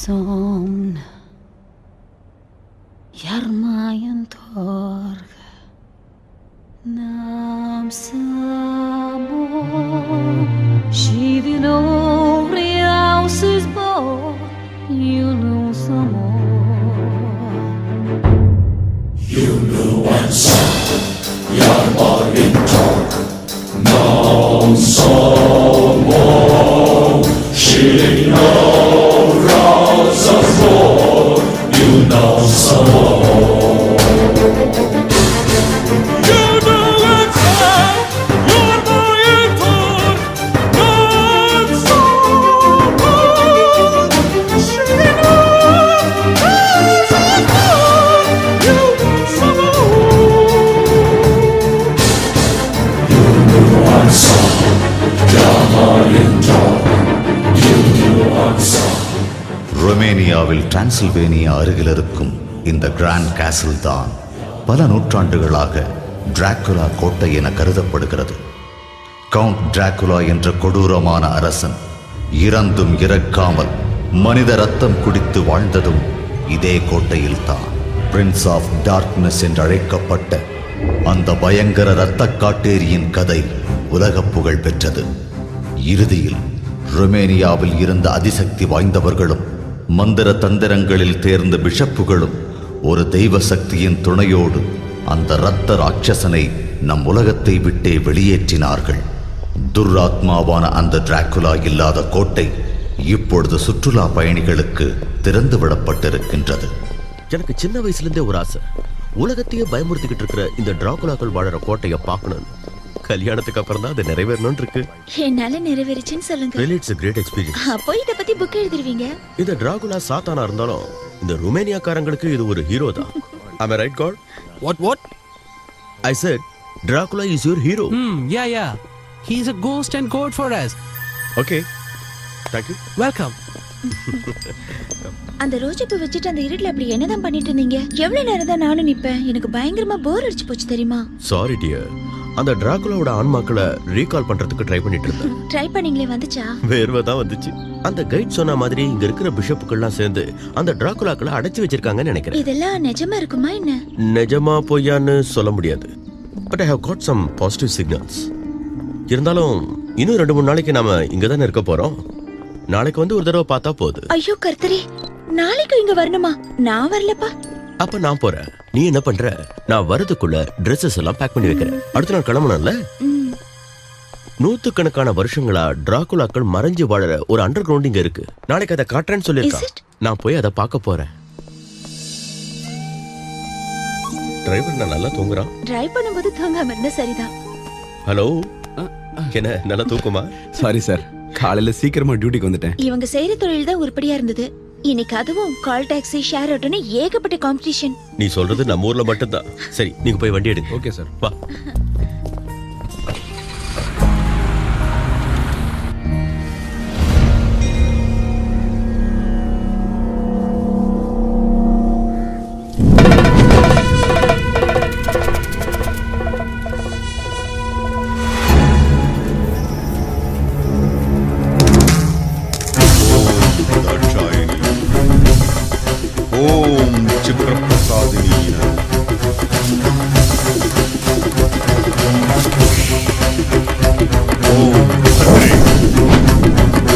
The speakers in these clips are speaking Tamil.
somn Jarmajen torg Nam samo Shivin over houses bo You know some more ரொமேனியாவில் டிரான்சில்வேனியா அருகில் இருக்கும் இந்த கிராண்ட் கேசல் தான் பல நூற்றாண்டுகளாக டிராக்குலா கோட்டை என கருதப்படுகிறது கவுண்ட் டிராக்குலா என்ற கொடூரமான அரசன் இறந்தும் இறக்காமல் மனித ரத்தம் குடித்து வாழ்ந்ததும் இதே கோட்டையில் தான் பிரின்ஸ் ஆஃப் டார்க்னஸ் என்று அழைக்கப்பட்ட அந்த பயங்கர இரத்த காட்டேரியின் கதை உலக புகழ் பெற்றது இறுதியில் ருமேனியாவில் இருந்த அதிசக்தி வாய்ந்தவர்களும் மந்திர தந்திரங்களில் தேர்ந்த பிஷப்புகளும் ஒரு தெய்வ சக்தியின் துணையோடு அந்த இரத்த ராட்சசனை நம் உலகத்தை விட்டே வெளியேற்றினார்கள் துர்ராத்மாவான அந்த டிராக்குலா இல்லாத கோட்டை இப்பொழுது சுற்றுலா பயணிகளுக்கு திறந்து விடப்பட்டிருக்கின்றது எனக்கு சின்ன வயசுல இருந்தே ஒரு ஆசை உலகத்தையே பயமுறுத்திக்கிட்டு இருக்கிற இந்த டிராகுலாக்கள் வாழற கோட்டையை பார்க்கணும் கல்யாணத்துக்கு அப்புறம் தான் அது நிறைவேறணும்னு இருக்கு என்னால நிறைவேறிச்சுன்னு சொல்லுங்க Really, it's a great experience. அப்போ இத பத்தி புக் எழுதிருவீங்க இந்த டிராகுலா சாத்தானா இருந்தாலும் இந்த ருமேனியாக்காரங்களுக்கு இது ஒரு ஹீரோ தான் am I right god What, what? i said dracula is your hero Hmm, yeah, yeah. He's a ghost and god for us. okay thank you Welcome. அந்த ரோஜாப்பூ வச்சுட்டு அந்த இருட்டுல அப்படி என்னதான் பண்ணிட்டு இருந்தீங்க எவ்வளவு நேரம் தான் நானும் நிப்பேன் எனக்கு பயங்கரமா போர் அடிச்சு போச்சு தெரியுமா சாரி டியர் அந்த டிராகுலாவோட ஆன்மாக்களை ரீகால் பண்றதுக்கு ட்ரை பண்ணிட்டு இருந்தேன் ட்ரை பண்ணீங்களே வந்துச்சா வேர்வை தான் வந்துச்சு அந்த கைட் சொன்ன மாதிரி இங்க இருக்கிற பிஷப்புக்கள்லாம் சேர்ந்து அந்த டிராகுலாக்களை அடைச்சு வச்சிருக்காங்கன்னு நினைக்கிறேன் இதெல்லாம் நிஜமா இருக்குமா என்ன நிஜமா பொய்யான்னு சொல்ல முடியாது but I have got some positive signals இருந்தாலும் இன்னும் ரெண்டு மூணு நாளைக்கு நாம இங்க தானே இருக்க போறோம் நாளைக்கு வந்து ஒரு தடவை பார்த்தா போகுது ஐயோ கர்த்தரே நாளைக்கு இங்க வரணுமா நான் வரலப்பா அப்ப நான் போறேன் நீ என்ன பண்ற நான் வரதுக்குள்ள ட்ரெஸ்ஸஸ் எல்லாம் பேக் பண்ணி வைக்கிறேன் அடுத்த நாள் கிளம்பணும்ல ம். நூத்துக்கணக்கான வருஷங்களா டிராகுலாக்கள் மறைஞ்சு வாழற ஒரு அண்டர் கிரவுண்ட் இங்க இருக்கு நாளைக்கு அதை காட்டுறேன்னு Is சொல்லியிருக்கான் it? நான் போய் அதை பார்க்க போறேன் டிரைவர் நான் நல்லா தூங்குறான் ட்ரை பண்ணும்போது தூங்காம இருந்தா சரிதான் ஹலோ என்ன நல்லா தூக்குமா சாரி சார் காலையில சீக்கிரமா டியூட்டிக்கு வந்துட்டேன் இவங்க செய்யற தொழில் தான் உருப்படியா இருந்தது இன்னைக்கு அதுவும் கால் டாக்ஸி ஷேர் ஆட்டோன்னு ஏகப்பட்ட காம்படிஷன் நீ சொல்றது நம்ம ஊர்ல மட்டும்தான் சரி நீங்க போய் வண்டி எடுங்க ஓகே சார் வா दाक्षायणी ॐ चित्रप्रसादिनी ॐ भद्रे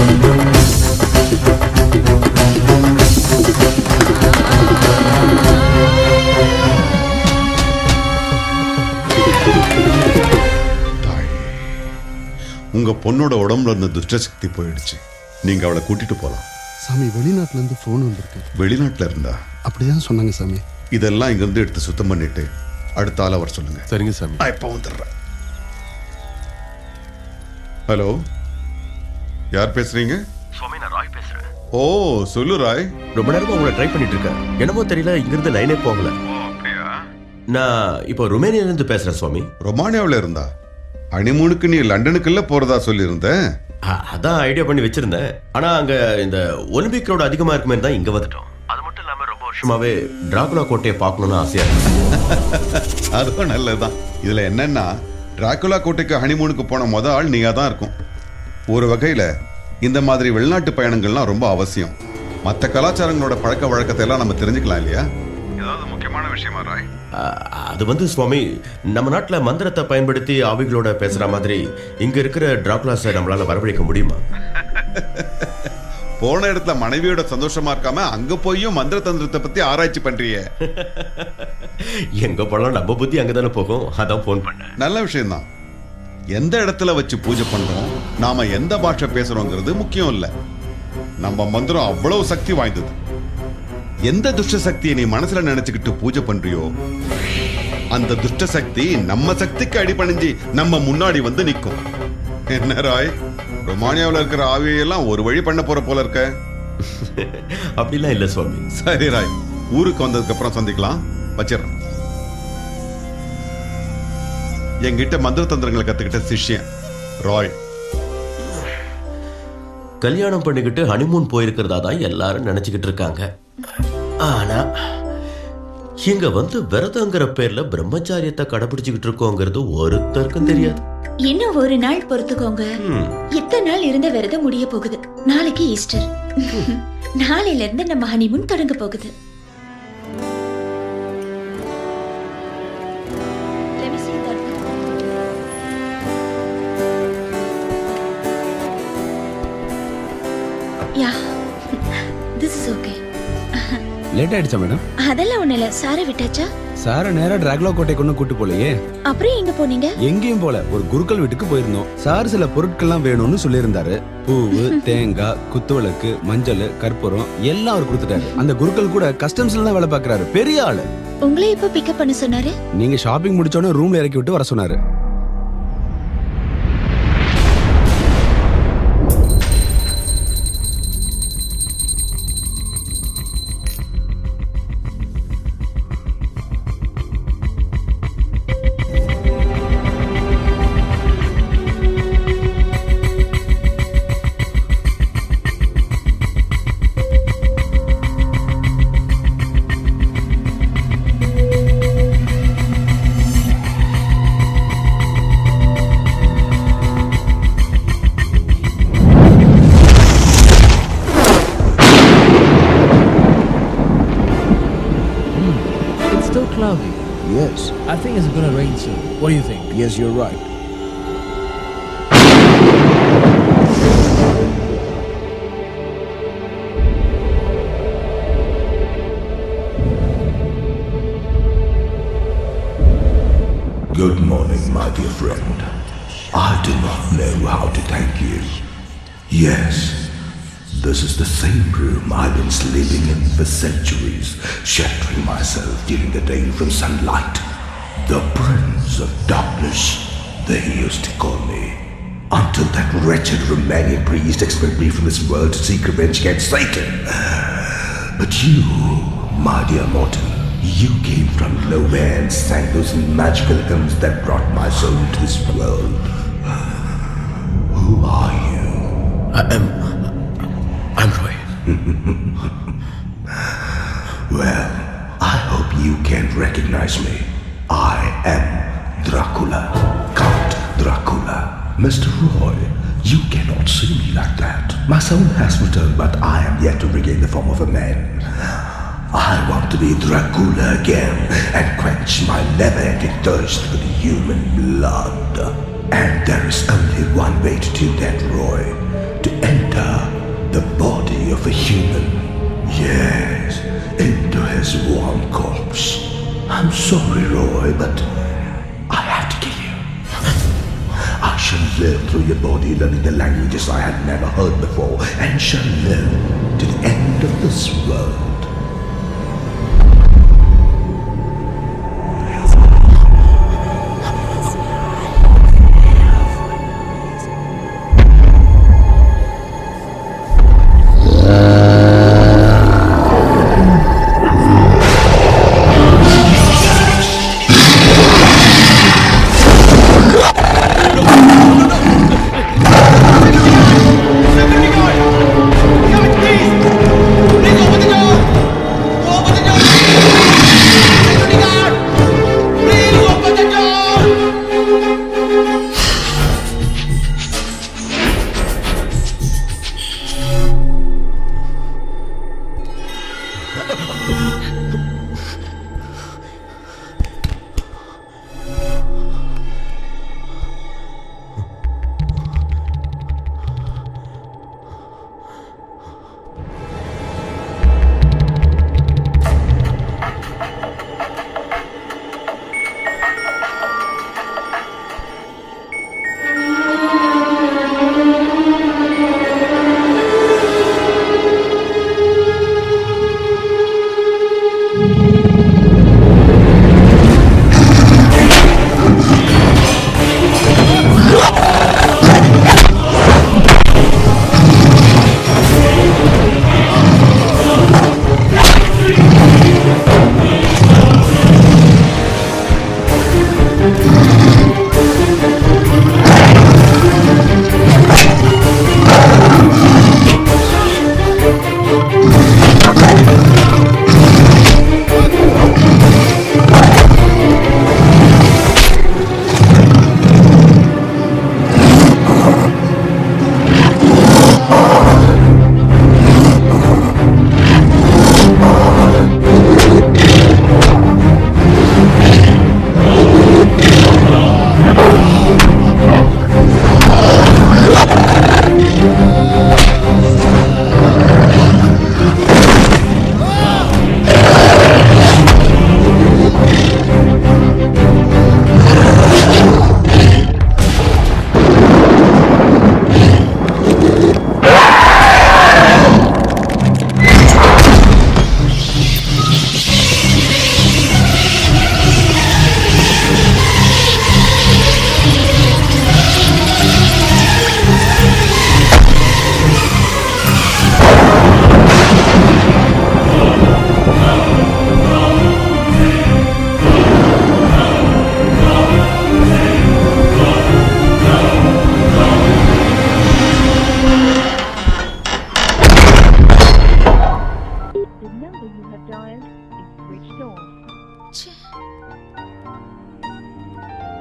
தாயே, உங்க பொண்ணோட உடம்புல இருந்த துஷ்டசக்தி போயிடுச்சு நீங்க அவளை கூட்டிட்டு போலாம் சாமி வெளிநாட்டுல இருந்து ஃபோன் வந்திருக்கு வெளிநாட்டுல இருந்தா அப்படிதான் சொன்னாங்க சாமி இதெல்லாம் இங்க இருந்து எடுத்து சுத்தம் பண்ணிட்டு அடுத்த ஆள் அவர் சொல்லுங்க சரிங்க சாமி நான் இப்ப வந்துடுறேன் ஹலோ யார் பேசுறீங்க சுவாமி நான் ராய் பேசுறேன் ஓ சொல்லு ராய் ரொம்ப நேரமா உங்களை ட்ரை பண்ணிட்டு இருக்கேன் என்னமோ தெரியல இங்கிருந்து லைனே போகல நான் இப்போ ருமேனியால இருந்து பேசுறேன் சுவாமி ரொமானியாவில் இருந்தா ஹனிமூனுக்கு நீ லண்டனுக்குள்ள போறதா சொல்லியிருந்தேன் அ- அதான் ஐடியா பண்ணி வச்சிருந்தேன் ஆனா அங்க இந்த ஒலிம்பிக் க்ரௌட் அதிகமா இருக்குமே தான் இங்க வந்துட்டோம் அது மட்டும் இல்லாம ரொம்ப வருஷமாவே டிராகுலா கோட்டையை பார்க்கணும்னு ஆசையா இருக்கு அதுவும் நல்லதுதான் இதுல என்னன்னா டிராகுலா கோட்டைக்கு ஹனிமூனுக்கு போன முத ஆள் நீயா தான் இருக்கும் ஒரு வகையில இந்த மாதிரி வெளிநாட்டு பயணங்கள்லாம் ரொம்ப அவசியம் மற்ற கலாச்சாரங்களோட பழக்க வழக்கத்தை எல்லாம் நம்ம தெரிஞ்சுக்கலாம் இல்லையா ஏதாவது முக்கியமான விஷயமா ராய் அஹ், அது வந்து சுவாமி நம்ம நாட்டுல மந்திரத்தை பயன்படுத்தி ஆவிகளோட பேசுற மாதிரி இங்க இருக்கிற டிராகுலாஸை நம்மளால வரவழைக்க முடியுமா போன இடத்துல மனைவியோட சந்தோஷமா இருக்காம அங்க போயும் மந்திர தந்திரத்தை பத்தி ஆராய்ச்சி பண்றியே எங்க போனாலும் நம்ம புத்தி அங்கதானே போகும் அதான் ஃபோன் பண்ணேன் நல்ல விஷயம்தான் எந்த இடத்துல வச்சு பூஜை பண்றோம் நாம எந்த பாஷை பேசுறோங்கிறது முக்கியம் இல்ல நம்ம மந்திரம் அவ்வளவு சக்தி வாய்ந்தது எந்த துஷ்ட சக்தியை நீ மனசுல நினைச்சுக்கிட்டு பூஜை பண்றியோ அந்த துஷ்ட சக்தி நம்ம சக்திக்கு அடிபணிஞ்சு நம்ம முன்னாடி வந்து நிக்கும் என்ன ராய் ரொமானியாவில் இருக்கிற ஆவியெல்லாம் ஒரு வழி பண்ண போற போல இருக்க அப்படிலாம் இல்ல சுவாமி சரி ராய் ஊருக்கு வந்ததுக்கு அப்புறம் சந்திக்கலாம் வச்சிடறேன் என்கிட்ட மந்திர தந்திரங்களை கத்துக்கிட்ட சிஷ்யன் ராய் கல்யாணம் பண்ணிக்கிட்டு ஹனிமூன் போயிருக்கிறதா தான் எல்லாரும் நினைச்சுக்கிட்டு இருக்காங்க ஆனா இங்க வந்து விரதங்கிற பேர்ல பிரம்மச்சாரியத்தை கடைபிடிச்சுக்கிட்டு இருக்கோங்கிறது ஒருத்தருக்கும் தெரியாது இன்னும் ஒரு நாள் பொறுத்துக்கோங்க ம். இத்தனை நாள் இருந்த விரதம் முடிய போகுது நாளைக்கு ஈஸ்டர் நாளையில இருந்து நம்ம ஹனிமூன் தொடங்க போகுது Let me see that. Yeah, this is okay. Late ஆயிடுச்சா மேடம் அதெல்லாம் ஒண்ணு இல்ல சாரை விட்டாச்சா சார நேரா டிராகுலா கோட்டை கொண்டு கூட்டு போலையே அப்புறம் எங்க போனீங்க எங்கேயும் போல ஒரு குருக்கள் வீட்டுக்கு போயிருந்தோம் சார் சில பொருட்கள்லாம் வேணும்னு சொல்லியிருந்தாரு பூவு தேங்காய் குத்துவிளக்கு மஞ்சள் கற்பூரம் எல்லாம் அவர் கொடுத்துட்டாரு அந்த குருக்கள் கூட கஸ்டம்ஸ்ல தான் வேலை பார்க்கறாரு பெரிய ஆளு உங்களை எப்ப பிக்கப் பண்ண சொன்னாரு நீங்க ஷாப்பிங் முடிச்சோடனே ரூம்ல இறக்கி விட்டு வர சொன்னாரு It's still cloudy. Yes, I think it's gonna rain soon. What do you think? yes, you're right. Good morning, my dear friend. I do not know how to thank you. Yes, this is the same room I've been sleeping in for centuries, sheltering myself during the day from sunlight. The Prince of Darkness, they used to call me. Until that wretched Romanian priest expelled me from this world to seek revenge against Satan. But you, my dear Morton, you came from nowhere and sang those magical hymns that brought my soul into this world. Who are you? I am I'm Roy. Well, I hope you can recognize me. I am Dracula, Count Dracula. Mr. Roy, you cannot see me like that. My soul has returned, but I am yet to regain the form of a man. I want to be Dracula again and quench my never-ending thirst for the human blood. And there is only one way to do that, Roy. To enter the body of a human. Yes, into his warm corpse. I'm sorry, Roy, but I have to kill you. I shall live through your body, learning the languages I had never heard before, and shall live to the end of this world. Please! Please open the door!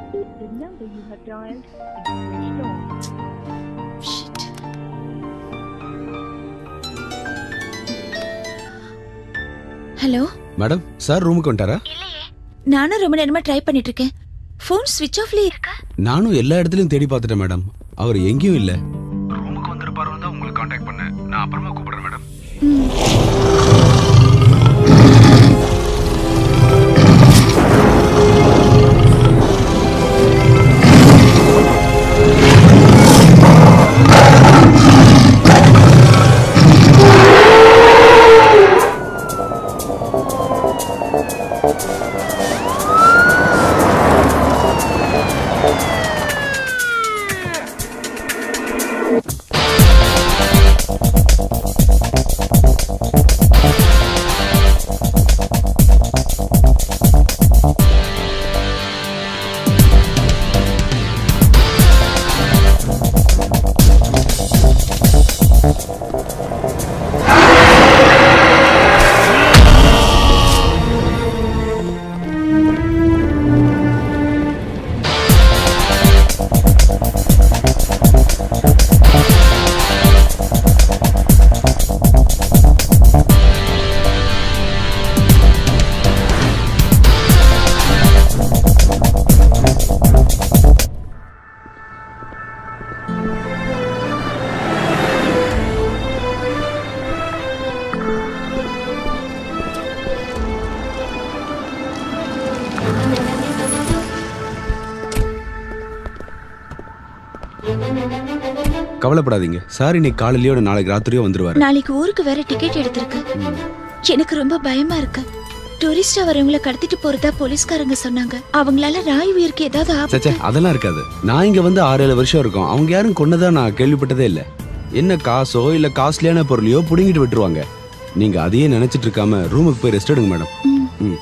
The number you have dialed is switched off. Hello madam sir ரூமுக்கு வந்துட்டாரா நானும் ரொம்ப நேரமா ட்ரை பண்ணிட்டு இருக்கேன் ஃபோன் ஸ்விட்ச் ஆஃப்லயே இருக்கா நானும் எல்லா இடத்துலயும் தேடி பார்த்துட்டேன் மேடம் அவர் எங்கேயும் இல்ல ரூமுக்கு வந்திருப்பாரு தான் உங்களுக்கு காண்டாக்ட் பண்ணேன் நான் அப்புறமா கூப்பிடுறேன் மேடம் கவலைப்படாதீங்க சார் இன்னைக்கு காலையிலயோ இல்ல நாளைக்கு ராத்திரியோ வந்துருவாரு நாளைக்கு ஊருக்கு வேற டிக்கெட் எடுத்திருக்கு எனக்கு ரொம்ப பயமா இருக்கு டூரிஸ்டா வரவங்கள கடத்திட்டு போறதா போலீஸ்காரங்க சொன்னாங்க அவங்களால ராய் உயிருக்கு ஏதாவது ஆபத்து சச்சே அதெல்லாம் இருக்காது நான் இங்க வந்து ஆறு ஏழு வருஷம் இருக்கும் அவங்க யாரும் கொன்னதா நான் கேள்விப்பட்டதே இல்ல என்ன காசோ இல்ல காஸ்ட்லியான பொருளையோ புடுங்கிட்டு விட்டுருவாங்க நீங்க அதையே நினைச்சிட்டு இருக்காம ரூமுக்கு போய் ரெஸ்ட் எடுங்க மேடம் ம்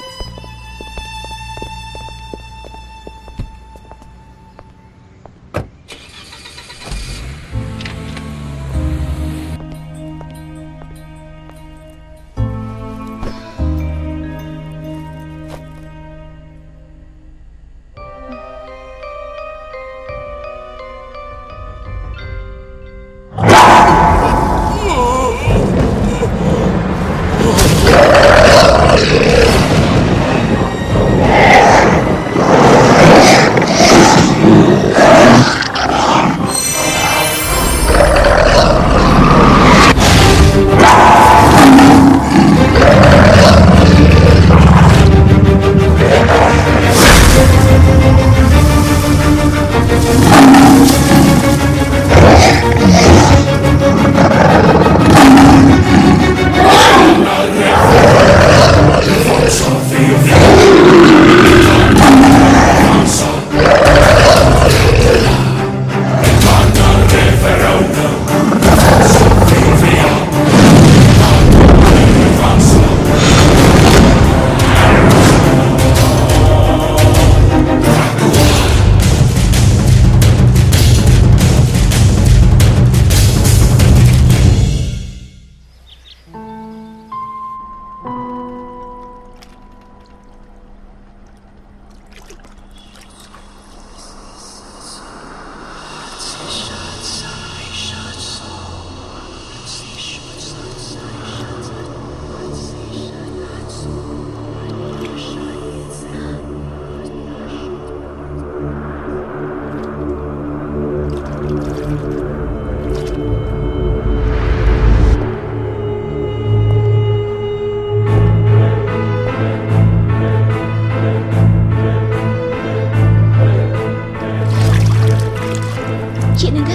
என்னங்க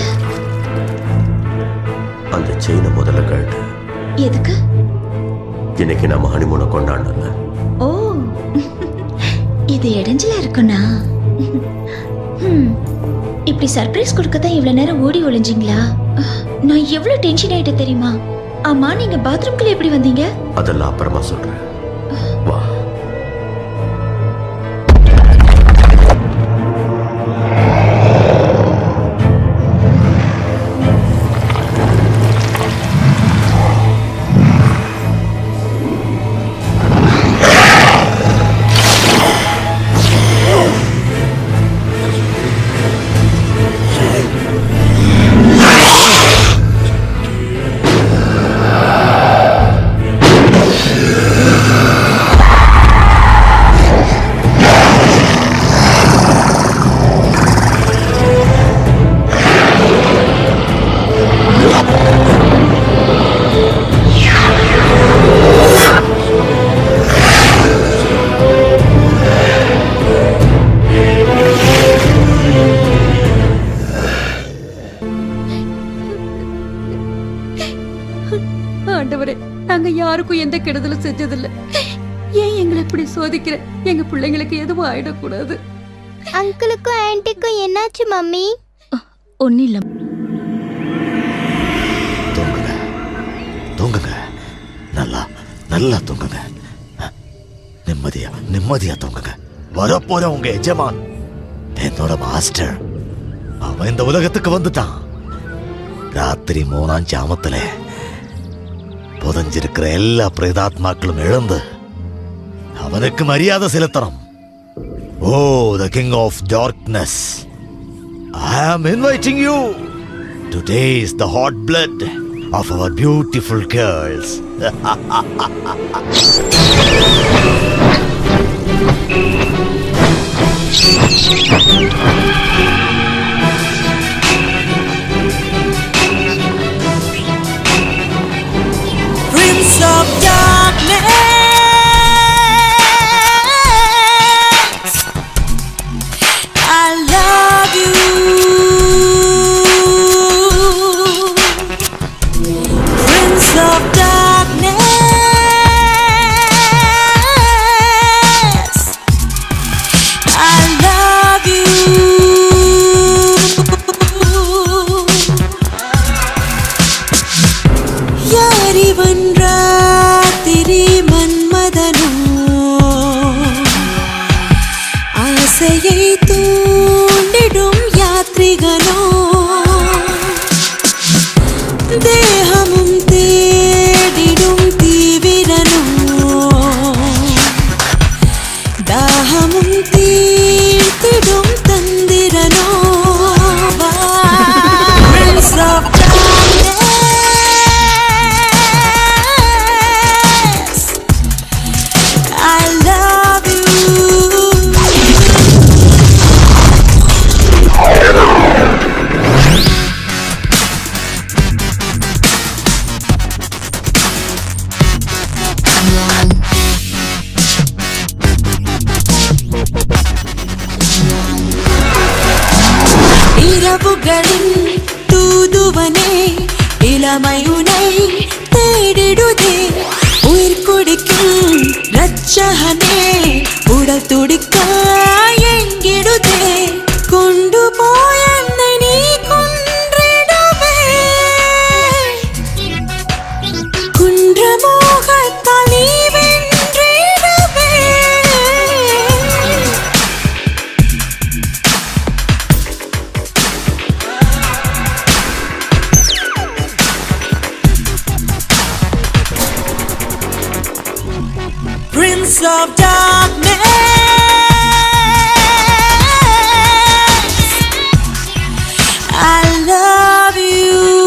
அந்த செயினை முதல்ல கழட்டு எதுக்கு இன்னைக்கு நம்ம ஹனிமூனை கொண்டாடல ஓ இது இடைஞ்சலா இருக்குண்ணா ஹம், இப்படி சர்ப்ரைஸ் கொடுக்க தான் இவ்வளவு நேரம் ஓடி ஒளிஞ்சிங்களா நான் எவ்வளவு டென்ஷன் ஆயிட்டேன் தெரியுமா ஆமா நீங்க பாத்ரூம்குள்ள எப்படி வந்தீங்க அதெல்லாம் அப்புறமா சொல்றேன் வா யாருக்கும் எந்த கெடுதலும் செஞ்சதில்ல ஏன் எங்களை இப்படி சோதிக்கிற எங்க பிள்ளைங்களுக்கு எதுவும் ஆயிடக்கூடாது அங்கிளுக்கும் ஆன்ட்டிக்கும் என்னாச்சு மம்மி ஒன்னும் இல்ல தூங்குங்க நல்லா நல்லா தூங்குங்க நிம்மதியா நிம்மதியா தூங்குங்க வரப்போற உங்க எஜமான் என்னோட மாஸ்டர் அவன் இந்த உலகத்துக்கு வந்துட்டான் ராத்திரி மூணாம் ஜாமத்துல புதஞ்சிருக்கிற எல்லா பிரேதாத்மாக்களும் எழுந்து அவனுக்கு மரியாதை செலுத்தணும் oh the king of darkness I am inviting you to taste the hot blood of our beautiful girls. Prince of Darkness. I love you. Prince of Darkness. I love you. யாரிவன் ராத்திரி மன்மதனோ ஆசையை தூண்டிடும் யாத்ரிகனோ தேகமும் தேடிடும் தீவிரனோ தாகமும் தீர்த்திடும் தந்திரனோ Prince of darkness. I love you. இரவுகளின் தூதுவனே இளமையுனை தேடிடுதே உயிர் குடிக்கும் ரச்சகனே உடல் துடிக்க எங்கிடுதே கொண்டு போய் என்னை நீ கொன்றிடுவே குன்றமோகத்தால் நீ வென்றிடுவே Prince of Darkness. I love you.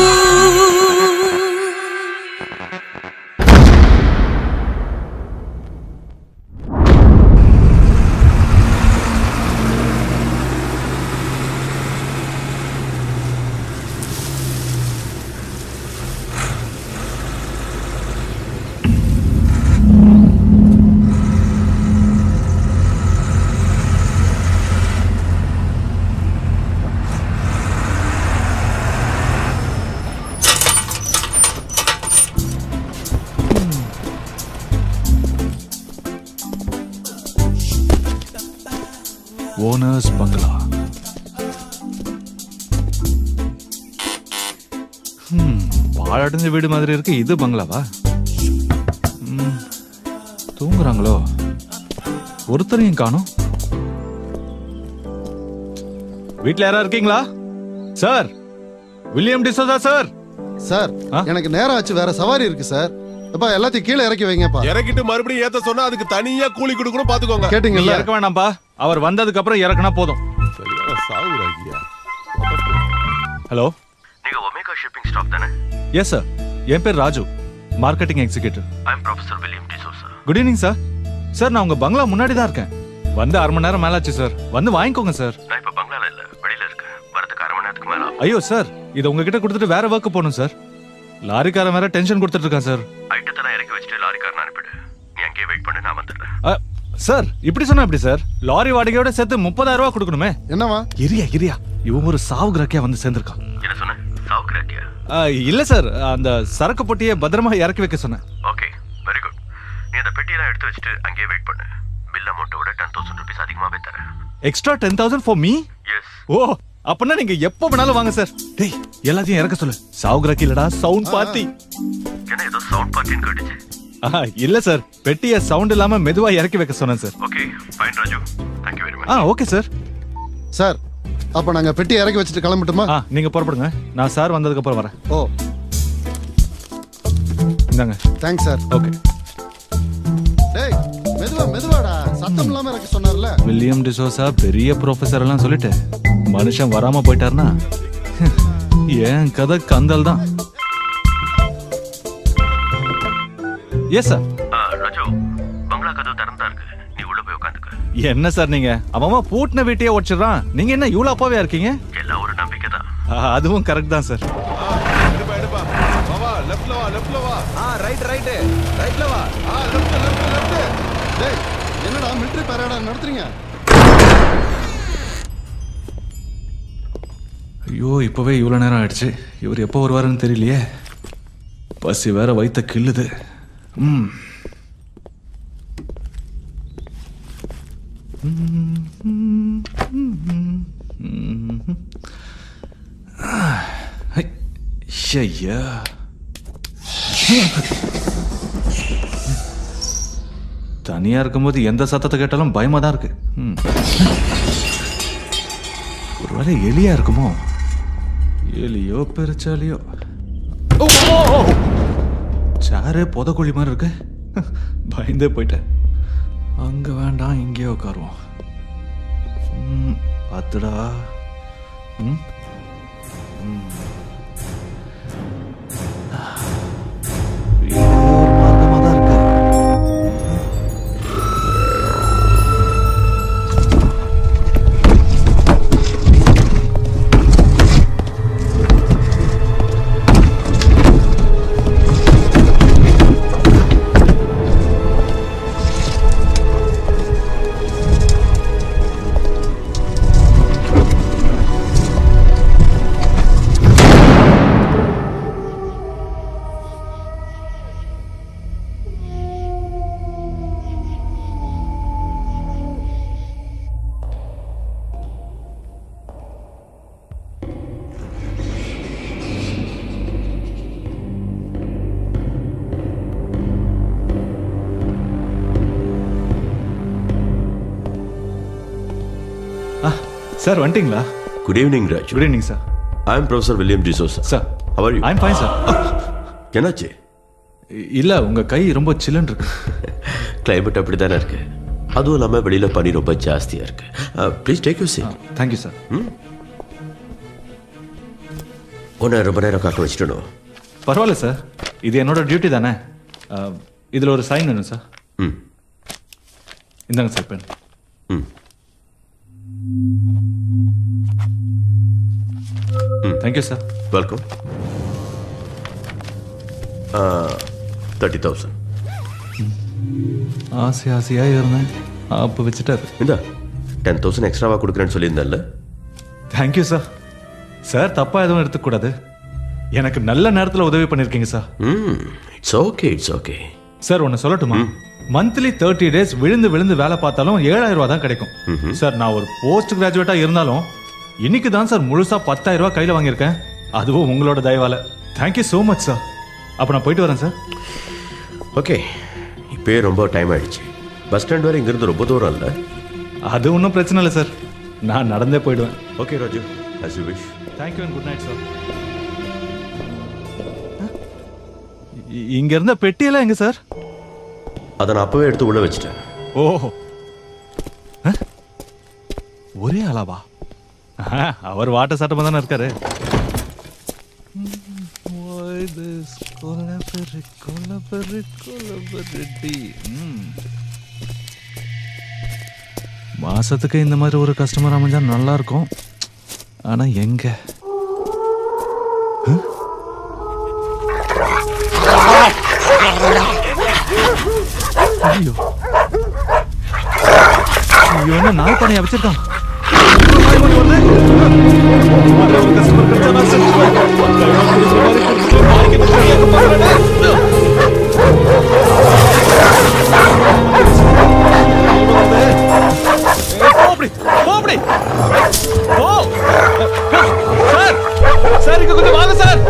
Owners பங்களா ஹம், பாழடைஞ்ச வீடு மாதிரி இருக்கு இது பங்களாவா ம், தூங்குறாங்களோ ஒருத்தரையும் காணோம் வீட்ல யாரா இருக்கீங்களா sir William D'Souza sir sir எனக்கு நேரம் ஆச்சு வேற சவாரி இருக்கு சார் அப்பா எல்லாத்தையும் கீழே இறக்கி வைங்கப்பா இறக்கிட்டு மறுபடியும் ஏத்த சொன்னா அதுக்கு தனியா கூலி கொடுக்கணும் பாத்துக்கோங்க கேட்டீங்கல்ல? நீ இறக்க வேணாம்ப்பா அவர் வந்ததுக்கு அப்புறம் இறக்குனா போதும் சரியான சாவுராக்கியா ஹலோ நீங்க ஒமேகா ஷிப்பிங் ஸ்டாப் தானே எஸ் சார் என் பேர் Raju marketing executive I am professor William D'Souza good evening sir sir நான் உங்க பங்களா முன்னாடி தான் இருக்கேன் வந்து அரை மணி நேரம் மேலாச்சு சார் வந்து வாங்கிக்கோங்க சார் நான் இப்ப பங்களால இல்ல வெளியில இருக்கேன் வரதுக்கு அரை மணி நேரத்துக்கு மேல ஆகும். ஐயோ சார் இதை உங்ககிட்ட கொடுத்துட்டு வேற ஒர்க் போகணும் சார் லாரிக்காரன் வேற டென்ஷன் கொடுத்துட்டு இருக்கான் சார் ஐட்டத்தெல்லாம் இறக்கி வச்சுட்டு லாரிக்காரன் அனுப்பிடு நீ அங்கேயே வெயிட் பண்ணு நான் வந்துடுறேன் அ, சார் இப்படி சொன்னா எப்படி சார் லாரி வாடகையோட சேர்த்து முப்பதாயிரம் ரூபாய் கொடுக்கணுமே என்னவா இரியா இரியா இவன் ஒரு சாவு கிராக்கியா வந்து சேர்ந்திருக்கான் என்ன சொன்ன சாவுக்கு ராக்கியா இல்ல சார் அந்த சரக்கு பொட்டியை பத்திரமா இறக்கி வைக்க சொன்னேன் ஓகே வெரி குட் நீ அந்த பெட்டியெல்லாம் எடுத்து வச்சுட்டு அங்கேயே வெயிட் பண்ணு பில் அமௌண்ட்டோட டென் தௌசண்ட் ருபீஸ் அதிகமாகவே தரேன் extra ten thousand for me yes oh அப்பனா நீங்க எப்ப வேணாலும் வாங்க சார் டேய் எல்லாத்தையும் இறக்க சொல்லு சாவுகிராக்கி இல்லடா சவுண்ட் பார்ட்டி என்ன ஏதோ சவுண்ட் பார்ட்டின்னு கேட்டுச்சு ஆ இல்ல சார் பெட்டிய சவுண்ட் இல்லாம மெதுவா இறக்கி வைக்க சொன்னேன் sir okay fine Raju thank you very much ah okay sir sir அப்ப நாங்க பெட்டி இறக்கி வச்சுட்டு கிளம்பட்டுமா ஆ நீங்க புறப்படுங்க நான் சார் வந்ததுக்கு அப்புறம் வரேன் ஓ இந்தாங்க தேங்க்ஸ் சார் ஓகே டேய் மெதுவா மெதுவாடா சத்தம் இல்லாம இறக்க சொன்னார்ல வில்லியம் டிசோசா பெரிய ப்ரொஃபசர் எல்லாம் சொல்லிட்டு மனுஷன் வராம போயிட்டாருன்னா ஏன் கதை கந்தல் தான் எஸ் சார் ராஜு பங்களா கதவு திறந்தா இருக்கு நீ உள்ள போய் உட்காந்துக்க என்ன சார் நீங்க அவன் பூட்டின வீட்டையே உடச்சிடுறான் நீங்க என்ன இவ்வளவு அப்பாவே இருக்கீங்க எல்லாம் ஒரு நம்பிக்கை தான் ஆ, அதுவும் கரெக்ட் தான் சார் எடுப்பா எடுப்பா வா வா லெஃப்ட்ல வா லெஃப்ட்ல வா ஆ ரைட் ரைட் ரைட்ல வா ஆ லெஃப்ட் லெஃப்ட் லெஃப்ட் டேய் என்னடா மிலிட்டரி பரேடா நடத்துறீங்க ஐயோ இப்பவே இவ்வளவு நேரம் ஆயிடுச்சு இவர் எப்போ வருவாருன்னு தெரியலையே பசி வேற வயித்த கிள்ளுது ம் ஐயா தனியா இருக்கும்போது எந்த சத்தத்தை கேட்டாலும் பயமா தான் இருக்கு ம். ஒருவேளை எலியா இருக்குமோ எலியோ பெருச்சாலியோ ஓ, ஓ, ஓ. சேரே புதக்குழி மாதிரி இருக்கு பயந்தே போயிட்டேன் அங்க வேண்டாம் இங்கேயே உட்காருவோம் ம், பாத்துடா ம் ம். இது ஒரு மார்க்கமா தான் இருக்கு சார் வந்துட்டீங்களா good evening Raj good evening sir I am professor William D'Souza sir how are you I'm fine sir என்னாச்சு இல்ல உங்க கை ரொம்ப சில்லுன்னு இருக்கு கிளைமேட் அப்படி தானே இருக்கு அதுவும் இல்லாமல் வெளியில் பனி ரொம்ப ஜாஸ்தியாக இருக்கு please take you seat thank you sir உன்னை ரொம்ப நேரம் காக்க வச்சிட்டணும் பரவாயில்ல சார் இது என்னோட டியூட்டி தானே அஹ், இதுல ஒரு சைன் வேணும் சார் ம் இந்தாங்க sir pen hmm thank you sir welcome thirty thousand ஆசை ஆசையா இருந்தேன் அப்போ வச்சுட்டாரு இந்த டென் தௌசண்ட் எக்ஸ்ட்ராவாக கொடுக்குறேன்னு சொல்லியிருந்தேன்ல தேங்க்யூ சார் சார் தப்பா எதுவும் எடுத்துக்கூடாது எனக்கு நல்ல நேரத்துல உதவி பண்ணிருக்கீங்க sir hmm it's okay it's okay sir ஒன்னு சொல்லட்டுமா மந்த்லி தேர்ட்டி டேஸ் விழுந்து விழுந்து வேலை பார்த்தாலும் ஏழாயிரம் ரூபாய் தான் கிடைக்கும் சார் நான் ஒரு போஸ்ட் கிராஜுவேட்டா இருந்தாலும் இன்னைக்கு தான் சார் முழுசா பத்தாயிரம் ரூபாய் கையில வாங்கியிருக்கேன் அதுவும் உங்களோட தயவால தேங்க்யூ so மச் சார் அப்ப நான் போயிட்டு வரேன் சார் ஓகே இப்போயே ரொம்ப டைம் ஆயிடுச்சு பஸ் ஸ்டாண்ட் வரை இங்கேருந்து ரொம்ப தூரம் இல்லை அது ஒன்றும் பிரச்சனை இல்லை சார் நான் நடந்தே போயிடுவேன் okay Raju as you wish thank you and good night sir இங்க இருந்த பெட்டியெல்லாம் எங்க சார் அதை நான் அப்பவே எடுத்து உள்ள வச்சுட்டேன் ஓஹோ அஹ்? ஒரே அளவா ஆஹ், அவர் வாட்ட சாட்டமா தானே இருக்காரு Why this கொலபெரு, கொலபெரு, கொலபெருடி? ம். மாசத்துக்கு இந்த மாதிரி ஒரு கஸ்டமர் அமைஞ்சா நல்லா இருக்கும் ஆனா எங்க அஹ்? ஐயோ ஐயோ என்ன நாய் பண்ணையா வச்சிருக்கான் நாய் பண்ணி வருது சார் இங்க கொஞ்சம் வாங்க சார்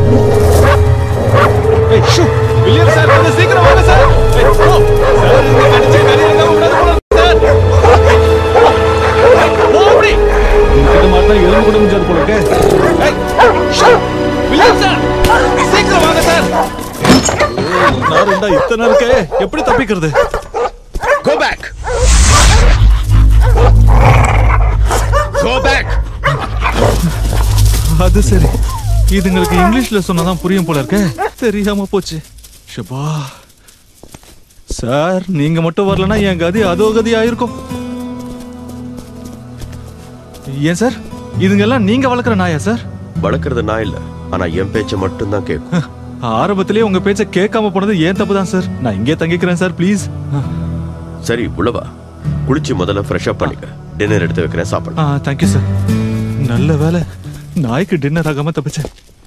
ஏய், ஷூ, வில்லியம் சார் கொஞ்சம் சீக்கிரம் வாங்க சார் ஏய், போ. சார் இங்க கடிச்சு கறி இறங்காம விடாத போல இருக்கு, சார் ஏய், போ அப்படி. உங்ககிட்ட மாட்டினா எலும்பு கூட முடியாது போல இருக்கு. ஏய், ஷூ, வில்லியம் சார் சீக்கிரம் வாங்க சார் நான் ரெண்டா இத்தனை இருக்கே எப்படி தப்பிக்கிறது கோ பேக் கோ பேக் அது சரி இதுங்களுக்கு இங்கிலீஷ்ல சொன்னாதான் புரியும் போல இருக்கே தெரியாம போச்சு ஷபா சார் நீங்க மட்டும் வரலனா என் கதி அதோ கதி ஆயிருக்கும் ஏன் சார் இதுங்கெல்லாம் நீங்க வளர்க்குற நாயா சார் வளர்க்கறது நான் இல்ல ஆனா என் பேச்சை மட்டும்தான் கேட்கும் ஆரம்பத்திலேயே உங்க பேச்ச கேட்காம போனது ஏன் தப்பு தான் சார் நான் இங்கே தங்கிக்கிறேன் சார் ப்ளீஸ் சரி உள்ளவா குளிச்சு முதல்ல ஃப்ரெஷ் அப் பண்ணிக்க டின்னர் எடுத்து வைக்கிறேன் சாப்பிடு ஆ தேங்க்யூ சார் நல்ல வேலை நாய்க்கு டின்னர் ஆகாம தப்பிச்சேன்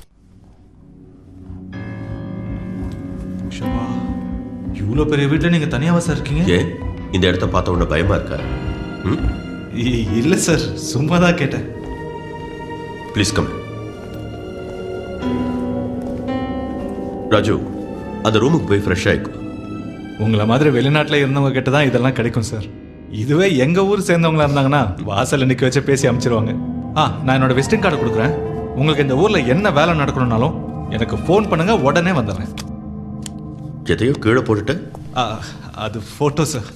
ஷபா, இவ்வளோ பெரிய வீட்டில் நீங்க தனியாவா சார் இருக்கீங்க ஏன் இந்த இடத்த பார்த்த உடனே பயமா இருக்கா ம் இ- இல்ல சார் சும்மா தான் கேட்டேன் ப்ளீஸ் கம் ராஜு அந்த ரூமுக்கு போய் ஃப்ரெஷ் ஆயிக்கும் உங்களை மாதிரி வெளிநாட்டுல இருந்தவங்க கிட்ட தான் இதெல்லாம் கிடைக்கும் சார் இதுவே எங்க ஊர் சேர்ந்தவங்களா இருந்தாங்கன்னா வாசல்ல நிக்க வச்சு பேசி அனுப்பிச்சிருவாங்க ஆ நான் என்னோட விசிட்டிங் கார்டு கொடுக்குறேன் உங்களுக்கு இந்த ஊர்ல என்ன வேலை நடக்கணும்னாலும் எனக்கு ஃபோன் பண்ணுங்க உடனே வந்துடுறேன் எதையோ கீழே போட்டுட்டு ஆ, அது போட்டோ சார்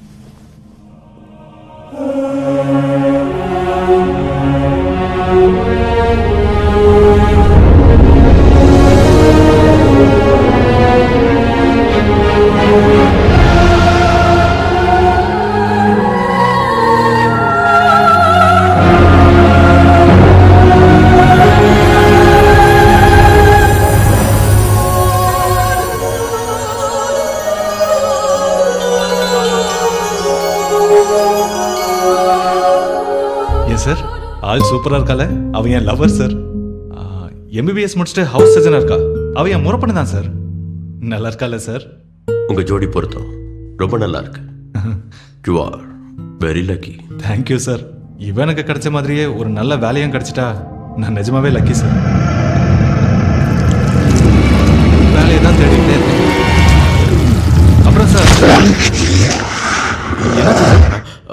ஏன் சார் ஆள் சூப்பரா இருக்கால அவ என் லவர் சார் எம்பிபிஎஸ் முடிச்சுட்டு ஹவுஸ் சர்ஜனா இருக்கா அவ என் முறப்பண்ணு தான் சார் நல்லா இருக்கால சார் உங்க ஜோடி பொருத்தம் ரொம்ப நல்லா இருக்கு you are very lucky thank you sir இவனுக்கு கிடைச்ச மாதிரியே ஒரு நல்ல வேலையும் கிடைச்சிட்டா நான் நிஜமாவே லக்கி சார் வேலையை தான் தேடிக்கிட்டே இருக்கேன் அப்புறம் சார் என்னாச்சு சார்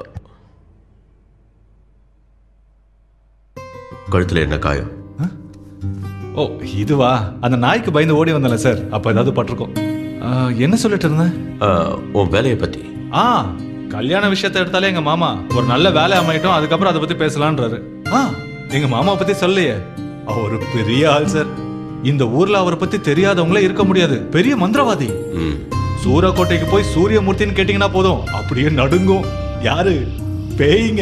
கழுத்துல என்ன காயம் ஓ இதுவா அந்த நாய்க்கு பயந்து ஓடி வந்தல சார் அப்ப ஏதாவது பட்டிருக்கோம் ஆ, என்ன சொல்லிட்டு இருந்தேன் ஆ, உன் வேலையை பத்தி ஆ கல்யாண விஷயத்தை எடுத்தாலே எங்க மாமா ஒரு நல்ல வேலை அமையட்டும் அதுக்கப்புறம் அதை பத்தி பேசலான்றாரு ஆ எங்க மாமாவை பத்தி சொல்லலையே அவர் பெரிய ஆள் சார் இந்த ஊர்ல அவரை பத்தி தெரியாதவங்களே இருக்க முடியாது பெரிய மந்திரவாதி ம் சூரக்கோட்டைக்கு போய் சூரியமூர்த்தின்னு கேட்டீங்கன்னா போதும் அப்படியே நடுங்கும் யாரு பேய்ங்க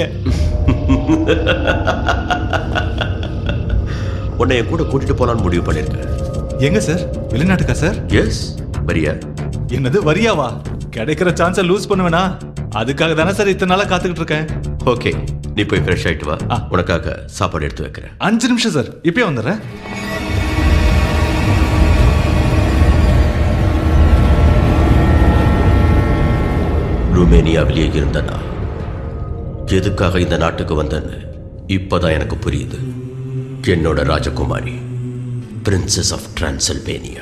உன்னை என் கூட கூட்டிட்டு போலான்னு முடிவு பண்ணிருக்கேன் எங்க சார் வெளிநாட்டுக்கா சார் எஸ் வரியா என்னது வரியாவா கிடைக்கிற சான்ஸை லூஸ் பண்ணுவேனா அதுக்காக தானே சார் இத்தனை நாளா காத்துக்கிட்டு இருக்கேன் ஓகே நீ போய் ஃப்ரெஷ் ஆயிட்டு வா உனக்காக சாப்பாடு எடுத்து வைக்கிறேன் அஞ்சு நிமிஷம் சார் இப்பயே வந்துடுறேன் ருமேனியாவிலேயே இருந்தனா எதுக்காக இந்த நாட்டுக்கு வந்தேன்னு இப்பதான் எனக்கு புரியுது என்னோட ராஜகுமாரி பிரின்சஸ் ஆஃப் டிரான்சில்வேனியா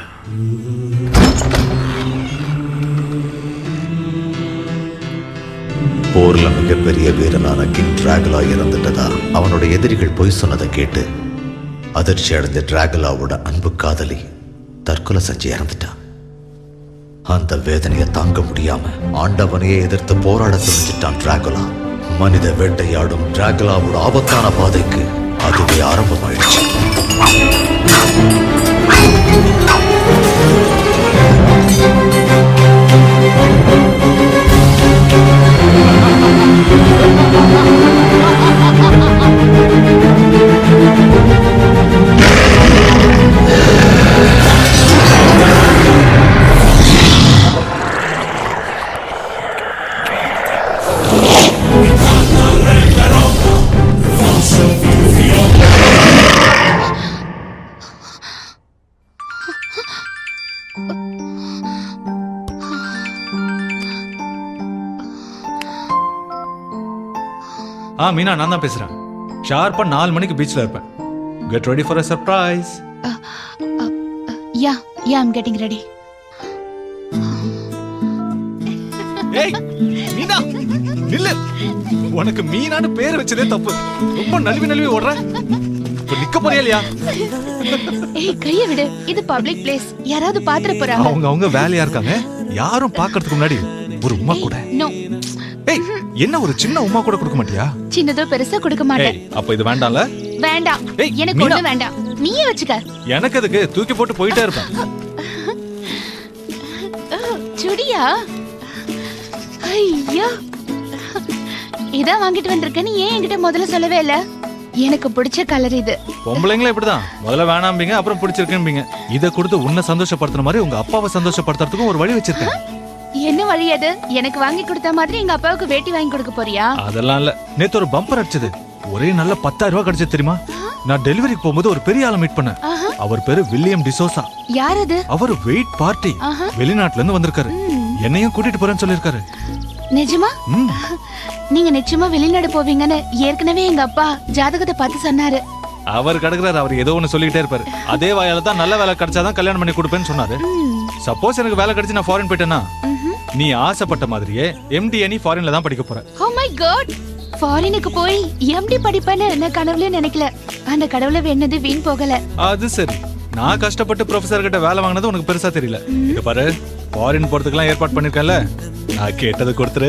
போர்ல மிகப்பெரிய வீரனான கிங் டிராகுலா இறந்துட்டதா அவனோட எதிரிகள் பொய் சொன்னதை கேட்டு அதிர்ச்சி அடைந்த டிராகுலாவோட அன்பு காதலி தற்கொலை செஞ்சு இறந்துட்டா அந்த வேதனையை தாங்க முடியாம ஆண்டவனையே எதிர்த்து போராட துணிஞ்சிட்டான் டிராகுலா மனித வேட்டையாடும் டிராகுலாவோட ஆபத்தான பாதைக்கு அதுவே ஆரம்பமாயிடுச்சு Force of you ஆ மீனா நான் தான் பேசுறேன் ஷார்ப்பா நாலு மணிக்கு பீச்ல இருப்பேன் get ready for a surprise yeah yeah I'm getting ready ஏய் மீனா நில்லு உனக்கு மீனான்னு பேர் வச்சதே தப்பு ரொம்ப நழுவி நழுவி ஓடுற இப்ப நிக்க போறியா இல்லையா ஏய் கைய விடு இது பப்ளிக் பிளேஸ் யாராவது பாத்துற போறாங்க அவங்க அவங்க வேலையா இருக்காங்க யாரும் பாக்குறதுக்கு முன்னாடி ஒரு உமா கூட நோ ஏய் என்ன ஒரு சின்ன உமா கூட கொடுக்க மாட்டியா சின்னதோ பெருசா கொடுக்க மாட்டேன் ஏய் அப்ப இது வேண்டாம்ல வேண்டாம் ஏய், எனக்கு மீனா. ஒண்ணு வேண்டாம் நீயே வச்சுக்க எனக்கு அதுக்கு தூக்கி போட்டு போயிட்டே இருப்பேன் சுடியா ஐயோ இதான் வாங்கிட்டு வந்திருக்கேன்னு ஏன் என்கிட்ட முதல்ல சொல்லவே இல்ல எனக்கு பிடிச்ச கலர் இது பொம்பளைங்களும் இப்படிதான் முதல்ல வேணாம்பீங்க அப்புறம் பிடிச்சிருக்கும்பீங்க இதை கொடுத்து உன்னை சந்தோஷப்படுத்துற மாதிரி உங்க அப்பாவை சந்தோஷப்படுத்துறதுக்கும் ஒரு வழி வச்சிருக்கேன் என்ன வழி அது எனக்கு வாங்கி கொடுத்த மாதிரி எங்க அப்பாவுக்கு வேட்டி வாங்கி கொடுக்க போறியா அதெல்லாம் இல்ல நேத்து ஒரு பம்பர் அடிச்சது ஒரே நல்ல பத்தாயிரம் ரூபாய் கிடைச்சது தெரியுமா நான் டெலிவரிக்கு போகும்போது ஒரு பெரிய ஆளை மீட் பண்ணேன் ஆஹா. அவர் பேரு வில்லியம் டிசோசா யார் அது அவர் வெயிட் பார்ட்டி ஆஹா. வெளிநாட்டுல இருந்து வந்திருக்காரு என்னையும் கூட்டிட்டு போறேன்னு சொல்லிருக்காரு நிஜமா ம். நீங்க நிச்சயமா வெளிநாடு போவீங்கன்னு ஏற்கனவே எங்க அப்பா ஜாதகத்தை பார்த்து சொன்னாரு அவர் கிடக்குறாரு அவர் ஏதோ ஒண்ணு சொல்லிக்கிட்டே இருப்பாரு அதே வாயால தான் நல்ல வேலை கிடைச்சாதான் கல்யாணம் பண்ணி கொடுப்பேன்னு சொன்னாரு சப்போஸ் எனக்கு வேலை கிடைச்சு நான் ஃபாரின் போயிட்டேன்னா நீ ஆசைப்பட்ட மாதிரியே எம்டி நீ ஃபாரின்ல தான் படிக்க போற ஓ மை காட் ஃபாரினுக்கு போய் எம்டி படிப்பேன்னு நான் கனவுலயே நினைக்கல அந்த கடவுளை வேணது வீண் போகல அது சரி நான் கஷ்டப்பட்டு ப்ரொஃபசர் கிட்ட வேலை வாங்கினது உனக்கு பெருசா தெரியல இது பாரு ஃபாரின் போறதுக்குலாம் ஏற்பாடு பண்ணிருக்கேன்ல நான் கேட்டது கொடுத்துரு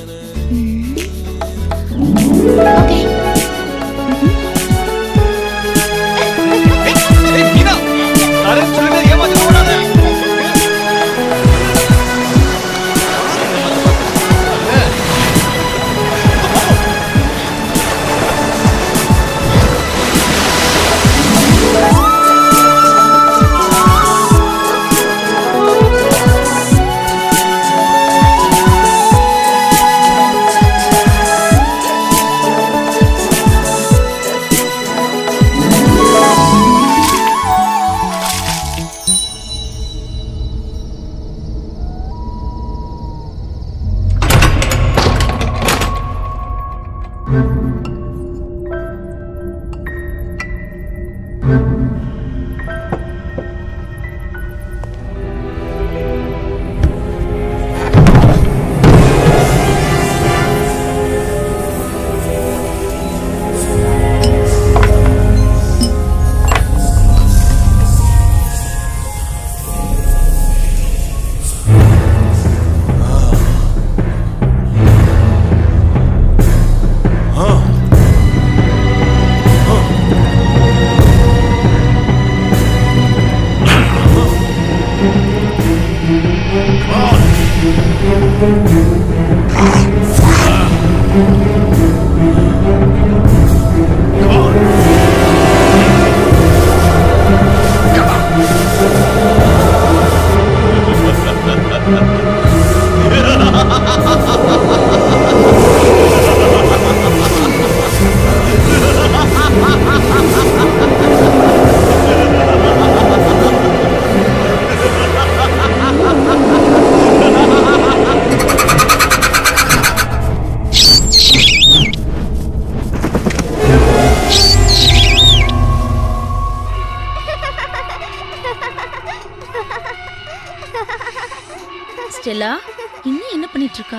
ஸ்டெல்லா இன்னும் என்ன பண்ணிட்டு இருக்கா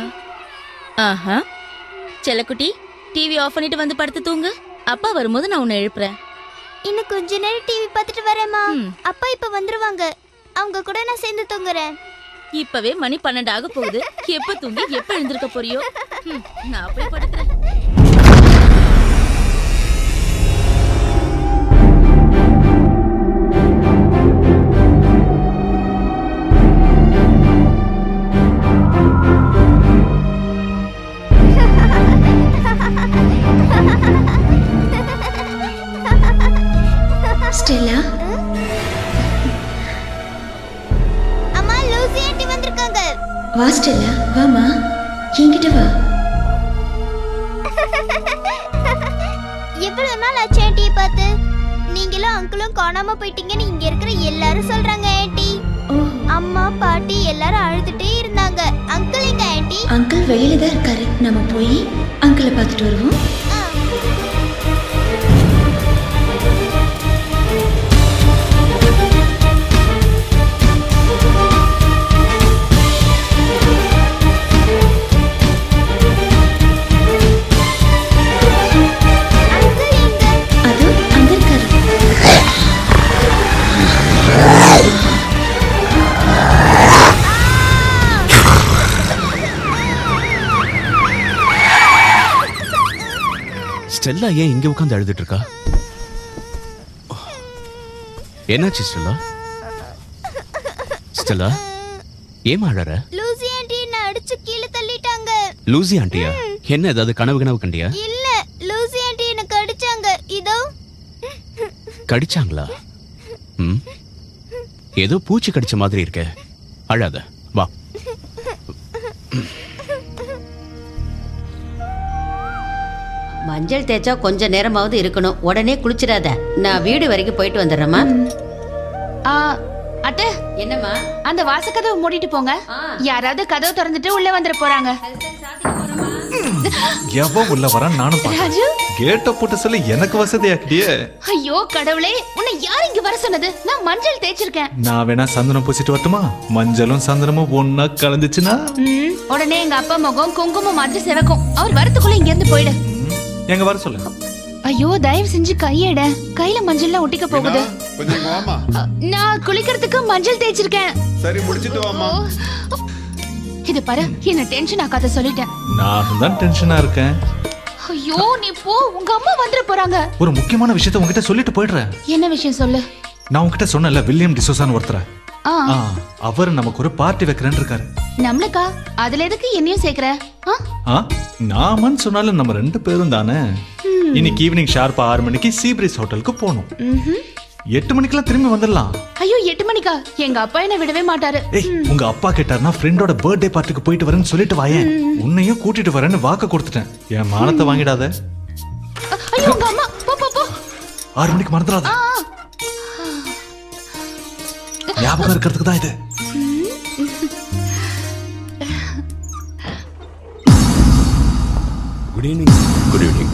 ஆஹா செல்லக்குட்டி டிவி ஆஃப் பண்ணிட்டு வந்து படுத்து தூங்கு அப்பா வரும்போது நான் உன்னை எழுப்புறேன் இன்னும் கொஞ்ச நேரம் டிவி பார்த்துட்டு வரேம்மா அப்பா இப்ப வந்துருவாங்க அவங்க கூட நான் சேர்ந்து தூங்குறேன் இப்பவே மணி பன்னெண்டு ஆக போகுது எப்ப தூங்கி எப்ப எழுந்திருக்க போறியோ ம், நான் அப்படியே படுக்கிறேன் ஸ்டெல்லா அம்மா லூசி ஆண்டி வந்திருக்காங்க வா ஸ்டெல்லா வாமா என்கிட்ட வா எவ்வளவு நாள் ஆச்சு ஆண்டியை பார்த்து நீங்களும் அங்கிளும் காணாம போயிட்டீங்கன்னு இங்க இருக்கிற எல்லாரும் சொல்றாங்க ஆண்டி அம்மா பாட்டி எல்லாரும் அழுதுட்டே இருந்தாங்க அங்கிள் எங்க ஆண்டி அங்கிள் வெளியில தான் இருக்காரு நம்ம போய் அங்கிளை பார்த்துட்டு வருவோம் ஆ ஸ்டெல்லா ஏன் இங்க உட்காந்து அழுதுட்டு இருக்கா என்னாச்சு ஸ்டெல்லா ஸ்டெல்லா ஏமா அழற லூசி ஆண்டி என்ன அடிச்சு கீழே தள்ளிட்டாங்க லூசி ஆண்டியா என்ன ஏதாவது கனவு கனவு கண்டியா இல்ல லூசி ஆண்டி எனக்கு அடிச்சாங்க இதோ கடிச்சாங்களா ம் ஏதோ பூச்சி கடிச்ச மாதிரி இருக்கே அழாத வா மஞ்சள் தேய்ச்சா கொஞ்ச நேரமாவது இருக்கணும் உடனே குளிச்சிடாத நான் வீடு வரைக்கும் போயிட்டு வந்துடுறேம்மா ஆ, அத்தை என்னம்மா அந்த வாசக்கதவை மூடிட்டு போங்க யாராவது கதவு திறந்துட்டு உள்ள வந்துட போறாங்க எவன் உள்ள வரான் நானும் ராஜு? பார்த்தேன் கேட்ட போட்டு சொல்லி எனக்கு வசதியாக்கிட்டியே ஐயோ கடவுளே உன்னை யார் இங்க வர சொன்னது நான் மஞ்சள் தேய்ச்சிருக்கேன் நான் வேணா சந்தனம் பூசிட்டு வரட்டுமா மஞ்சளும் சந்தனமும் ஒன்னா கலந்துச்சுன்னா ம், உடனே எங்க அப்பா முகம் குங்குமம் மாதிரி சிவக்கும் அவர் வரத்துக்குள்ள இங்க இருந்து போயிடு எங்க வர சொல்லு ஐயோ தயவு செஞ்சு கையெட கையில மஞ்சள்லாம் ஒட்டிக்க போகுது கொஞ்சம் இங்க வாமா நான் குளிக்கிறதுக்கு மஞ்சள் தேய்ச்சிருக்கேன் சரி முடிச்சிட்டு வாமா இது பாரு என்ன டென்ஷன் ஆக்காத சொல்லிட்டேன் நான் தான் டென்ஷனா இருக்கேன் ஐயோ நீ போ உங்க அம்மா வந்துட போறாங்க ஒரு முக்கியமான விஷயத்த உங்ககிட்ட சொல்லிட்டு போயிடுறேன் என்ன விஷயம் சொல்லு நான் உங்ககிட்ட சொன்னேன்ல வில்லியம் டிசோசான்னு ஒருத்தர ஆ ஆ, அவர் நமக்கு ஒரு பார்ட்டி வைக்கிறேன்னு இருக்காரு நம்மளுக்கா அதுல எதுக்கு என்னையும் சேர்க்கிற ஆ? ஆ நாமன்னு சொன்னாலும் நம்ம ரெண்டு பேரும் தானே ம். இன்னைக்கு ஈவினிங் ஷார்ப்பா ஆறு மணிக்கு சீப்ரிஸ் ஹோட்டலுக்கு போகணும் ம்ஹும். எட்டு மணிக்கெல்லாம் திரும்பி வந்துடலாம் ஐயோ எட்டு மணிக்கா எங்க அப்பா என்ன விடவே மாட்டாரு ஏய் உங்க அப்பா கேட்டாருன்னா ஃப்ரெண்டோட பர்த்டே பார்ட்டிக்கு போயிட்டு வரேன்னு சொல்லிட்டு வாயேன் உன்னையும் கூட்டிட்டு வரேன்னு வாக்கு கொடுத்துட்டேன் என் மானத்தை வாங்கிடாத ஐயோ உங்க அம்மா போ போ போ ஆறு மணிக்கு மறந்துடாத ஆ, ஞாபகம் இருக்கிறதுக்கு தான் இது good evening good evening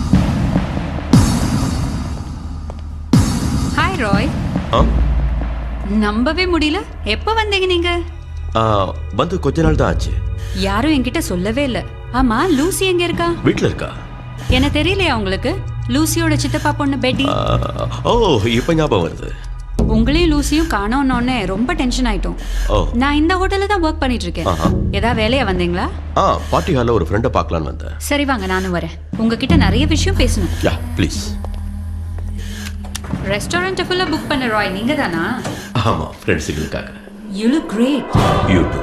hi Roy ah நம்பவே முடியல எப்போ வந்தீங்க நீங்க ஆ, வந்து கொஞ்ச நாள் தான் ஆச்சு யாரும் என்கிட்ட சொல்லவே இல்ல ஆமா லூசி எங்க இருக்கா வீட்ல இருக்கா என்ன தெரியலையா உங்களுக்கு லூசியோட சித்தப்பா பொண்ணு பெட்டி ஆ, ஓ இப்ப ஞாபகம் வருது உங்களையும் லூசியும் காணோன்னே ரொம்ப டென்ஷன் ஆயிட்டோம் ஓ நான் இந்த ஹோட்டல்ல தான் ஒர்க் பண்ணிட்டு இருக்கேன் ஆஹா. ஏதாவது வேலையா வந்தீங்களா ஆ பார்ட்டி ஹாலில் ஒரு ஃப்ரெண்டை பார்க்கலான்னு வந்தேன் சரி வாங்க நானும் வரேன் உங்ககிட்ட நிறைய விஷயம் பேசணும் யா ப்ளீஸ் ரெஸ்டாரண்ட் ஃபுல்லா புக் பண்ண ராய் நீங்க தானா ஆமா ஃப்ரெண்ட்ஸுகளுக்காக you look great you too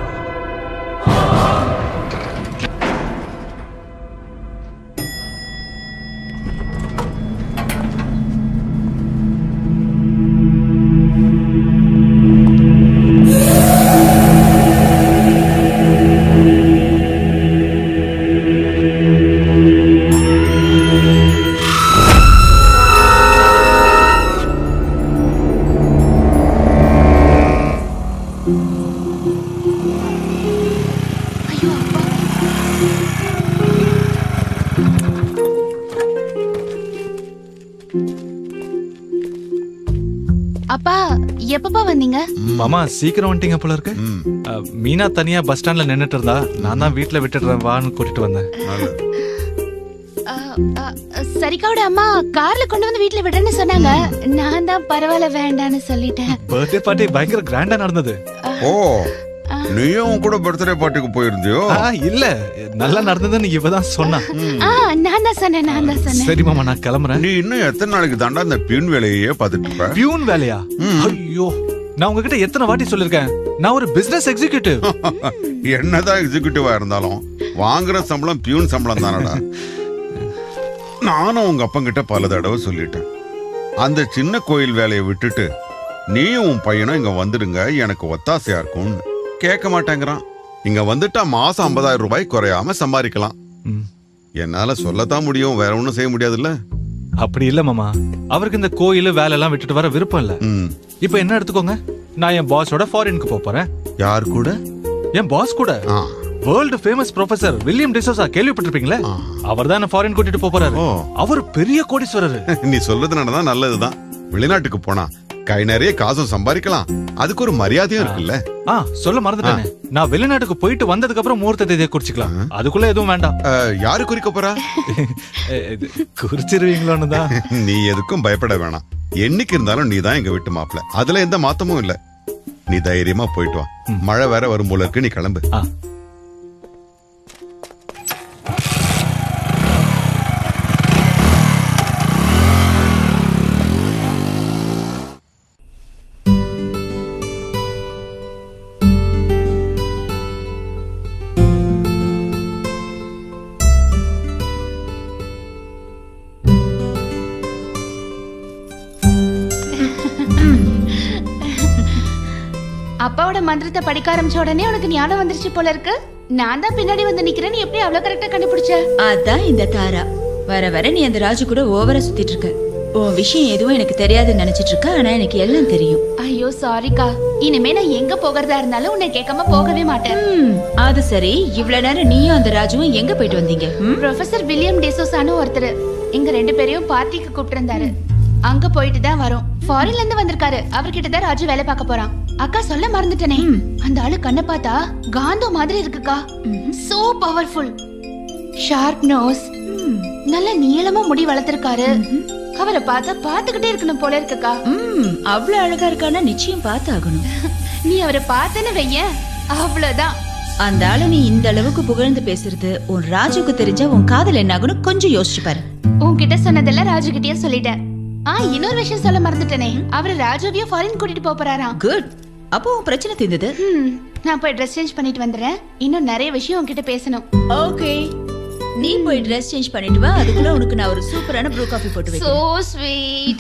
அப்பா எப்பப்பா வந்தீங்க மாமா சீக்கிரம் வந்துட்டீங்க போல இருக்கு அ, மீனா தனியா பஸ் ஸ்டாண்ட்ல நின்னுட்டு இருந்தா நான் தான் வீட்டுல விட்டுடுறேன் வான்னு கூட்டிட்டு வந்தேன் ஆ, ஆ, சரிகாவோட அம்மா கார்ல கொண்டு வந்து வீட்ல விடுறேன்னு சொன்னாங்க நான் தான் பரவாயில்ல வேண்டான்னு சொல்லிட்டேன் பர்த்டே பார்ட்டி பயங்கர கிராண்டா நடந்தது ஓ நீயும் உன் கூட பர்த்டே பார்ட்டிக்கு போயிருந்தியோ ஆ, இல்ல நல்லா நடந்ததுன்னு இவதான் சொன்னா ஆ நான் தான் சொன்னேன் நான் தான் சொன்னேன் சரி மாமா நான் கிளம்புறேன் நீ இன்னும் எத்தனை நாளைக்கு தாண்டா இந்த பியூன் வேலையே பார்த்துட்டு இருப்ப பியூன் வேலையா ஐயோ நான் உங்ககிட்ட எத்தனை வாட்டி சொல்லிருக்கேன் நான் ஒரு பிசினஸ் எக்ஸிகியூட்டிவ் என்னதான் எக்ஸிகியூட்டிவா இருந்தாலும் வாங்குற சம்பளம் பியூன் சம்பளம் தானடா நானும் உங்க அப்பங்கிட்ட பல தடவை சொல்லிட்டேன் அந்த சின்ன கோயில் வேலையை விட்டுட்டு நீயும் உன் பையனும் இங்க வந்துடுங்க எனக்கு ஒத்தாசையா இருக்கும்னு கேட்க மாட்டேங்கிறான் இங்க வந்துட்டா மாசம் ஐம்பதாயிரம் ரூபாய் குறையாம சம்பாதிக்கலாம் என்னால சொல்லத்தான் முடியும் வேற ஒண்ணும் செய்ய முடியாதுல்ல அப்படி இல்ல மாமா அவருக்கு இந்த கோயில் வேலை எல்லாம் விட்டுட்டு வர விருப்பம் இல்ல இப்போ என்ன எடுத்துக்கோங்க நான் என் பாஸோட ஃபாரினுக்கு போக போறேன் யார் கூட என் பாஸ் கூட world famous professor William D'Souza கேள்விப்பட்டிருப்பீங்களே அவர் தான் ஃபாரின் கூட்டிட்டு போக போறாரு அவர் பெரிய கோடீஸ்வரர் நீ சொல்றதுனாலதான் நல்லதுதான் வெளிநாட்டுக்கு போனா கை நிறைய காசும் சம்பாதிக்கலாம் அதுக்கு ஒரு மரியாதையும் இருக்குல்ல ஆ சொல்ல மறந்துட்டேனே நான் வெளிநாட்டுக்கு போயிட்டு வந்ததுக்கு அப்புறம் முகூர்த்த தேதியை குறிச்சுக்கலாம் அதுக்குள்ள எதுவும் வேண்டாம் யாரு குறிக்க போறா குறிச்சிருவீங்களோன்னு தான் நீ எதுக்கும் பயப்பட வேணாம் என்னைக்கு இருந்தாலும் நீ தான் எங்க வீட்டு மாப்பிள அதுல எந்த மாத்தமும் இல்ல நீ தைரியமா போயிட்டு வா மழை வேற வரும் போல இருக்கு நீ கிளம்பு அப்பாவோட மந்திரத்தை படிக்க ஆரம்பிச்ச உடனே உனக்கு ஞானம் வந்துருச்சு போல இருக்கு நான் தான் பின்னாடி வந்து நிக்கிறேன்னு எப்படி அவ்வளவு கரெக்டா கண்டுபிடிச்ச அதான் இந்த தாரா வர வர நீ அந்த ராஜு கூட ஓவரா சுத்திட்டு இருக்க உன் விஷயம் எதுவும் எனக்கு தெரியாதுன்னு நினைச்சிட்டு இருக்க ஆனா எனக்கு எல்லாம் தெரியும் ஐயோ சாரிக்கா இனிமே நான் எங்க போகிறதா இருந்தாலும் உன்னை கேட்காம போகவே மாட்டேன் ம், அது சரி இவ்வளவு நேரம் நீயும் அந்த ராஜுவும் எங்க போயிட்டு வந்தீங்க ம்? ப்ரொஃபசர் வில்லியம் டெசோசான்னு ஒருத்தர் எங்க ரெண்டு பேரையும் பார்ட்டிக்கு கூப்பிட்டு இருந்தாரு அங்க போயிட்டு தான் வரோம் ஃபாரின்ல இருந்து வந்திருக்காரு அவர்கிட்ட தான் ராஜு வேலை பார்க்க போறான் அக்கா சொல்ல மறந்துட்டனே அந்த ஆளு கண்ணை பார்த்தா காந்தோ மாதிரி இருக்குக்கா சோ பவர்ஃபுல் ஷார்ப் நோஸ் நல்ல நீளமா முடி வளர்த்திருக்காரு அவரை பார்த்தா பார்த்துக்கிட்டே இருக்கணும் போல இருக்குக்கா ம், அவ்வளவு அழகா இருக்கானா நிச்சயம் பார்த்தாகணும் நீ அவரை பார்த்தேன்னு வைய அவ்வளவுதான் அந்த ஆளு நீ இந்த அளவுக்கு புகழ்ந்து பேசுறது உன் ராஜுக்கு தெரிஞ்சா உன் காதல் என்ன ஆகணும் கொஞ்சம் யோசிச்சு பாரு உன்கிட்ட சொன்னதெல்லாம் ராஜு கிட்டயே சொல்லிட்டேன் ஆ இன்னொரு விஷயம் சொல்ல மறந்துட்டேனே அவரு ராஜுவையும் ஃபாரின் கூட்டிட்டு போப் போறாராம் குட் அப்போ உன் பிரச்சனை தீர்ந்தது நான் போய் ட்ரெஸ் சேஞ்ச் பண்ணிட்டு வந்துடுறேன் இன்னும் நிறைய விஷயம் உன்கிட்ட பேசணும் ஓகே நீ போய் ட்ரெஸ் சேஞ்ச் பண்ணிட்டு வா அதுக்குள்ள உனக்கு நான் ஒரு சூப்பரான ப்ரூ காஃபி போட்டு சோ வைக்கிறேன் ஸ்வீட்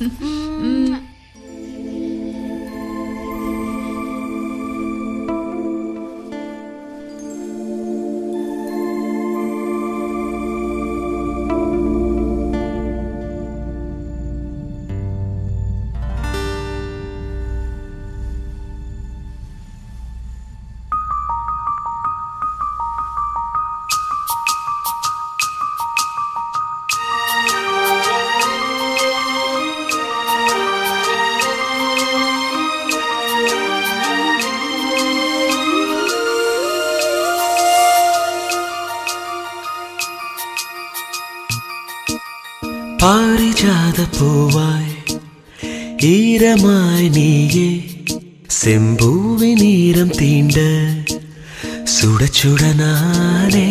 பாரிஜாத பூவாய் ஈரமாய் நீயே செம்பூவி நீரம் தீண்ட சுட சுட நானே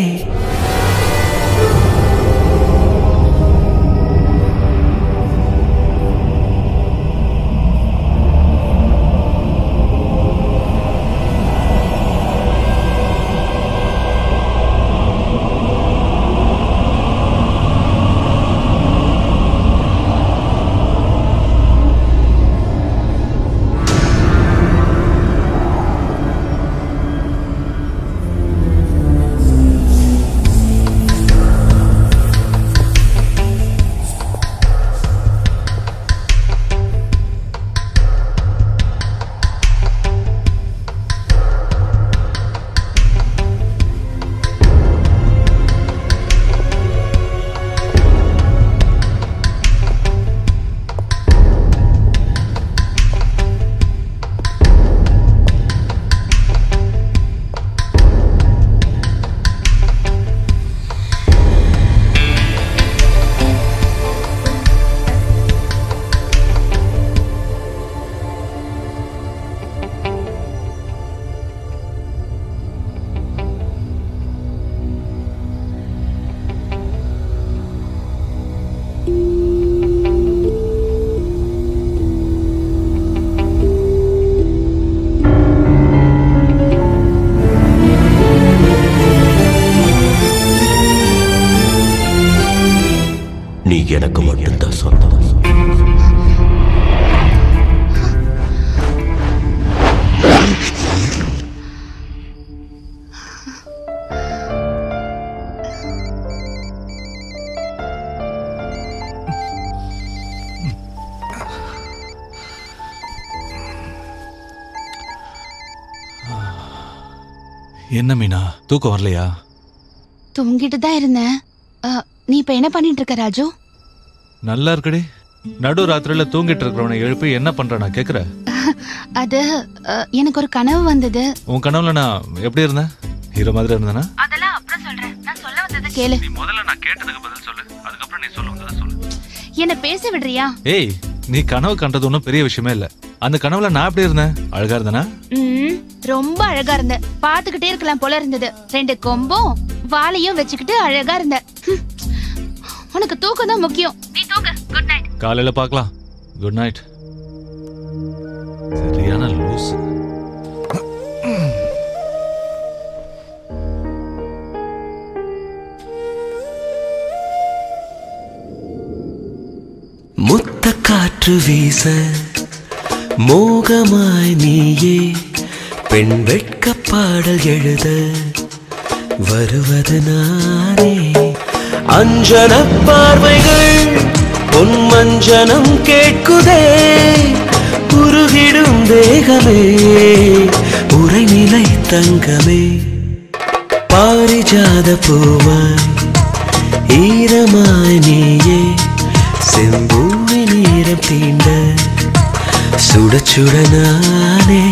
நீ எனக்கு மட்டும்தான் சொந்தம் என்ன மீனா தூக்கம் வரலையா தூங்கிட்டு தான் இருந்தேன் அ, நீ இப்ப என்ன பண்ணிட்டு இருக்க ராஜு நல்லா இருக்குடி நடு ராத்திரில தூங்கிட்டு இருக்கிறவனை எழுப்பி என்ன பண்ற நான் கேக்குற அது அ, எனக்கு ஒரு கனவு வந்தது உன் கனவுல நான் எப்படி இருந்தேன் ஹீரோ மாதிரி இருந்தேனா அதெல்லாம் அப்புறம் சொல்றேன் நான் சொல்ல வந்தது கேளு முதல்ல நான் கேட்டதுக்கு பதில் சொல்லு அதுக்கப்புறம் நீ சொல்ல சொல்லு என்ன பேச விடுறியா ஏய் நீ கனவு கண்டது ஒன்றும் பெரிய விஷயமே இல்ல அந்த கனவுல நான் எப்படி இருந்தேன் அழகா இருந்தேனா ம் ரொம்ப அழகா இருந்த பாத்துக்கிட்டே இருக்கலாம் போல இருந்தது ரெண்டு கொம்பும் வாளையும் வச்சுக்கிட்டு அழகா இருந்த ஹம். உனக்கு தூக்கம் தான் முக்கியம் நீ தூங்கு குட் நைட் காலையில பார்க்கலாம் குட் நைட் சரியான லூஸ் முத்த காற்று வீச மோகமாய் நீயே பெண் வெட்க பாடல் எழுத வருவது நானே அஞ்சன பார்வைகள் பொன் மஞ்சனம் கேட்குதே உருகிடும் தேகமே உரைநிலை தங்கமே பாரிஜாத பூவாய் ஈரமாய் நீயே செம்பூவி நீரம் தீண்ட சுட சுட நானே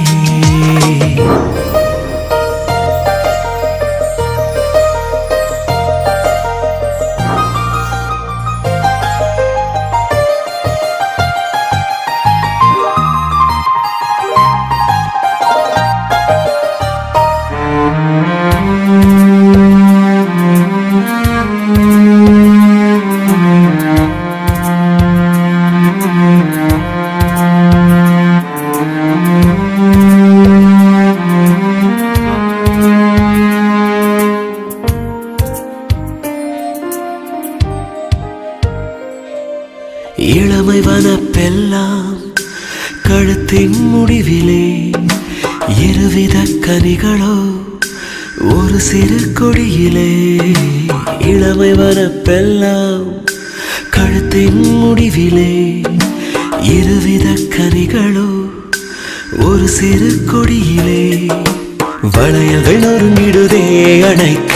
இளமை வனப்பெல்லாம் கழுத்தின் முடிவிலே இருவித கனிகளோ ஒரு சிறு கொடியிலே இளமை வனப்பெல்லாம் கழுத்தின் முடிவிலே இருவித கனிகளோ ஒரு சிறு கொடியிலே வளையல்கள் நொறுங்கிடுதே அணைக்க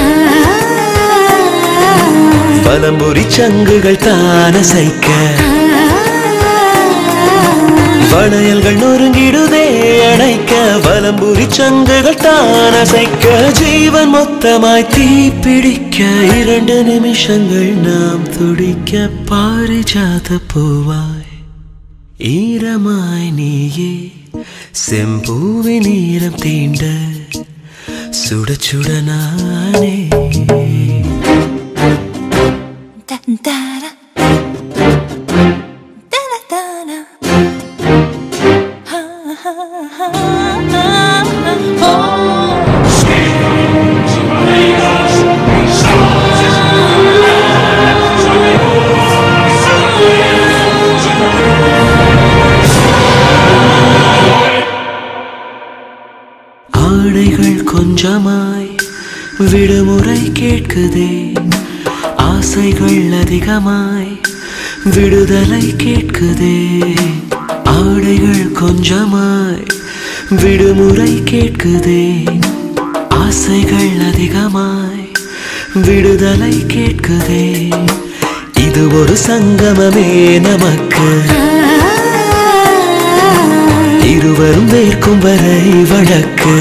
வலம்புரி சங்குகள் தான சைக்க வளையல்கள் நொறுங்கிடுதே அணைக்க வலம்புரி சங்குகள் தான சைக்க ஜீவன் மொத்தமாய் தீப்பிடிக்க இரண்டு நிமிஷங்கள் நாம் துடிக்க பாரிஜாத பூவாய் ஈரமாய் நீயே செம்பூவி நீரம் தீண்ட சுட சுட நானே ஆடைகள் கொஞ்சமாய் விடுமுறை கேட்குதே ஆசைகள் அதிகமாய் விடுதலை கேட்குதே ஆடைகள் கொஞ்சமாய் விடுமுறை கேட்குதே ஆசைகள் அதிகமாய் விடுதலை கேட்குதே இது ஒரு சங்கமமே நமக்கு இருவரும் வேர்க்கும் வரை வழக்கு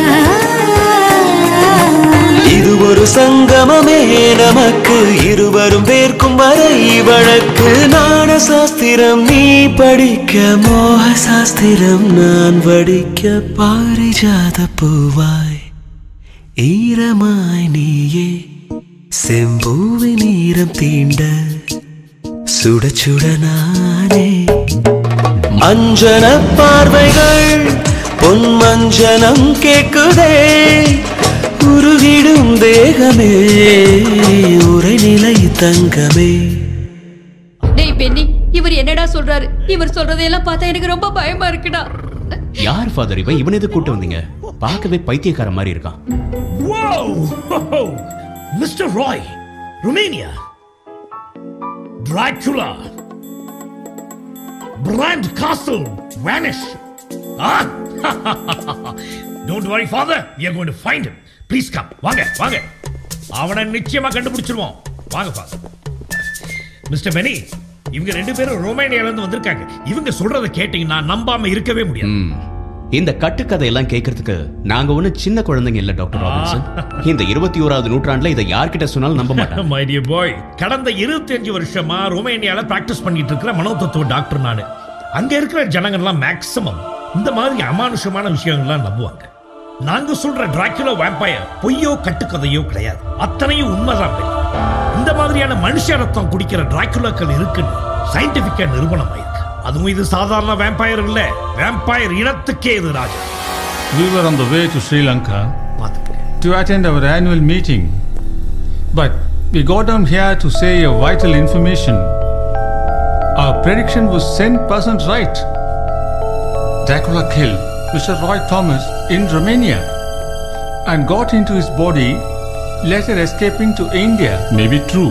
இது ஒரு சங்கமமே நமக்கு இருவரும் வேர்க்கும் வரை வழக்கு நாண சாஸ்திரம் நீ படிக்க மோக சாஸ்திரம் நான் வடிக்க பாரிஜாத பூவாய் ஈரமாய் நீயே செம்பூவி நீரம் தீண்ட சுட சுட நானே அஞ்சன பார்வைகள் பொன் மஞ்சனம் கேட்குதே உருகிடும் தேகமே உரைநிலை தங்கமே டேய் பென்னி இவர் என்னடா சொல்றாரு இவர் சொல்றதையெல்லாம் பார்த்தா எனக்கு ரொம்ப பயமா இருக்குடா யார் ஃபாதர் இவன் இவன் எது கூட்டு வந்தீங்க பார்க்கவே பைத்தியக்கார மாதிரி இருக்கான் Whoa! Mr. Roy, Romania. Dracula. Brand Castle vanish. Ah? Don't worry, father. We are going to find him. Please come. வாங்க வாங்க அவனை நிச்சயமா கண்டுபிடிச்சிருவோம் வாங்க ஃபாதர் மிஸ்டர் பெனி இவங்க ரெண்டு பேரும் ரோமேனியால இருந்து வந்திருக்காங்க இவங்க சொல்றத கேட்டீங்கன்னா நம்பாம இருக்கவே முடியாது ம். இந்த கட்டுக்கதை எல்லாம் கேட்கறதுக்கு நாங்க ஒண்ணு சின்ன குழந்தைங்க இல்ல டாக்டர் ராபின்சன் இந்த இருபத்தி ஓராவது நூற்றாண்டுல இதை யார்கிட்ட சொன்னாலும் நம்ப மாட்டாங்க மை டியர் பாய் கடந்த 25 வருஷமா ரோமேனியால பிராக்டிஸ் பண்ணிட்டு இருக்கிற மனோதத்துவ டாக்டர் நானு அங்க இருக்கிற ஜனங்கள்லாம் மேக்ஸிமம் இந்த மாதிரி அமானுஷமான விஷயங்கள்லாம் நம்புவாங்க நாங்க சொல்ற டிராக்குலா வேம்பயர் பொய்யோ கட்டுக்கதையோ கிடையாது அத்தனையும் உண்மைதான் பெண். இந்த மாதிரியான மனுஷ ரத்தம் குடிக்கிற டிராக்குலாக்கள் இருக்குன்னு சயின்டிபிக்கா நிரூபணம் ஆயிருக்கு அதுவும் இது சாதாரண வேம்பயர் இல்ல வேம்பயர் இனத்துக்கே இது ராஜா We were on the way to Sri Lanka to attend our annual meeting. But we got down here to say a vital information. Our prediction was 10% right. Dracula killed Mr. Roy Thomas in Romania and got into his body, later escaping to India. May be true.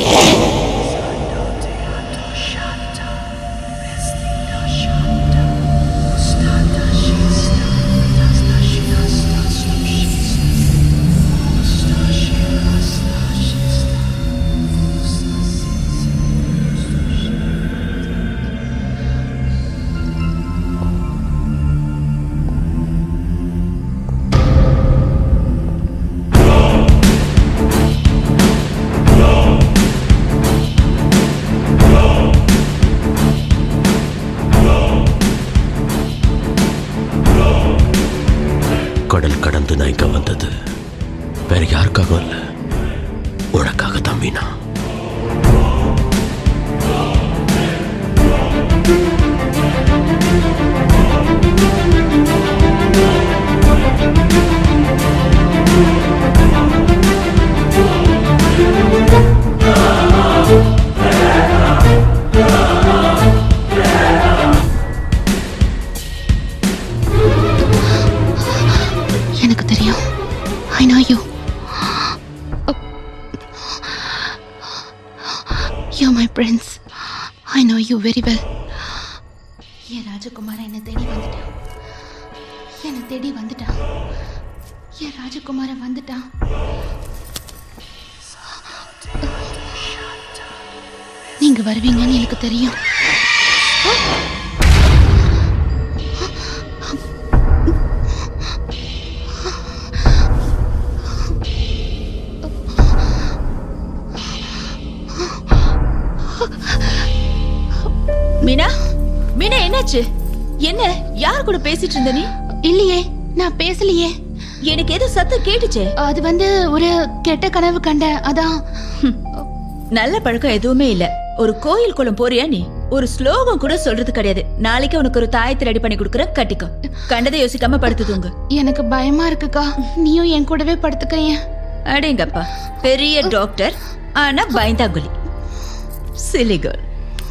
கடல் கடந்து நான் இங்க வந்தது வேற யாருக்காகவும் இல்ல உனக்காக தான் மீனா எனக்கு தெரியும் I know you you my prince I know you very well என் ராஜகுமாரன் என்னை தேடி வந்துட்டான் என்னை தேடி வந்துட்டான் என் ராஜகுமாரன் வந்துட்டான் நீங்க வருவீங்கன்னு எனக்கு தெரியும் மீனா மீனா என்னாச்சு என்ன யார் கூட பேசிட்டு இருந்த நீ இல்லையே நான் பேசலையே எனக்கு ஏதோ சத்தம் கேட்டுச்சே அது வந்து ஒரு கெட்ட கனவு கண்டேன் அதான் நல்ல பழக்கம் எதுவுமே இல்ல ஒரு கோயில் குளம் போறியா நீ ஒரு ஸ்லோகம் கூட சொல்றது கிடையாது நாளைக்கு உனக்கு ஒரு தாயத்தை ரெடி பண்ணி கொடுக்குற கட்டிக்கோ கண்டதை யோசிக்காம படுத்து தூங்கு எனக்கு பயமா இருக்குக்கா நீயும் என் கூடவே படுத்துக்கையன் அடேங்கப்பா பெரிய டாக்டர் ஆனா பயந்தாங்குழி சிலி கேர்ள்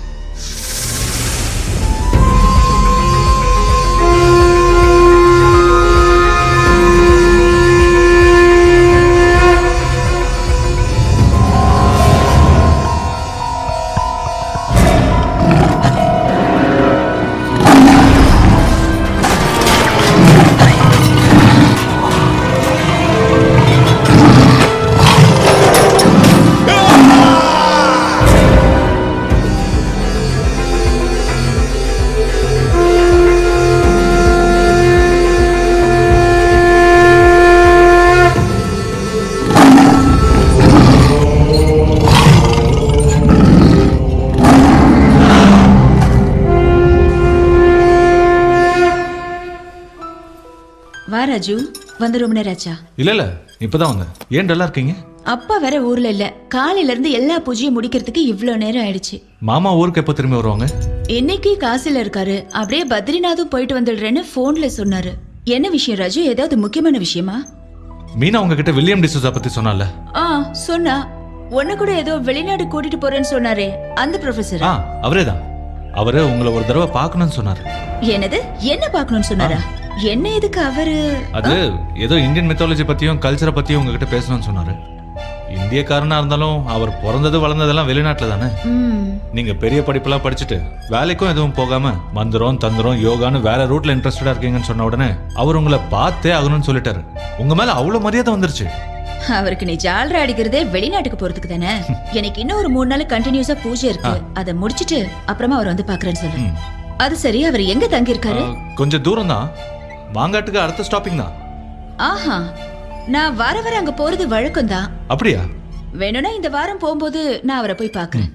வா ராஜு வந்து ரொம்ப நேரம் ஆச்சா இல்ல இல்ல இப்பதான் வந்தேன் ஏன் டல்லா இருக்கீங்க அப்பா வேற ஊர்ல இல்ல காலையில இருந்து எல்லா பூஜையும் முடிக்கிறதுக்கு இவ்ளோ நேரம் ஆயிடுச்சு மாமா ஊருக்கு எப்போ திரும்பி வருவாங்க இன்னைக்கு காசில இருக்காரு அப்படியே பத்ரிநாதும் போயிட்டு வந்துடுறேன்னு போன்ல சொன்னாரு என்ன விஷயம் ராஜு ஏதாவது முக்கியமான விஷயமா மீனா உங்ககிட்ட வில்லியம் டிசூசா பத்தி சொன்னால ஆ சொன்னா உன்ன கூட ஏதோ வெளிநாடு கூட்டிட்டு போறேன்னு சொன்னாரே அந்த ப்ரொஃபசர் ஆ அவரே தான் அவரு உங்களை ஒரு தடவை பார்க்கணும்னு சொன்னாரு என்னது என்ன பார்க்கணும்னு சொன்னாரா என்ன எதுக்கு அவரு அது ஏதோ இந்தியன் மித்தாலஜி பத்தியும் கல்ச்சரை பத்தியும் உங்ககிட்ட பேசணும்னு சொன்னாரு இந்தியக்காரனா இருந்தாலும் அவர் பிறந்தது வளர்ந்ததெல்லாம் வெளிநாட்டுல தானே ம், நீங்க பெரிய படிப்பெல்லாம் படிச்சுட்டு வேலைக்கும் எதுவும் போகாம மந்திரம் தந்திரம் யோகான்னு வேற ரூட்ல இன்ட்ரெஸ்டடா இருக்கீங்கன்னு சொன்ன உடனே அவர் உங்களை பார்த்தே ஆகணும்னு சொல்லிட்டாரு உங்க மேல அவ்வளவு மரியாதை வந்துருச்சு அவருக்கு நீ ஜால்ரா அடிக்கிறதே வெளிநாட்டுக்கு போறதுக்கு தானே எனக்கு இன்னும் ஒரு மூணு நாள் கண்டினியூஸா பூஜை இருக்கு அதை முடிச்சிட்டு அப்புறமா அவர் வந்து பாக்குறேன்னு சொல்லு அது சரி அவர் எங்க தங்கி இருக்காரு கொஞ்சம் தூரம் தான் மாங்காட்டுக்கு அடுத்த ஸ்டாப்பிங் தான் ஆஹா நான் வர வர அங்க போறது வழக்கம் தான் அப்படியா வேணும்னா இந்த வாரம் போகும்போது நான் அவரை போய் பாக்குறேன்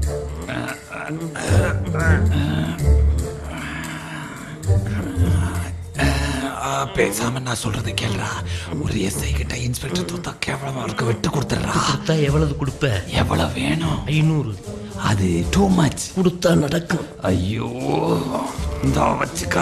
பேசாம நான் சொல்றதை கேளுடா ஒரு எஸ்ஐ கிட்ட இன்ஸ்பெக்டர் தோத்தா கேவலமா இருக்க விட்டு கொடுத்துறா கொடுத்தா எவ்வளவு கொடுப்ப எவ்வளவு வேணும் ஐநூறு அது டூ மச் கொடுத்தா நடக்கும் ஐயோ இந்த வச்சுக்க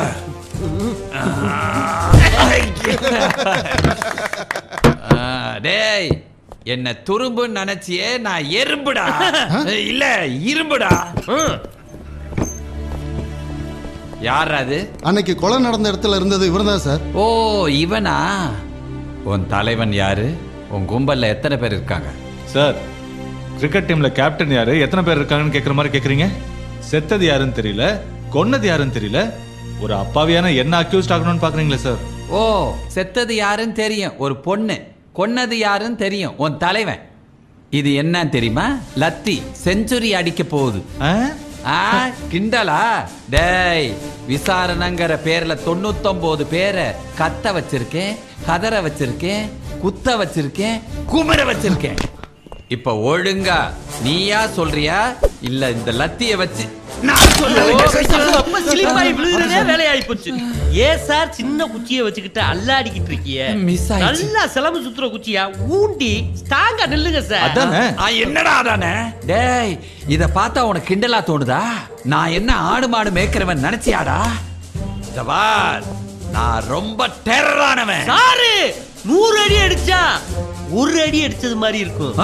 ஆ, டேய் என்ன துரும்புன்னு நினைச்சியே நான் எறும்புடா இல்ல இரும்புடா யார் அது அன்னைக்கு கொலை நடந்த இடத்துல இருந்தது இவர்தான் சார் ஓ இவனா உன் தலைவன் யாரு உன் கும்பல்ல எத்தனை பேர் இருக்காங்க சார் கிரிக்கெட் டீம்ல கேப்டன் யாரு எத்தனை பேர் இருக்காங்கன்னு கேக்குற மாதிரி கேக்குறீங்க செத்தது யாருன்னு தெரியல கொன்னது யாருன்னு தெரியல ஒரு அப்பாவியான என்ன அக்யூஸ்ட் ஆகணும்னு பாக்குறீங்களா சார் ஓ செத்தது யாருன்னு தெரியும் ஒரு பொண்ணு கொன்னது யாருன்னு தெரியும் உன் தலைவன் இது என்ன தெரியுமா லத்தி செஞ்சுரி அடிக்க போகுது ஆ கிண்டலா டேய் விசாரணைங்கிற பேர்ல தொண்ணூத்தொன்பது பேரை கத்த வச்சிருக்கேன் கதற வச்சிருக்கேன் குத்த வச்சிருக்கேன் குமர வச்சிருக்கேன் இப்ப ஒழுங்கா நீயா சொல்றியா இல்ல இந்த லத்திய வச்சு நான் ரொம்ப சிலிப்பாய் விழுகிறதே வேலையாயி போச்சு ஏன் சார் சின்ன குச்சியை வச்சுக்கிட்டு அல்லாடிக்கிட்டு இருக்கிய மிஸ் ஆயிடுச்சு. நல்லா சிலம்பு சுத்துற குச்சியா ஊண்டி ஸ்ட்ராங்கா நில்லுங்க சார் ஆ, என்னடா அதானே டேய் இத பார்த்தா உனக்கு கிண்டலா தோணுதா நான் என்ன ஆடு மாடு மேய்க்கிறவன் நினைச்சியாடா ஜவார் நான் ரொம்ப டெரரானவன் சாரு நூறு அடி அடிச்சா ஒரு அடி அடிச்சது மாதிரி இருக்கும்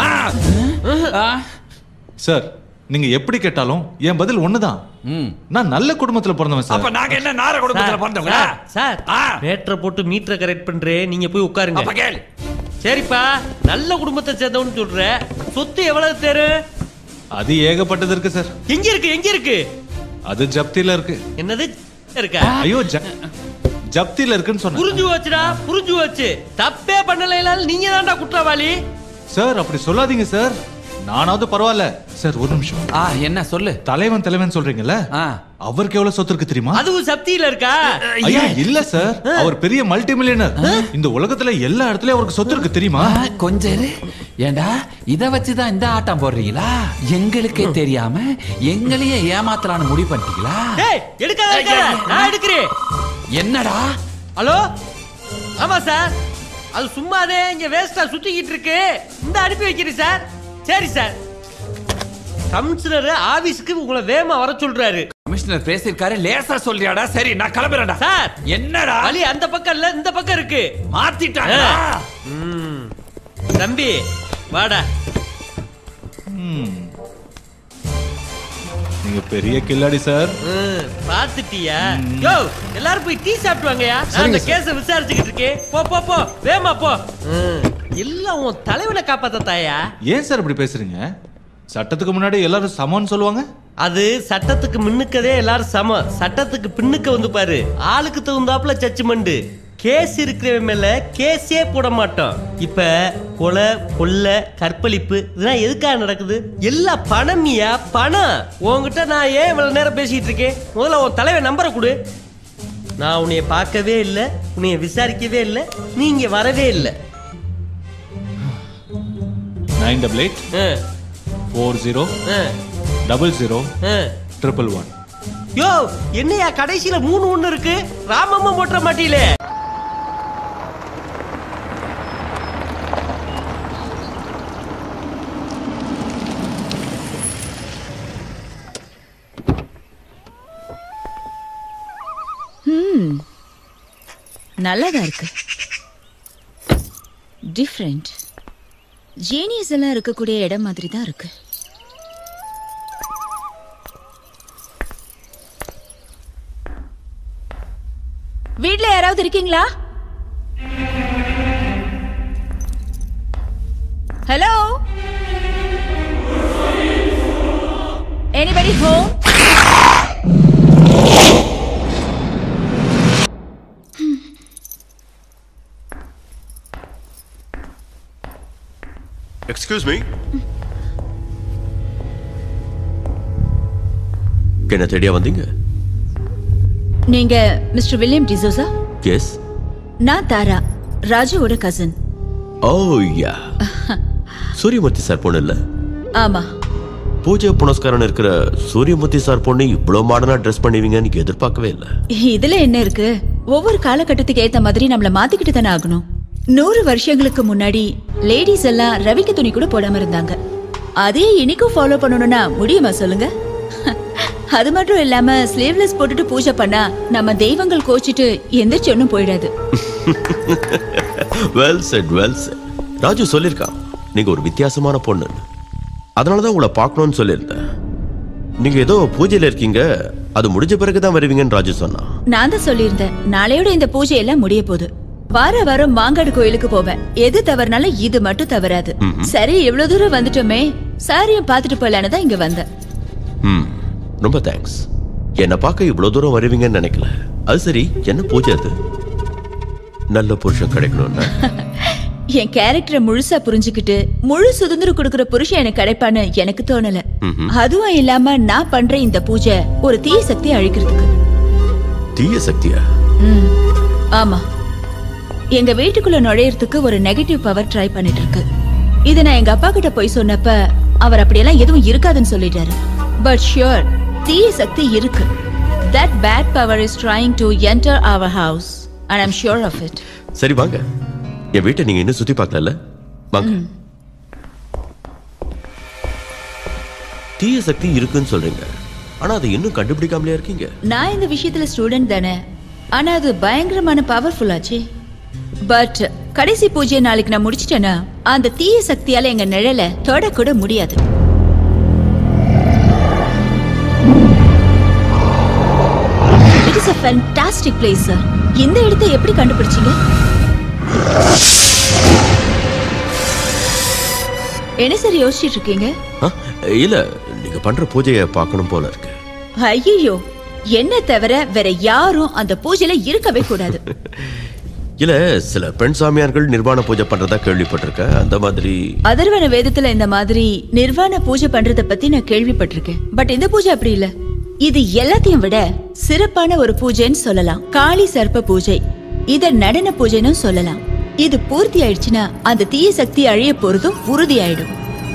சார் நீங்க எப்படி கேட்டாலும் என் பதில் ஒண்ணுதான் நான் நல்ல குடும்பத்துல பிறந்தவன் சார் அப்ப நாங்க என்ன நார குடும்பத்துல சார், பிறந்தவங்களா சார், சார் மேட்ரை போட்டு மீட்டரை கரெக்ட் பண்றேன் நீங்க போய் உட்காருங்க அப்ப கேளு. சரிப்பா நல்ல குடும்பத்தை சேர்ந்தவன்னு சொல்ற சொத்து எவ்வளவு தேரு அது ஏகப்பட்டது இருக்கு சார் எங்க இருக்கு எங்க இருக்கு அது ஜப்தில இருக்கு என்னது இருக்கா ஐயோ ஜ- ஜப்தில இருக்குன்னு சொன்னேன் புரிஞ்சு வச்சுடா புரிஞ்சு வச்சு தப்பே பண்ணலைனாலும் நீங்க தான்டா குற்றவாளி சார் அப்படி சொல்லாதீங்க சார் நானாவது பரவாயில்ல சார் ஒரு நிமிஷம் ஆ என்ன சொல்லு தலைவன் தலைவன் சொல்றீங்கல்ல அவருக்கு எவ்வளவு சொத்து இருக்கு தெரியுமா அதுவும் சப்தியில இருக்கா ஐயா இல்ல சார் அவர் பெரிய மல்டி மில்லியனர் இந்த உலகத்துல எல்லா இடத்துலயும் அவருக்கு சொத்து இருக்கு தெரியுமா கொஞ்சம் இரு. ஏண்டா இத வச்சுதான் இந்த ஆட்டம் போடுறீங்களா எங்களுக்கே தெரியாம எங்களையே ஏமாத்தலான்னு முடிவு பண்ணிட்டீங்களா டேய் எடுக்காத எடுக்காத. நான் எடுக்கிறேன் என்னடா ஹலோ ஆமா சார் அது சும்மாதே இங்க வேஸ்டா சுத்திக்கிட்டு இருக்கு இந்த அனுப்பி வைக்கிறேன் சார் சரி சார் கமிஷனர் ஆபீஸ்க்கு உங்களை வேகமா வர சொல்றாரு கமிஷனர் பேசியிருக்காரு லேசா சொல்றியாடா சரி நான் கிளம்புறேன்டா சார் என்னடா வழி அந்த பக்கம் இல்ல இந்த பக்கம் இருக்கு மாத்திட்டாங்களா? ம். தம்பி வாடா நீங்க பெரிய கில்லாடி சார் ம், பாத்துட்டியா யோ எல்லாரும் போய் டீ சாப்பிட்டு வாங்கயா நான் சரிங்க இந்த சார். கேஸ விசாரிச்சுக்கிட்டு இருக்கேன் போ போ போ வேமா போ ம், எல்லாம் உன் தலைவனை காப்பாத்த தாயா ஏன் சார் இப்படி பேசுறீங்க சட்டத்துக்கு முன்னாடி எல்லாரும் சமம்னு சொல்லுவாங்க அது சட்டத்துக்கு முன்னுக்கதே எல்லாரும் சமம் சட்டத்துக்கு பின்னுக்க வந்து பாரு ஆளுக்கு தகுந்தாப்புல ஜட்ஜ்மெண்ட் கேஸ் இருக்கிறவன் மேல கேஸே போட மாட்டோம் இப்ப கொலை கொள்ளை கற்பழிப்பு இதெல்லாம் எதுக்காக நடக்குது எல்லாம் பணமியா பணம் உன்கிட்ட நான் ஏன் இவ்வளவு நேரம் பேசிட்டு இருக்கேன் முதல்ல உன் தலைவன் நம்பரை கொடு நான் உன்னைய பார்க்கவே இல்லை உன்னைய விசாரிக்கவே இல்லை நீங்க வரவே இல்லை nine double eight four zero double zero triple one யோ என்னையா கடைசியில மூணு ஒண்ணு இருக்கு ராமம்மா போட்டுற மாட்டீங்களே ம் நல்லாதான் இருக்கு டிஃப்ரெண்ட் ஜீனியஸ் எல்லாம் இருக்கக்கூடிய இடம் மாதிரி தான் இருக்கு வீட்ல யாராவது இருக்கீங்களா hello anybody home excuse me என்ன தேடியா வந்தீங்க நீங்க மிஸ்டர் வில்லியம் டிசோசா எஸ் நான் தாரா ராஜுவோட cousin oh yeah Suryamurthy sir பொண்ணு இல்ல ஆமா பூஜை புனஸ்காரம் இருக்கிற சூரியமூர்த்தி சார் பொண்ணு இவ்வளவு மாடர்னா ட்ரெஸ் பண்ணுவீங்கன்னு எதிர்பார்க்கவே இல்லை இதுல என்ன இருக்கு ஒவ்வொரு காலகட்டத்துக்கு ஏத்த மாதிரி நம்மள மாத்திக்கிட்டு தானே ஆகணும் நூறு வருஷங்களுக்கு முன்னாடி லேடிஸ் எல்லாம் ரவிக்கு துணி கூட போடாம இருந்தாங்க அதே இன்னைக்கும் ஃபாலோ பண்ணணும்னா முடியுமா சொல்லுங்க அது மட்டும் இல்லாம ஸ்லீவ்லெஸ் போட்டுட்டு பூஜை பண்ணா நம்ம தெய்வங்கள் கோச்சிட்டு எந்திரிச்சு ஒண்ணும் போயிடாது well said well said Raju சொல்லியிருக்கான் நீங்க ஒரு வித்தியாசமான பொண்ணு அதனால தான் உங்களை பார்க்கணும்னு சொல்லியிருந்தேன் நீங்க ஏதோ பூஜையில இருக்கீங்க அது முடிஞ்ச பிறகுதான் வருவீங்கன்னு ராஜு சொன்னா நான் தான் சொல்லியிருந்தேன் நாளையோட இந்த பூஜை எல்லாம் முடிய போகுது வார வாரம் மாங்காடு கோயிலுக்கு போவேன் எது தவறுனாலும் இது மட்டும் தவறாது சரி இவ்வளவு தூரம் வந்துட்டோமே சாரியும் பார்த்துட்டு போலான்னு தான் இங்க வந்தேன் ம் ரொம்ப தேங்க்ஸ் என்னை பார்க்க இவ்வளவு தூரம் வருவீங்கன்னு நினைக்கல அது சரி என்ன பூஜை அது நல்ல புருஷன் கிடைக்கணும்னா என் கேரக்டரை முழுசா புரிஞ்சுக்கிட்டு முழு சுதந்திரம் கொடுக்கிற புருஷன் எனக்கு கிடைப்பான்னு எனக்கு தோணல ம்ஹும். அதுவும் இல்லாம நான் பண்ற இந்த பூஜை ஒரு தீய சக்தியை அழிக்கிறதுக்கு தீய சக்தியா ம், ஆமா எங்க வீட்டுக்குள்ள நுழையறதுக்கு ஒரு நெகட்டிவ் பவர் ட்ரை பண்ணிட்டு இருக்கு இத நான் எங்க அப்பா கிட்ட போய் சொன்னப்ப அவர் அப்படியெல்லாம் எதுவும் இருக்காதுன்னு சொல்லிட்டாரு பட் ஷியோர் தீய சக்தி இருக்கு that bad power is trying to enter our house and I'm sure of it சரி வாங்க என் வீட்டை நீங்க இன்னும் சுத்தி பார்க்கல வாங்க தீய சக்தி இருக்குன்னு சொல்றீங்க ஆனா அதை இன்னும் கண்டுபிடிக்காமலே இருக்கீங்க நான் இந்த விஷயத்துல ஸ்டூடெண்ட் தானே ஆனா அது பயங்கரமான பவர்ஃபுல் ஆச்சே பட் கடைசி பூஜையை நாளைக்கு நான் முடிச்சிட்டேன்னா அந்த தீய சக்தியால எங்க நிழல தொடக்கூட முடியாது it is a fantastic place sir இந்த இடத்தை எப்படி கண்டுபிடிச்சீங்க என்ன சார் யோசிச்சிட்டு இருக்கீங்க ஆ, இல்ல நீங்க பண்ற பூஜையை பார்க்கணும் போல இருக்கு ஐயோ என்ன தவிர வேற யாரும் அந்த பூஜையில இருக்கவே கூடாது இல்ல சில பெண் சாமியார்கள் நிர்வாண பூஜை பண்றதா கேள்விப்பட்டிருக்கேன் அந்த மாதிரி அதர்வன வேதத்துல இந்த மாதிரி நிர்வாண பூஜை பண்றத பத்தி நான் கேள்விப்பட்டிருக்கேன் பட் இந்த பூஜை அப்படி இல்ல இது எல்லாத்தையும் விட சிறப்பான ஒரு பூஜைன்னு சொல்லலாம் காளி சர்ப்ப பூஜை இத நடன பூஜைன்னு சொல்லலாம் இது பூர்த்தி ஆயிடுச்சுன்னா அந்த தீய சக்தி அழிய போறதும் உறுதி ஆயிடும்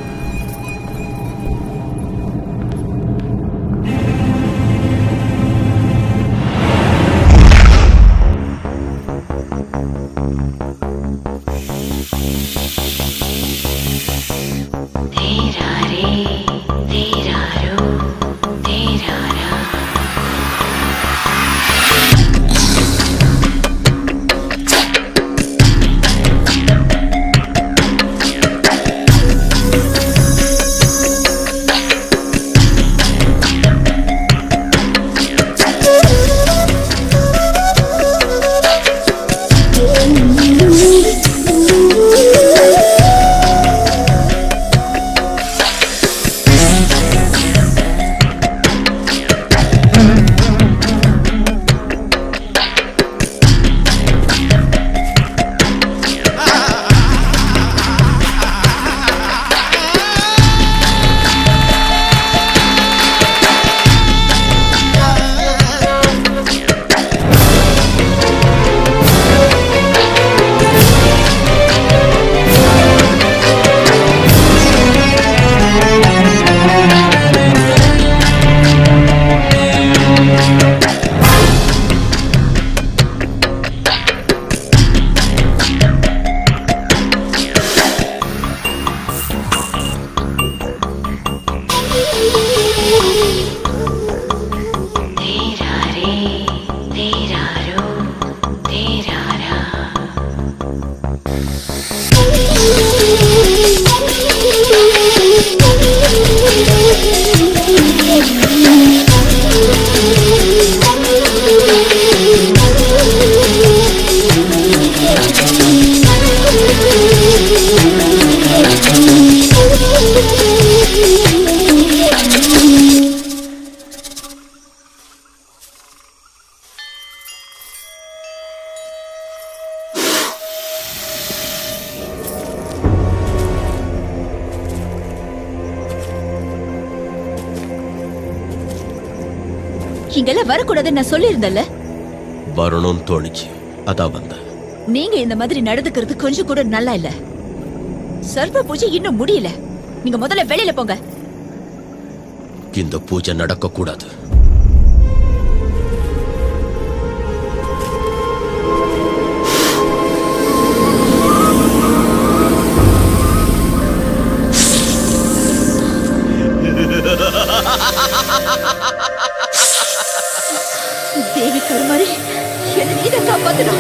இங்கெல்லாம் வரக்கூடாதுன்னு நான் சொல்லியிருந்தேன்ல வரணும்னு தோணுச்சு அதான் வந்தேன் நீங்க இந்த மாதிரி நடந்துக்கிறது கொஞ்சம் கூட நல்லா இல்ல சர்வ பூஜை இன்னும் முடியல நீங்க முதல்ல வெளியில போங்க இந்த பூஜை நடக்க கூடாது தேவி கருமாரி என்ன நீதான் காப்பாத்தணும்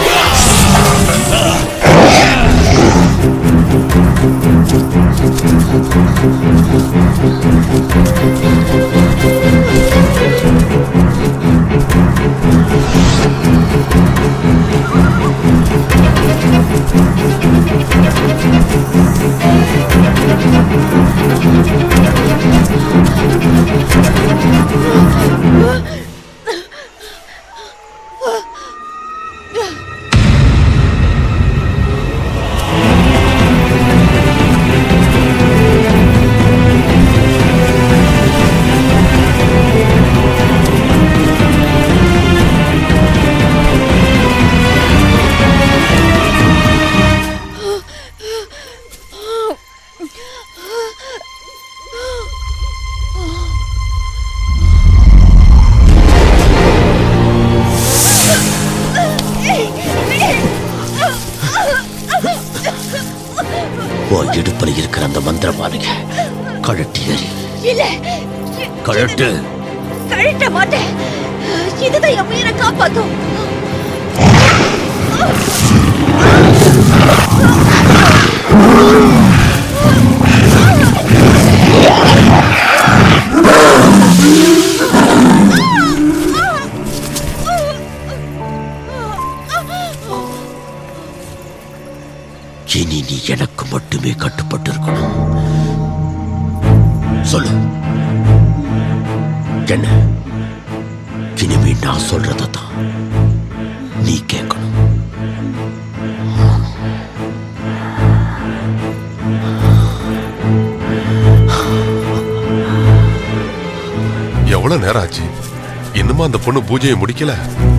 Ah! உன் இடுப்புல இருக்கிற அந்த மந்திர மாளிகை கழட்டி எறி இல்ல கழட்டு கழட்ட மாட்டேன் இதுதான் என் உயிரை காப்பாத்தும் இனி நீ எனக்கு மட்டுமே கட்டுப்பட்டு இருக்கணும் சொல்லு என்ன இனிமே நான் சொல்றதை தான் நீ கேட்கணும் எவ்வளவு நேரம் ஆச்சு இன்னுமா அந்த பொண்ணு பூஜையை முடிக்கல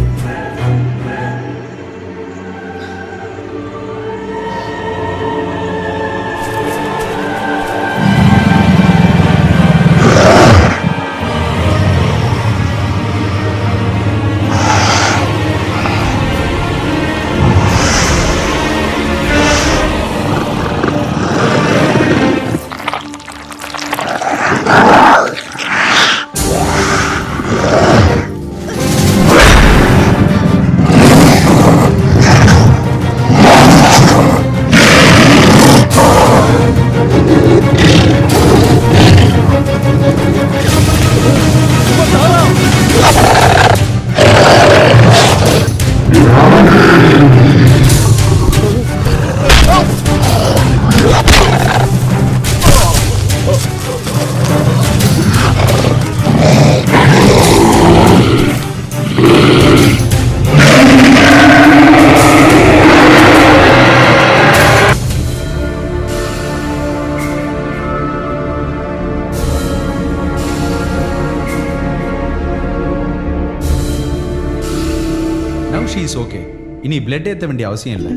நவ் ஷீ இஸ் ஓகே இனி பிளட் ஏற்ற வேண்டிய அவசியம் இல்லை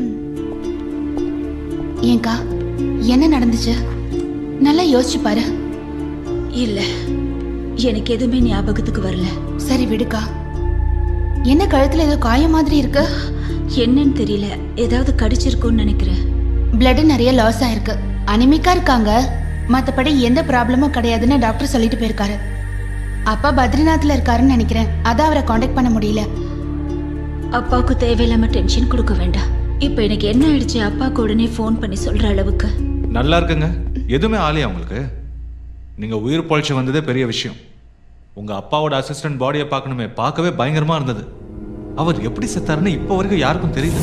ஏங்கா என்ன நடந்துச்சு நல்லா யோசிச்சு பாரு இல்ல எனக்கு எதுவுமே ஞாபகத்துக்கு வரல சரி விடுக்கா என்ன கழுத்துல ஏதோ காயம் மாதிரி இருக்கு என்னன்னு தெரியல ஏதாவது கடிச்சிருக்கும்னு நினைக்கிறேன் பிளட் நிறைய லாஸ் ஆயிருக்கு அனிமிக்கா இருக்காங்க மத்தபடி எந்த ப்ராப்ளமும் கிடையாதுன்னு டாக்டர் சொல்லிட்டு போயிருக்காரு அப்பா பத்ரிநாத்ல இருக்காருன்னு நினைக்கிறேன் அதான் அவரை காண்டாக்ட் பண்ண முடியல அப்பாவுக்கு தேவையில்லாம டென்ஷன் கொடுக்க வேண்டாம் இப்போ எனக்கு என்ன ஆயிடுச்சு அப்பாவுக்கு உடனே ஃபோன் பண்ணி சொல்ற அளவுக்கு நல்லா இருக்குங்க எதுவுமே ஆலையா உங்களுக்கு நீங்க உயிர் பொழைச்சு வந்ததே பெரிய விஷயம் உங்க அப்பாவோட அசிஸ்டன்ட் பாடியை பார்க்கணுமே பார்க்கவே பயங்கரமா இருந்தது அவர் எப்படி செத்தாருன்னு இப்போ வரைக்கும் யாருக்கும் தெரியல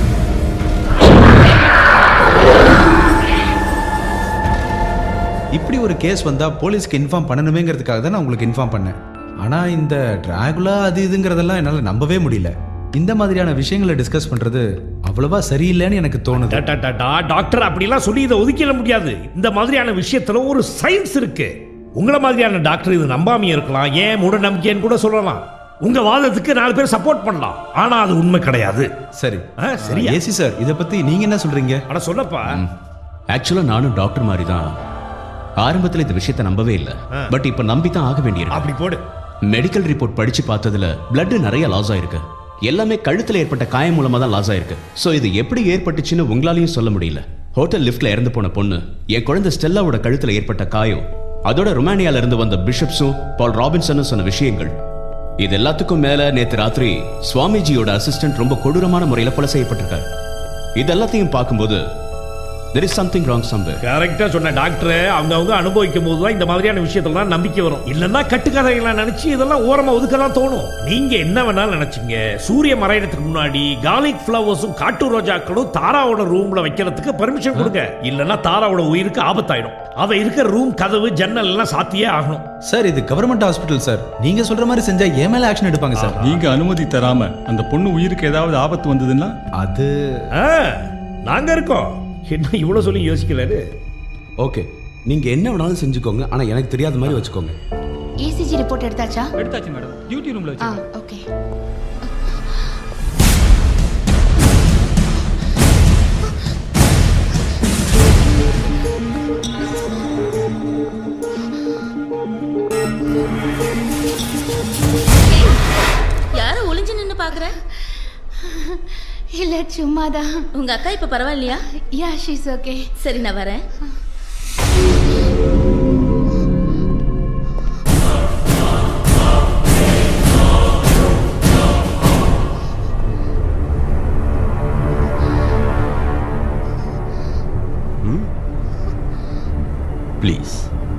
இப்படி ஒரு கேஸ் வந்தா போலீஸ்க்கு இன்ஃபார்ம் பண்ணணுமேங்கிறதுக்காக தான் நான் உங்களுக்கு இன்ஃபார்ம் பண்ணேன் ஆனா இந்த டிராகுலா அது இதுங்கிறதெல்லாம் என்னால நம்பவே முடியல இந்த மாதிரியான விஷயங்களை டிஸ்கஸ் பண்றது அவ்வளவா சரியில்லைன்னு எனக்கு தோணுது டா, டா, டா, டாக்டர் அப்படிலாம் சொல்லி இதை ஒதுக்கிட முடியாது இந்த மாதிரியான விஷயத்துல ஒரு சயின்ஸ் இருக்கு உங்கள மாதிரியான டாக்டர் இது நம்பாமையே இருக்கலாம் ஏன் மூட நம்பிக்கைன்னு கூட சொல்லலாம் உங்க வாதத்துக்கு நாலு பேர் சப்போர்ட் பண்ணலாம் ஆனா அது உண்மை கிடையாது சரி சரி ஏசி சார் இதை பத்தி நீங்க என்ன சொல்றீங்க ஆனா சொல்லப்பா ஆக்சுவலா நானும் டாக்டர் மாதிரி தான் ஆரம்பத்துல இந்த விஷயத்தை நம்பவே இல்லை பட் இப்ப நம்பி தான் ஆக வேண்டியிருக்கு அப்படி போடு மெடிக்கல் ரிப்போர்ட் படிச்சு பார்த்ததுல blood நிறைய லாஸ் ஆயிருக்கு எல்லாமே கழுத்துல ஏற்பட்ட காயம் மூலமா தான் லாஸ் ஆயிருக்கு சோ இது எப்படி ஏற்பட்டுச்சுன்னு உங்களாலையும் சொல்ல முடியல ஹோட்டல் லிஃப்ட்ல இறந்து போன பொண்ணு என் குழந்தை ஸ்டெல்லாவோட கழுத்துல ஏற்பட்ட காயம் அதோட ரொமானியால இருந்து வந்த பிஷப்ஸும் பால் ராபின்சனும் சொன்ன விஷயங்கள் இது எல்லாத்துக்கும் மேல நேத்து ராத்திரி சுவாமிஜியோட அசிஸ்டன்ட் ரொம்ப கொடூரமான முறையில கொலை செய்யப்பட்டிருக்காரு இது எல்லாத்தையும் பார்க்கும்போது there is something wrong somewhere கரெக்டா சொன்ன டாக்டர் அவங்க அவங்க அனுபவிக்கும் போது தான் இந்த மாதிரியான விஷயத்தெல்லாம் நம்பிக்கை வரும் இல்லன்னா கட்டுக்கதைகளை நினைச்சு இதெல்லாம் ஓரமா ஒதுக்க தான் தோணும் நீங்க என்ன வேணாலும் நினைச்சீங்க சூரிய மறையறதுக்கு முன்னாடி கார்லிக் ஃபிளவர்ஸும் காட்டு ரோஜாக்களும் தாராவோட ரூம்ல வைக்கிறதுக்கு பர்மிஷன் கொடுங்க இல்லன்னா தாராவோட உயிருக்கு ஆபத்தாயிடும் அவ இருக்கிற ரூம் கதவு ஜன்னல் எல்லாம் சாத்தியே ஆகணும் சார் இது கவர்மெண்ட் ஹாஸ்பிட்டல் சார் நீங்க சொல்ற மாதிரி செஞ்சா ஏன் மேல ஆக்ஷன் எடுப்பாங்க சார் நீங்க அனுமதி தராம அந்த பொண்ணு உயிருக்கு ஏதாவது ஆபத்து வந்ததுன்னா அது ஆ, நாங்க இருக்கோம் என்ன இவ்வளவு சொல்லி யோசிக்கிறாரு ஓகே நீங்க என்ன வேணாலும் செஞ்சுக்கோங்க ஆனா எனக்கு தெரியாத மாதிரி வச்சுக்கோங்க ஏசிஜி ரிப்போர்ட் எடுத்தாச்சா எடுத்தாச்சு மேடம் டியூட்டி ரூம்ல ஆ ஓகே யார ஒளிஞ்சு நின்னு பாக்குற இல்ல சும்மாதான் உங்க அக்கா இப்ப பரவாயில்லையா யா ஷீஸ் ஓகே சரி நான் வரேன் ப்ளீஸ்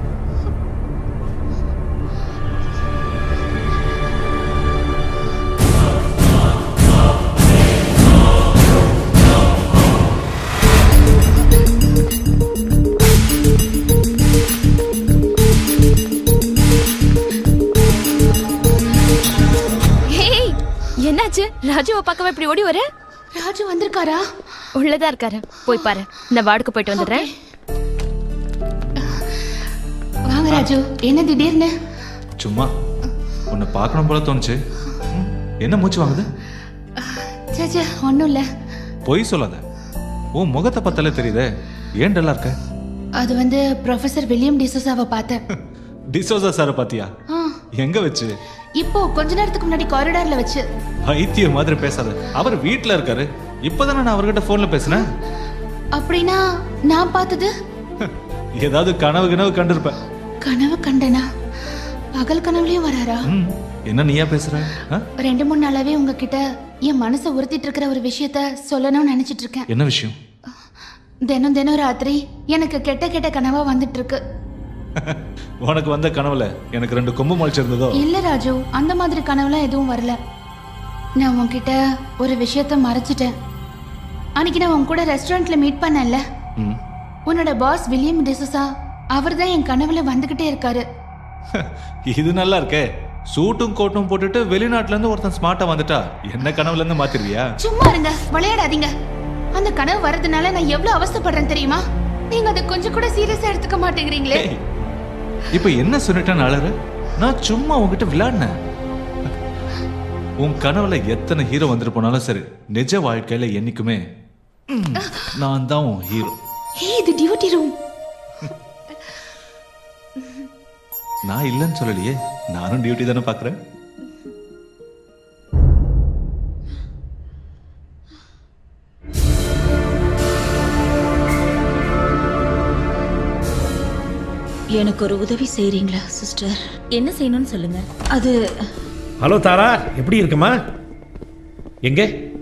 ஹேய் என்னாச்சு ராஜுவை பார்க்கவே இப்படி ஓடி வர ராஜு வந்திருக்காரா உள்ளதா இருக்காரு போய் பாரு நான் வார்டுக்கு போயிட்டு வந்துடுறேன் வாங்க ராஜு என்ன திடீர்னு சும்மா உன்னை பார்க்கணும் போல தோணுச்சு ம், என்ன மூச்சு வாங்குது சேச்சே ஒன்றும் இல்லை பொய் சொல்லாத உன் முகத்தை பார்த்தாலே தெரியுதே ஏன் டல்லா இருக்க அது வந்து ப்ரொஃபசர் வில்லியம் டிசோசாவை பார்த்தேன் டிசோசா சாரை பாத்தியா ஆ, எங்க வச்சு இப்போ கொஞ்ச நேரத்துக்கு முன்னாடி காரிடார்ல வச்சு பைத்திய மாதிரி பேசாத அவர் வீட்ல இருக்காரு இப்பதானே நான் அவர்கிட்ட போன்ல பேசினேன் அப்படின்னா நான் பார்த்தது ஏதாவது கனவு கனவு கண்டிருப்பேன் கனவு கண்டனா பகல் கனவுலயும் வராரா ம், என்ன நீயா பேசுற ஆ? ரெண்டு மூணு நாளாவே உங்ககிட்ட என் மனசை உறுத்திட்டு இருக்கிற ஒரு விஷயத்த சொல்லணும்னு நினைச்சிட்டு இருக்கேன் என்ன விஷயம் தினம் தினம் ராத்திரி எனக்கு கெட்ட கெட்ட கனவா வந்துட்டு இருக்கு உனக்கு வந்த கனவுல எனக்கு ரெண்டு கொம்பு முளைச்சிருந்ததோ இல்ல ராஜு அந்த மாதிரி கனவுலாம் எதுவும் வரல நான் உன்கிட்ட ஒரு விஷயத்த மறைச்சிட்டேன் அன்னைக்கு நான் உன் கூட ரெஸ்டாரண்ட்ல மீட் பண்ணல ம். உன்னோட பாஸ் வில்லியம் டிசோசா அவர் தான் என் கனவுல வந்துகிட்டே இருக்காரு இது நல்லா இருக்கே சூட்டும் கோட்டும் போட்டுட்டு வெளிநாட்டுல இருந்து ஒருத்தன் ஸ்மார்ட்டா வந்துட்டா என்ன கனவுல இருந்து மாத்திருவியா சும்மா இருங்க விளையாடாதீங்க அந்த கனவு வர்றதுனால நான் எவ்வளவு அவஸ்தைப்படுறேன் தெரியுமா நீங்க அதை கொஞ்சம் கூட சீரியஸா எடுத்துக்க மாட்டேங்கிறீங்களே இப்ப என்ன சொல்லிட்டேன் அழறு நான் சும்மா உன்கிட்ட விளையாடினேன் உன் கனவுல எத்தனை ஹீரோ வந்துட்டு போனாலும் சரி நிஜ வாழ்க்கையில என்னைக்குமே ம், நான் தான் உன் ஹீரோ ஹே இது டியூட்டி ரூம் நான் இல்லைன்னு சொல்லலையே நானும் டியூட்டி தானே பாக்குறேன் எனக்கு ஒரு உதவி செய்றீங்களா சிஸ்டர் என்ன செய்யணும்னு சொல்லுங்க அது ஹலோ தாரா எப்படி இருக்குமா எங்க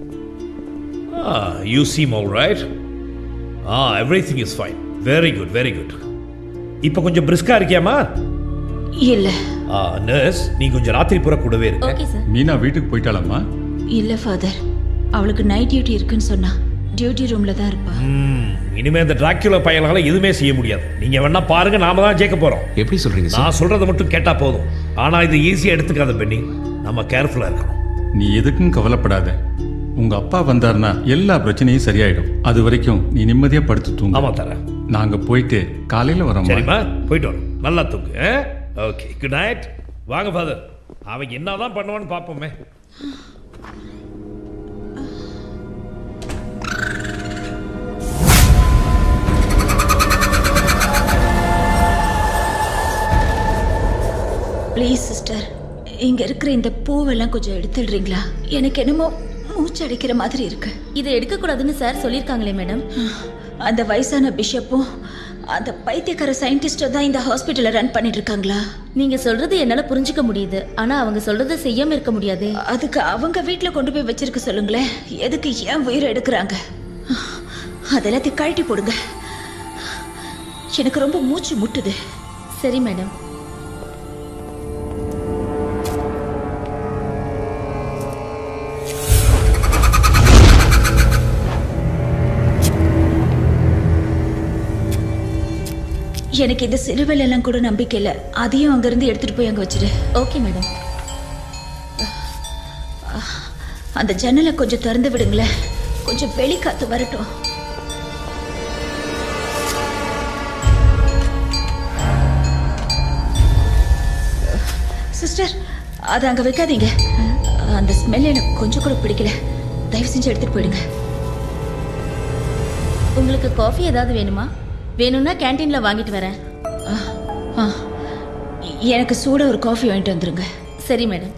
you seem all right ah everything is fine very good very good இப்போ கொஞ்சம் பிரிஸ்கா இருக்கியாமா இல்ல நர்ஸ் நீ கொஞ்சம் ராத்திரி புற கூடவே இருங்க ஓகே சார் மீனா வீட்டுக்கு போயிட்டாளாம்மா இல்ல ஃபாதர் அவளுக்கு நைட் டியூட்டி இருக்குன்னு சொன்னா டியூட்டி ரூம்ல தான் இருப்பா ம், இனிமே இந்த டிராக்குலா பையனால எதுவுமே செய்ய முடியாது நீங்க வேணா பாருங்க நாம தான் ஜெயிக்க போறோம் எப்படி சொல்றீங்க நான் சொல்றதை மட்டும் கேட்டா போதும் ஆனா இது ஈஸியா எடுத்துக்காத பெண்ணி நம்ம கேர்ஃபுல்லா இருக்கணும் நீ எதுக்கும் கவலைப்படாத உங்க அப்பா வந்தாருன்னா எல்லா பிரச்சனையும் சரியாயிடும் அது வரைக்கும் நீ நிம்மதியா படுத்து தூங்கு ஆமா தரேன் நாங்க போயிட்டு காலையில வரோம் சரிம்மா போயிட்டு வரோம் நல்லா தூங்கு ஓகே குட் நைட் வாங்க ஃபாதர் அவன் என்னதான் பண்ணுவான்னு பார்ப்போமே ப்ளீஸ் சிஸ்டர் இங்க இருக்கிற இந்த பூவெல்லாம் கொஞ்சம் எடுத்துடுறீங்களா எனக்கு என்னமோ மூச்சு அடைக்கிற மாதிரி இருக்கு இதை எடுக்க கூடாதுன்னு சார் சொல்லிருக்காங்களே மேடம் அந்த வயசான பிஷப்பும் அந்த பைத்தியக்கார சயின்டிஸ்டும் தான் இந்த ஹாஸ்பிட்டலை ரன் பண்ணிட்டு இருக்காங்களா நீங்க சொல்றது என்னால புரிஞ்சுக்க முடியுது ஆனா அவங்க சொல்றதை செய்யாம இருக்க முடியாது அதுக்கு அவங்க வீட்ல கொண்டு போய் வச்சிருக்க சொல்லுங்களேன் எதுக்கு ஏன் உயிரை எடுக்கிறாங்க அதெல்லாத்தையும் கழட்டி போடுங்க எனக்கு ரொம்ப மூச்சு முட்டுது சரி மேடம் எனக்கு இந்த சிலுவையில எல்லாம் கூட நம்பிக்கை இல்லை அதையும் அங்கிருந்து எடுத்துட்டு போய் அங்க வச்சிரு ஓகே மேடம் அந்த ஜன்னலை கொஞ்சம் திறந்து விடுங்களேன் கொஞ்சம் வெளி காத்து வரட்டும் சிஸ்டர் அதை அங்க வைக்காதீங்க அந்த ஸ்மெல் எனக்கு கொஞ்சம் கூட பிடிக்கல தயவு செஞ்சு எடுத்துட்டு போயிடுங்க உங்களுக்கு காஃபி ஏதாவது வேணுமா வேணும்னா கேண்டீன்ல வாங்கிட்டு வரேன் ஆ, எனக்கு சூட ஒரு காஃபி வாங்கிட்டு வந்துருங்க சரி மேடம்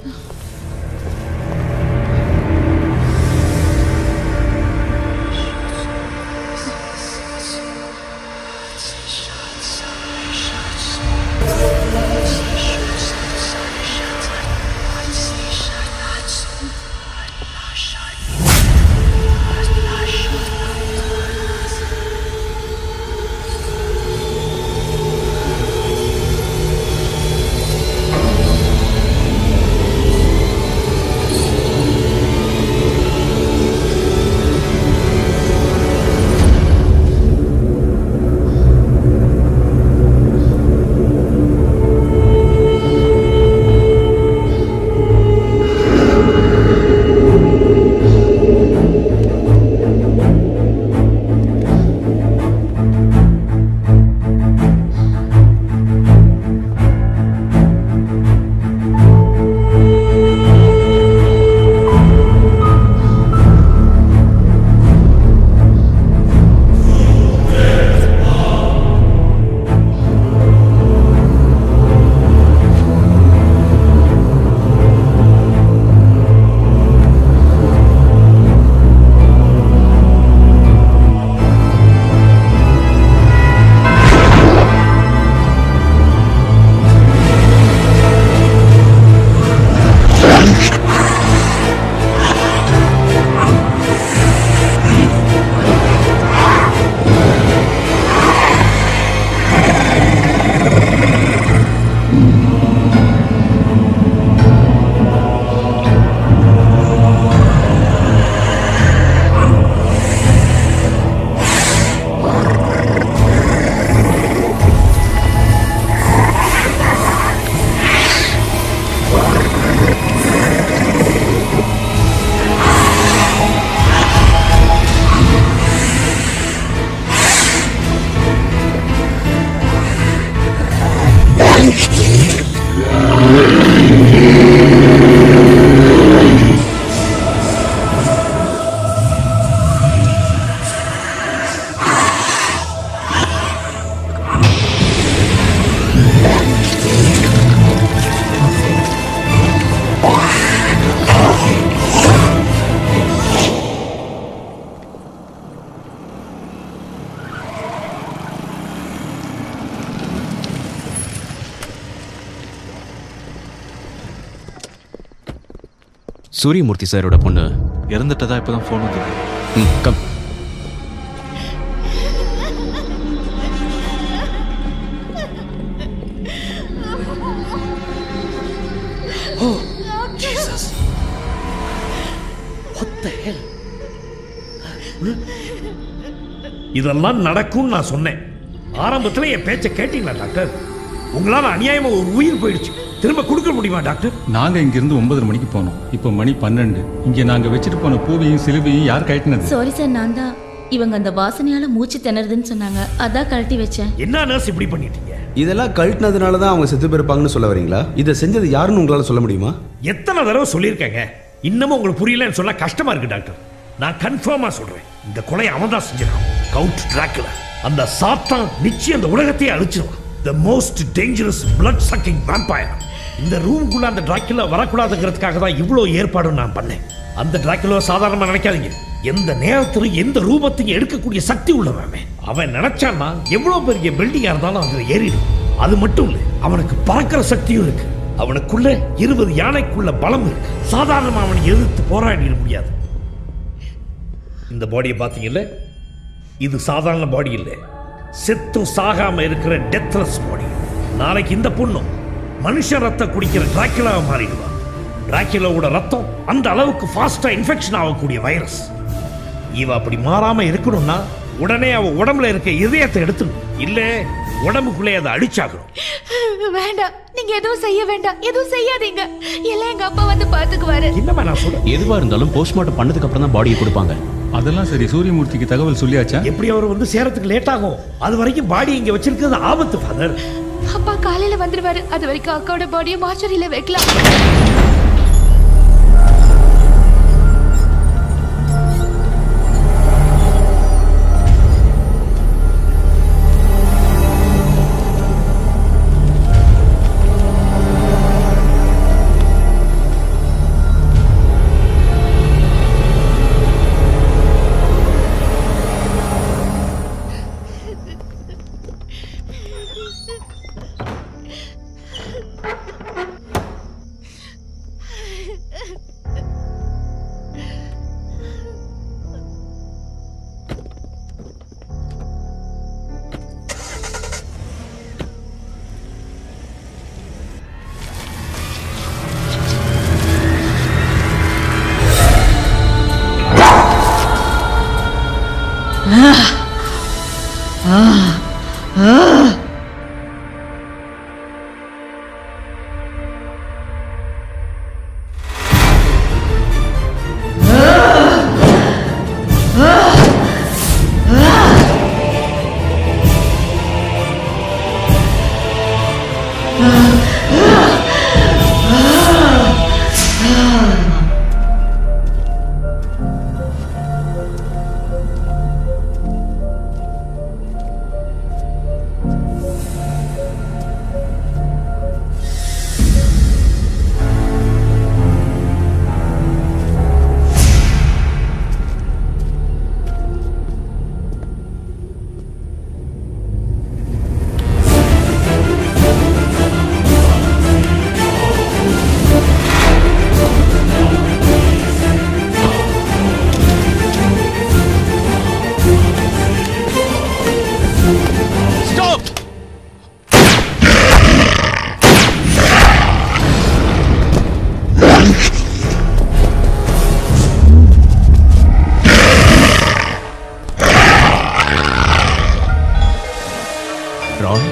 சூரியமூர்த்தி சாரோட பொண்ணு இறந்துட்டதா இப்பதான் ஃபோன் வந்தது ம் come Oh, Jesus. What the hell? இதெல்லாம் நடக்கும்னு நான் சொன்னேன் ஆரம்பத்துல என் பேச்சை கேட்டீங்களா டாக்டர் உங்களால அநியாயமா ஒரு உயிர் போயிடுச்சு திரும்ப கொடுக்க முடியுமா டாக்டர் நாங்க இங்கிருந்து ஒன்பதரை மணிக்கு போனோம் இப்போ மணி பன்னெண்டு இங்க நாங்க வச்சுட்டு போன பூவையும் சிலுவையும் யார் கட்டினது சாரி சார் நான் தான் இவங்க அந்த வாசனையால மூச்சு திணறுதுன்னு சொன்னாங்க அதான் கழட்டி வச்சேன் என்ன நர்ஸ் இப்படி பண்ணிட்டீங்க இதெல்லாம் கழட்டினதுனால தான் அவங்க செத்து போயிருப்பாங்கன்னு சொல்ல வரீங்களா இதை செஞ்சது யாருன்னு உங்களால சொல்ல முடியுமா எத்தனை தடவை சொல்லியிருக்கேங்க இன்னமும் உங்களுக்கு புரியலன்னு சொன்னா கஷ்டமா இருக்கு டாக்டர் நான் கன்ஃபார்மா சொல்றேன் இந்த கொலை அவன் தான் செஞ்சிருக்கான் கவுண்ட் டிராக்குல அந்த சாத்தான் நிச்சயம் அந்த உலகத்தையே அழிச்சிருவான் the most dangerous blood sucking vampire இந்த ரூமுக்குள்ள அந்த டிராக்குலா வரக்கூடாதுங்கிறதுக்காக தான் இவ்வளோ ஏற்பாடு நான் பண்ணேன் அந்த டிராக்குலா சாதாரணமா நினைக்காதீங்க எந்த நேரத்திலும் எந்த ரூபத்தையும் எடுக்கக்கூடிய சக்தி உள்ளவன் அவன். அவன் நினைச்சான்னா எவ்வளவு பெரிய பில்டிங்கா இருந்தாலும் அதுல ஏறிடும் அது மட்டும் இல்ல அவனுக்கு பறக்கிற சக்தியும் இருக்கு அவனுக்குள்ள இருபது யானைக்குள்ள பலம் இருக்கு சாதாரணமா அவனை எதிர்த்து போராடிட முடியாது இந்த பாடியை பார்த்தீங்கல்ல இது சாதாரண பாடி இல்லை செத்தும் சாகாம இருக்கிற டெத்லெஸ் பாடி நாளைக்கு இந்த பொண்ணும் மனுஷ ரத்த குடிக்கிற டிராக்கிலாவை மாறிடுவா டிராக்கிலாவோட ரத்தம் அந்த அளவுக்கு ஃபாஸ்டா இன்ஃபெக்ஷன் ஆகக்கூடிய வைரஸ் இவ அப்படி மாறாம இருக்கணும்னா உடனே அவ உடம்புல இருக்க இதயத்தை எடுத்துடும் இல்ல உடம்புக்குள்ளே அதை அடிச்சாகணும் வேண்டாம் நீங்க எதுவும் செய்ய வேண்டாம் எதுவும் செய்யாதீங்க எல்லாம் எங்க அப்பா வந்து பாத்துக்குவாரு என்னமா நான் சொல்றேன் எதுவா இருந்தாலும் போஸ்ட்மார்ட்டம் பண்ணதுக்கு அப்புறம் தான் பாடியை கொடுப்பாங்க அதெல்லாம் சரி சூரியமூர்த்திக்கு தகவல் சொல்லியாச்சா எப்படி அவர் வந்து சேரத்துக்கு லேட் ஆகும் அது வரைக்கும் பாடி இங்க வச்சிருக்கிறது ஆபத்து ஃபாதர் அப்பா காலையில வந்துருவாரு அது வரைக்கும் அக்காவோட பாடியை மார்ச்சரியில வைக்கலாம் Stop! ராய்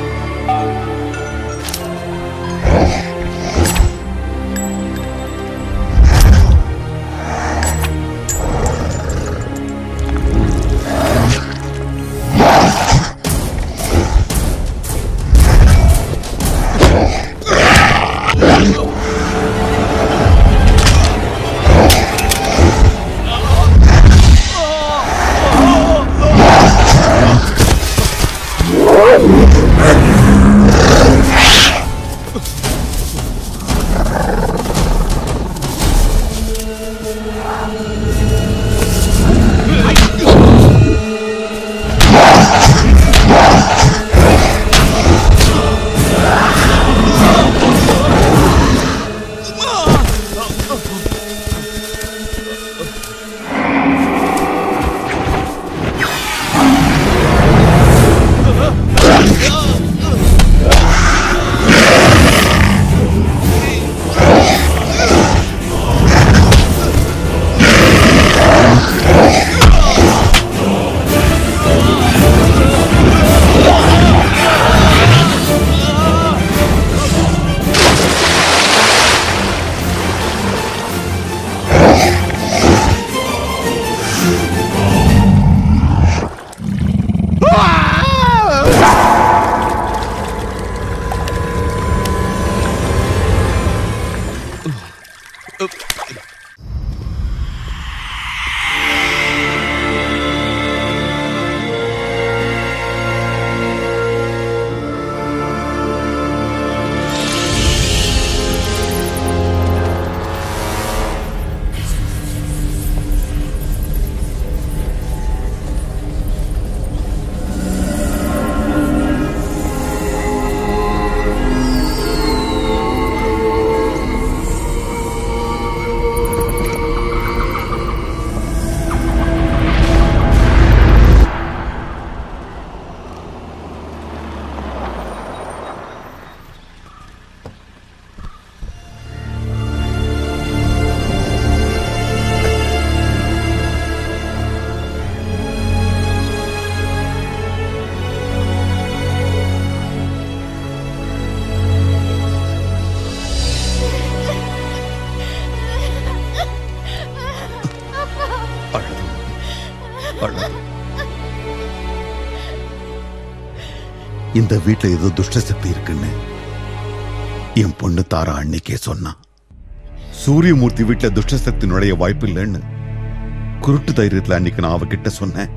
இந்த வீட்டுல ஏதோ துஷ்ட சக்தி இருக்குன்னு என் பொண்ணு தாரா அன்னைக்கே சொன்னா சூரியமூர்த்தி வீட்டுல துஷ்ட சக்தி நுழைய வாய்ப்பு இல்லைன்னு குருட்டு தைரியத்துல அன்னைக்கு நான் அவகிட்ட சொன்னேன்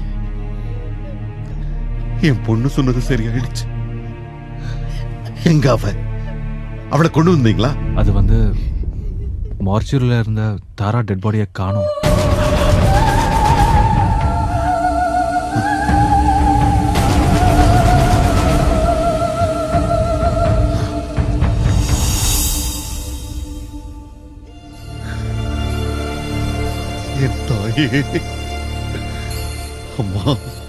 என் பொண்ணு சொன்னது சரியாயிடுச்சு எங்க அவ அவளை கொண்டு வந்தீங்களா அது வந்து மார்ச்சூரில் இருந்த தாரா டெட் பாடியை காணும் என் தாயே அம்மா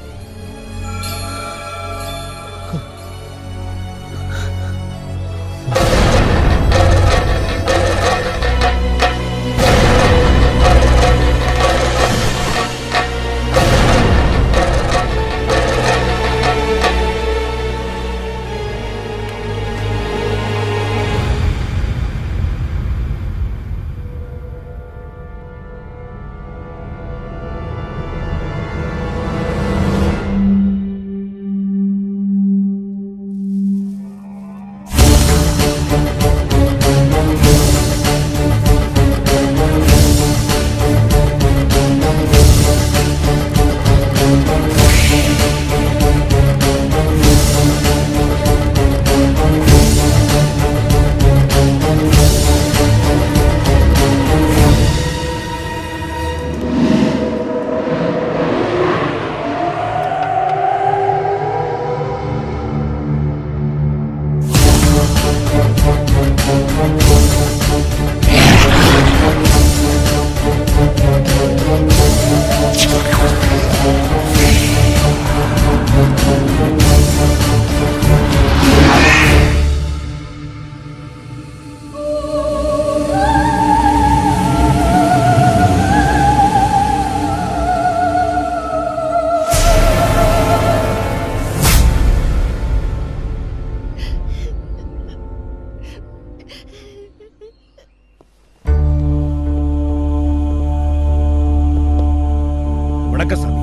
வணக்கம் சாமி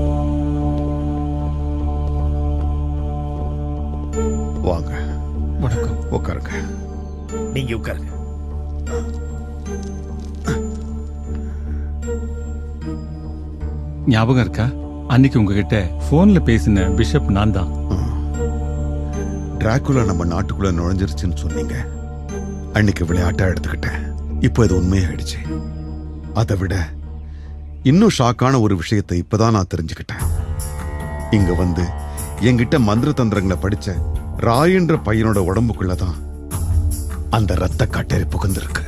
வாங்க வணக்கம் உட்காருங்க நீங்க உட்காருங்க ஞாபகம் இருக்கா அன்னைக்கு உங்ககிட்ட போன்ல பேசின பிஷப் நான் தான் டிராகுலா நம்ம நாட்டுக்குள்ள நுழைஞ்சிருச்சுன்னு சொன்னீங்க அன்னைக்கு விளையாட்டா எடுத்துக்கிட்டேன் இப்போ இது உண்மையாயிடுச்சு அதை விட இன்னும் ஷாக்கான ஒரு விஷயத்தை இப்பதான் நான் தெரிஞ்சுக்கிட்டேன் இங்க வந்து என்கிட்ட மந்திர தந்திரங்களை படிச்ச ராயன்ற பையனோட உடம்புக்குள்ளதான் அந்த ரத்த காட்டேரி புகுந்திருக்கு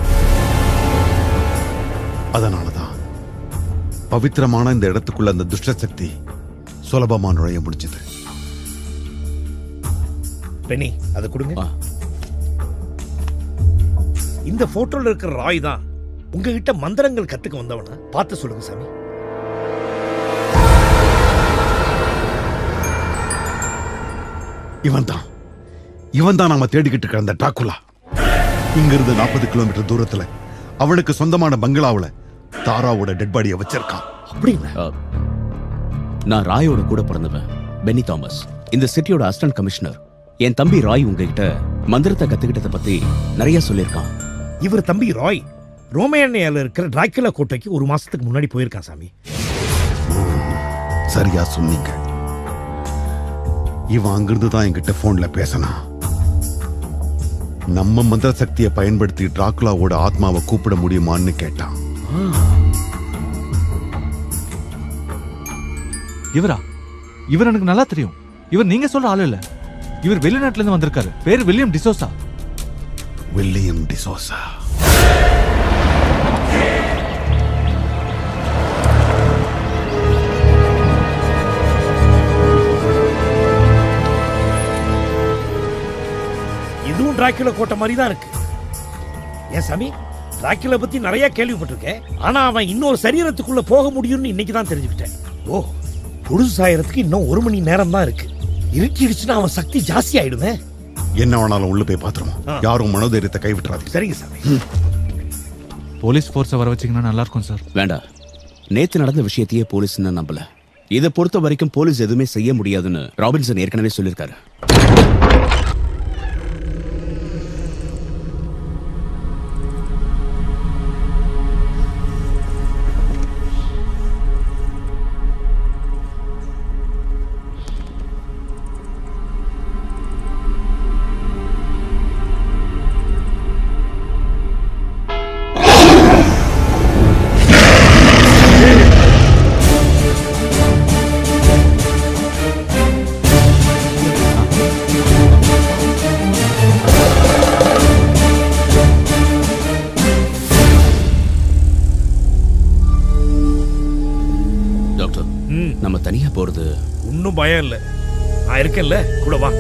அதனாலதான் பவித்திரமான இந்த இடத்துக்குள்ள அந்த துஷ்ட சக்தி சுலபமா நுழைய முடிஞ்சது பெனி அதை கொடுங்க இந்த போட்டோல இருக்கிற ராய் தான் உங்ககிட்ட மந்திரங்கள் கத்துக்க வந்தவனா பார்த்து சொல்லுங்க சாமி இவன் தான் இவன் தான் நாம தேடிக்கிட்டு இருக்கிற அந்த டாக்குலா இங்கிருந்து நாற்பது கிலோமீட்டர் தூரத்துல அவனுக்கு சொந்தமான பங்களாவுல தாராவோட டெட் பாடியை வச்சிருக்கான் அப்படிங்களா நான் ராயோட கூட பிறந்தவன் பென்னி தாமஸ் இந்த சிட்டியோட அசிஸ்டன்ட் கமிஷனர் என் தம்பி ராய் உங்ககிட்ட மந்திரத்தை கத்துக்கிட்டத பத்தி நிறைய சொல்லியிருக்கான் இவர் தம்பி ராய் ரோமேனியால இருக்கிற டிராக்குலா கோட்டைக்கு ஒரு மாசத்துக்கு முன்னாடி போயிருக்கான் சாமி சரியா சொன்னீங்க இவன் அங்கிருந்து தான் என்கிட்ட போன்ல பேசினான் நம்ம மந்திர சக்தியை பயன்படுத்தி டிராகுலாவோட ஆத்மாவை கூப்பிட முடியுமான்னு கேட்டான் இவரா இவர் எனக்கு நல்லா தெரியும் இவர் நீங்க சொல்ற ஆளு இல்ல இவர் வெளிநாட்டுல இருந்து வந்திருக்காரு பேர் வில்லியம் டிசோசா வில்லியம் டிசோசா இதுவும் டிராக்குலா கோட்டை மாதிரி தான் இருக்கு ஏன் சாமி டிராக்குலா பத்தி நிறைய கேள்விப்பட்டிருக்கேன் ஆனா அவன் இன்னொரு சரீரத்துக்குள்ள போக முடியும்னு இன்னைக்கு தான் தெரிஞ்சுக்கிட்டேன் ஓ பொழுது சாயறதுக்கு இன்னும் ஒரு மணி நேரம் தான் இருக்கு இருட்டிடுச்சுன்னா அவன் சக்தி ஜாஸ்தி ஆயிடுமே என்ன வேணாலும் உள்ள போய் பாத்துருவோம் யாரும் மனோதைரியத்தை கைவிட்டுறாதீங்க சரிங்க சாமி போலீஸ் ஃபோர்ஸை வர வச்சீங்கன்னா நல்லா இருக்கும் சார் வேண்டாம் நேத்து நடந்த விஷயத்தையே போலீஸ் நான் நம்பல இதை பொறுத்த வரைக்கும் போலீஸ் எதுவுமே செய்ய முடியாதுன்னு ராபின்சன் ஏற்கனவே சொல்லியிருக்காரு டாக்டர் நம்ம தனியா போறது ஒன்றும் பயம் இல்லை நான் இருக்கேன்ல கூட வா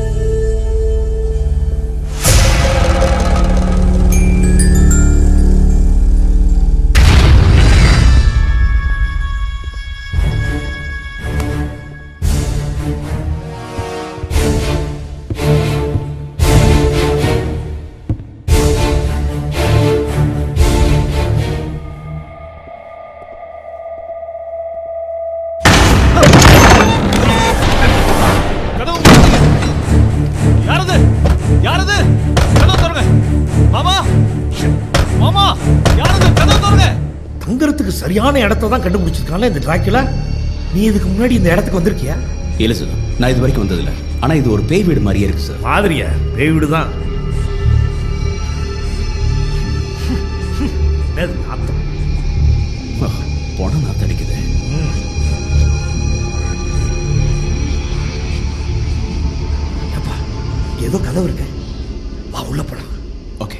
யாரது யாரது கதவு திறங்க மாமா மாமா யாரது கதவு திறங்க தங்கறதுக்கு சரியான இடத்த தான் கண்டுபிடிச்சிருக்கான்ல இந்த டிராக்கிலா நீ இதுக்கு முன்னாடி இந்த இடத்துக்கு வந்திருக்கியா இல்ல சார் நான் இது வரைக்கும் வந்ததில்ல ஆனா இது ஒரு பேய் வீடு மாதிரியே இருக்கு சார் மாதிரியா பேய் வீடு தான் என்னது நாத்தம்? போன நாத்தடிக்குது ஏப்பா, ஏதோ கதவு இருக்கு வா உள்ள போலாம் ஓகே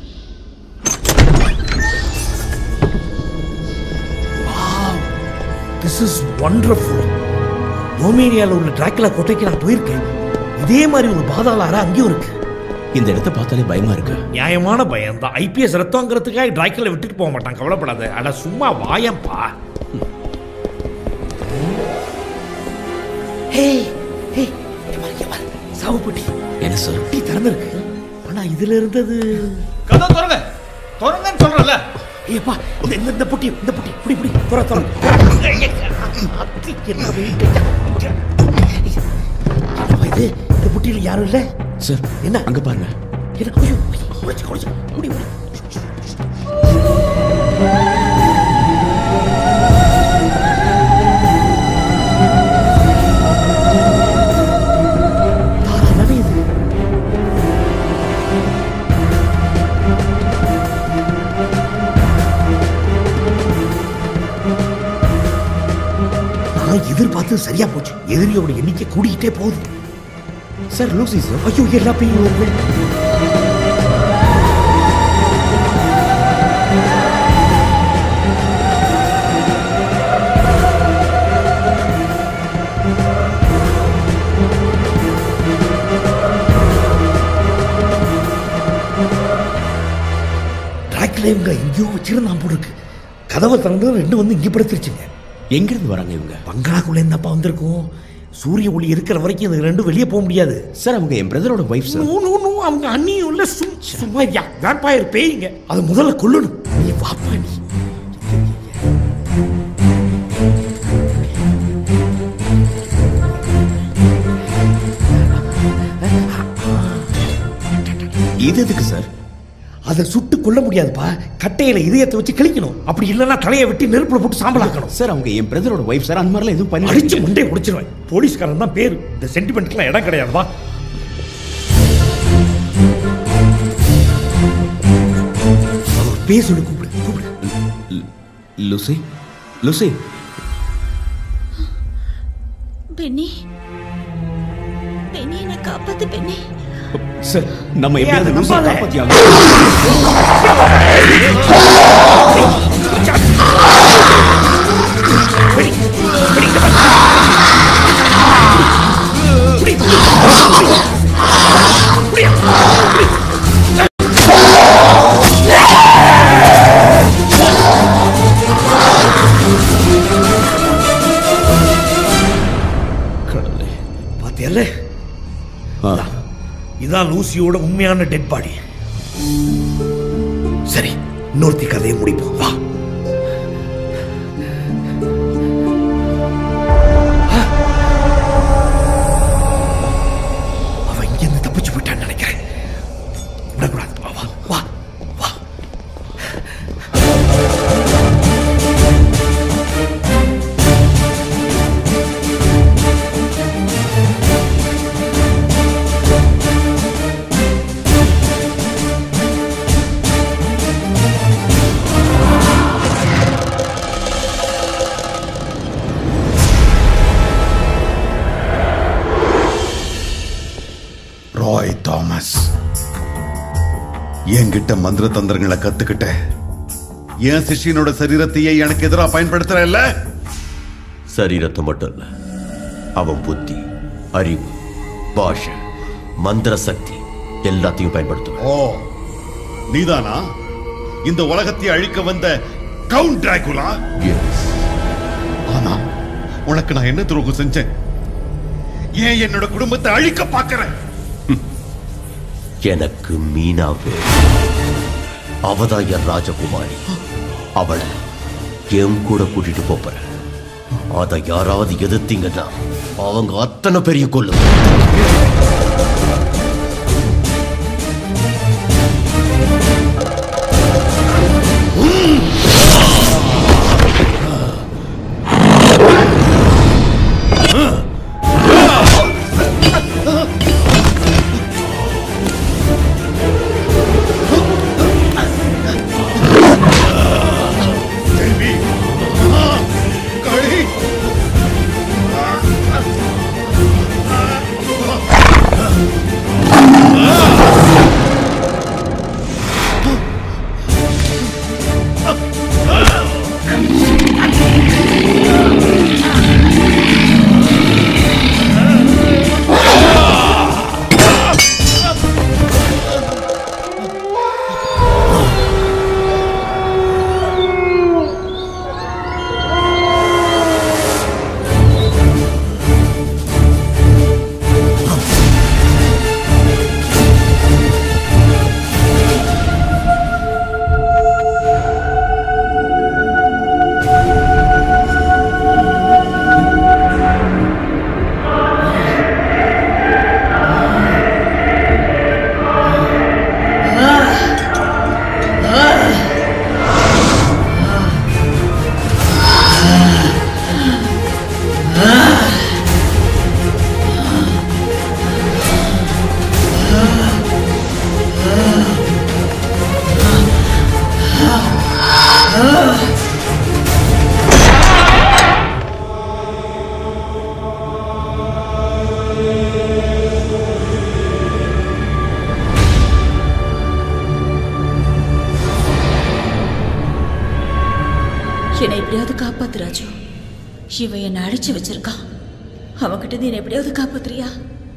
திஸ் இஸ் ஒண்டர்ஃபுல் ரோமேனியாவில் உள்ள டிராக்கிலா கோட்டைக்கு நான் போயிருக்கேன் இதே மாதிரி ஒரு பாதாள அறை அங்கேயும் இருக்கு இந்த இடத்த பார்த்தாலே பயமா இருக்கு நியாயமான பயம் தான் ஐபிஎஸ் ரத்தங்கிறதுக்காக டிராக்கில விட்டுட்டு போக மாட்டான் கவலைப்படாத அட சும்மா வாயம்பா ஹே ஹே இங்க பாரு, இங்க பாரு. சாவுப்பட்டி என்ன சார் பெட்டி திறந்திருக்கு ஆனா இதுல இருந்தது கதவு திறங்க திறங்கன்னு சொல்றல ஏப்பா இந்த இந்த- இந்த பொட்டி இந்த பொட்டி இப்படி இப்படி துற துற என்ன weight? என்னப்பா இது இந்த பொட்டியில யாரும் இல்ல சார் என்ன அங்க பாருங்க என்ன ஐயோ குறைச்சு குறைச்சு முடி முடி தாராளமே இது நான் எதிர்பார்த்தது சரியா போச்சு எதிரியோட எண்ணிக்கை கூடிக்கிட்டே போகுது சார் லூசி சார் ஐயோ எல்லா பேயும் வருது டிராக்ல இவங்க எங்கேயோ வச்சிருந்தான் போல இருக்கு கதவை திறந்து ரெண்டு வந்து இங்கே படுத்துருச்சுங்க எங்க இருந்து வராங்க இவங்க பங்களாக்குள்ள என்னப்பா வந்திருக்கும் சூரிய ஒளி இருக்கிற வரைக்கும் இந்த ரெண்டும் வெளியே போக முடியாது சார் அவங்க என் பிரதரோட wife sir no no no அவங்க அண்ணியும் இல்ல சும் சும்மா யா வேம்பாயர் பேய்ங்க அதை முதல்ல கொல்லணும் நீ வாப்பா நீ இது எதுக்கு சார் அதை சுட்டு கொல்ல முடியாதுப்பா கட்டையில இதயத்தை வச்சு கிழிக்கணும் அப்படி இல்லைன்னா தலையை வெட்டி நெருப்புல போட்டு சாம்பலாக்கணும் சார் அவங்க என் பிரதரோட ஒய்ஃப் சார் அந்த மாதிரிலாம் எதுவும் பண்ணி அடிச்சு முண்டே முடிச்சிருவேன் போலீஸ்காரன் தான் பேரு இந்த சென்டிமெண்ட்க்குலாம் இடம் கிடையாதுப்பா அவர் பேர் சொல்லி கூப்பிடு கூப்பிடு லுசி லுசி பென்னி பென்னி என்ன காப்பாத்து பென்னி சார் நம்ம எப்படியாவது ஏன் அதை லூசியை நம்பாத? காப்பாத்தி பாத்தியல்ல ஆ. இதான் லூசியோட உண்மையான டெட் பாடி சரி இன்னொருத்தி கதையை முடிப்போம் வா என்கிட்ட மந்திர தந்திரங்களை கத்துக்கிட்ட என் சிஷ்யனோட சரீரத்தையே எனக்கு எதிராக பயன்படுத்துற இல்ல சரீரத்தை மட்டும் இல்ல அவன் புத்தி அறிவு பாஷை மந்திர சக்தி எல்லாத்தையும் பயன்படுத்துவேன் ஓ நீதானா இந்த உலகத்தை அழிக்க வந்த கவுண்ட் டிராகுலா ஆனா உனக்கு நான் என்ன துரோகம் செஞ்சேன் ஏன் என்னோட குடும்பத்தை அழிக்க பார்க்கறேன் எனக்கு மீனாவே அவதான் என் ராஜகுமாரி அவளை என் கூட கூட்டிட்டு போறேன் அதை யாராவது எதிர்த்தீங்கன்னா அவங்க அத்தனை பெரிய கொள்ளு என்னை எப்படியாவது காப்பாத்து ராஜு இவன் என்னை அழைச்சு வச்சிருக்கான் அவன்கிட்ட இருந்து என்னை எப்படியாவது காப்பாத்துறியா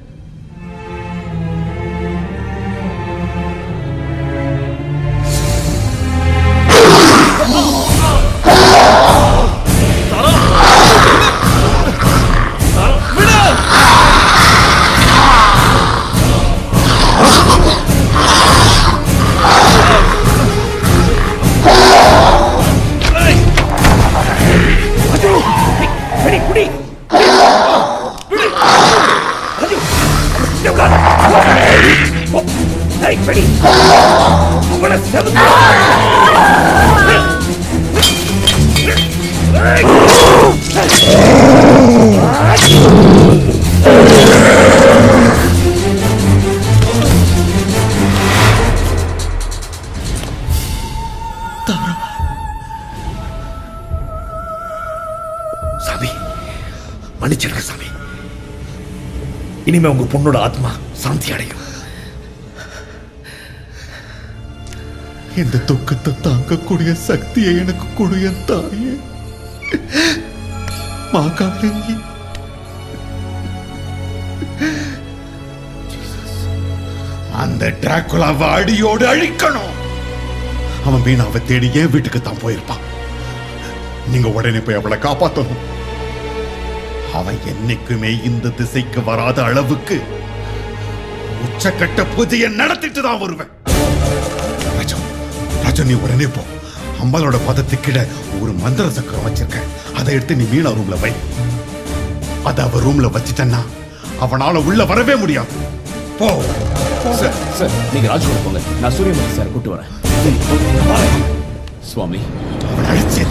சாமி மன்னிச்சிடுங்க சாமி இனிமே உங்க பொண்ணோட ஆத்மா சாந்தி அடையும் இந்த துக்கத்தை தாங்கக்கூடிய சக்தியை எனக்கு கொடு என் தாயே மாகாளி அந்த டிராகுலாவை அடியோடு அழிக்கணும் அவன் மீனாவை தேடி ஏன் வீட்டுக்கு தான் போயிருப்பான் நீங்க உடனே போய் அவளை காப்பாத்தணும் அவன் என்னைக்குமே இந்த திசைக்கு வராத அளவுக்கு உச்சக்கட்ட பூஜையை நடத்திட்டு தான் வருவேன் ராஜா ராஜா நீ உடனே போ அம்பாலோட பதத்துக்கிட ஒரு மந்திர சக்கரம் வச்சிருக்கேன் அதை எடுத்து நீ மீனா ரூம்ல வை அத அவ ரூம்ல வச்சிட்டன்னா அவனால உள்ள வரவே முடியாது போ சார் சார் நீங்க ராஜ் கூட போங்க நான் சூரியமூர்த்தி சார் கூட்டு வரேன் சுவாமி அவன் அழிச்சே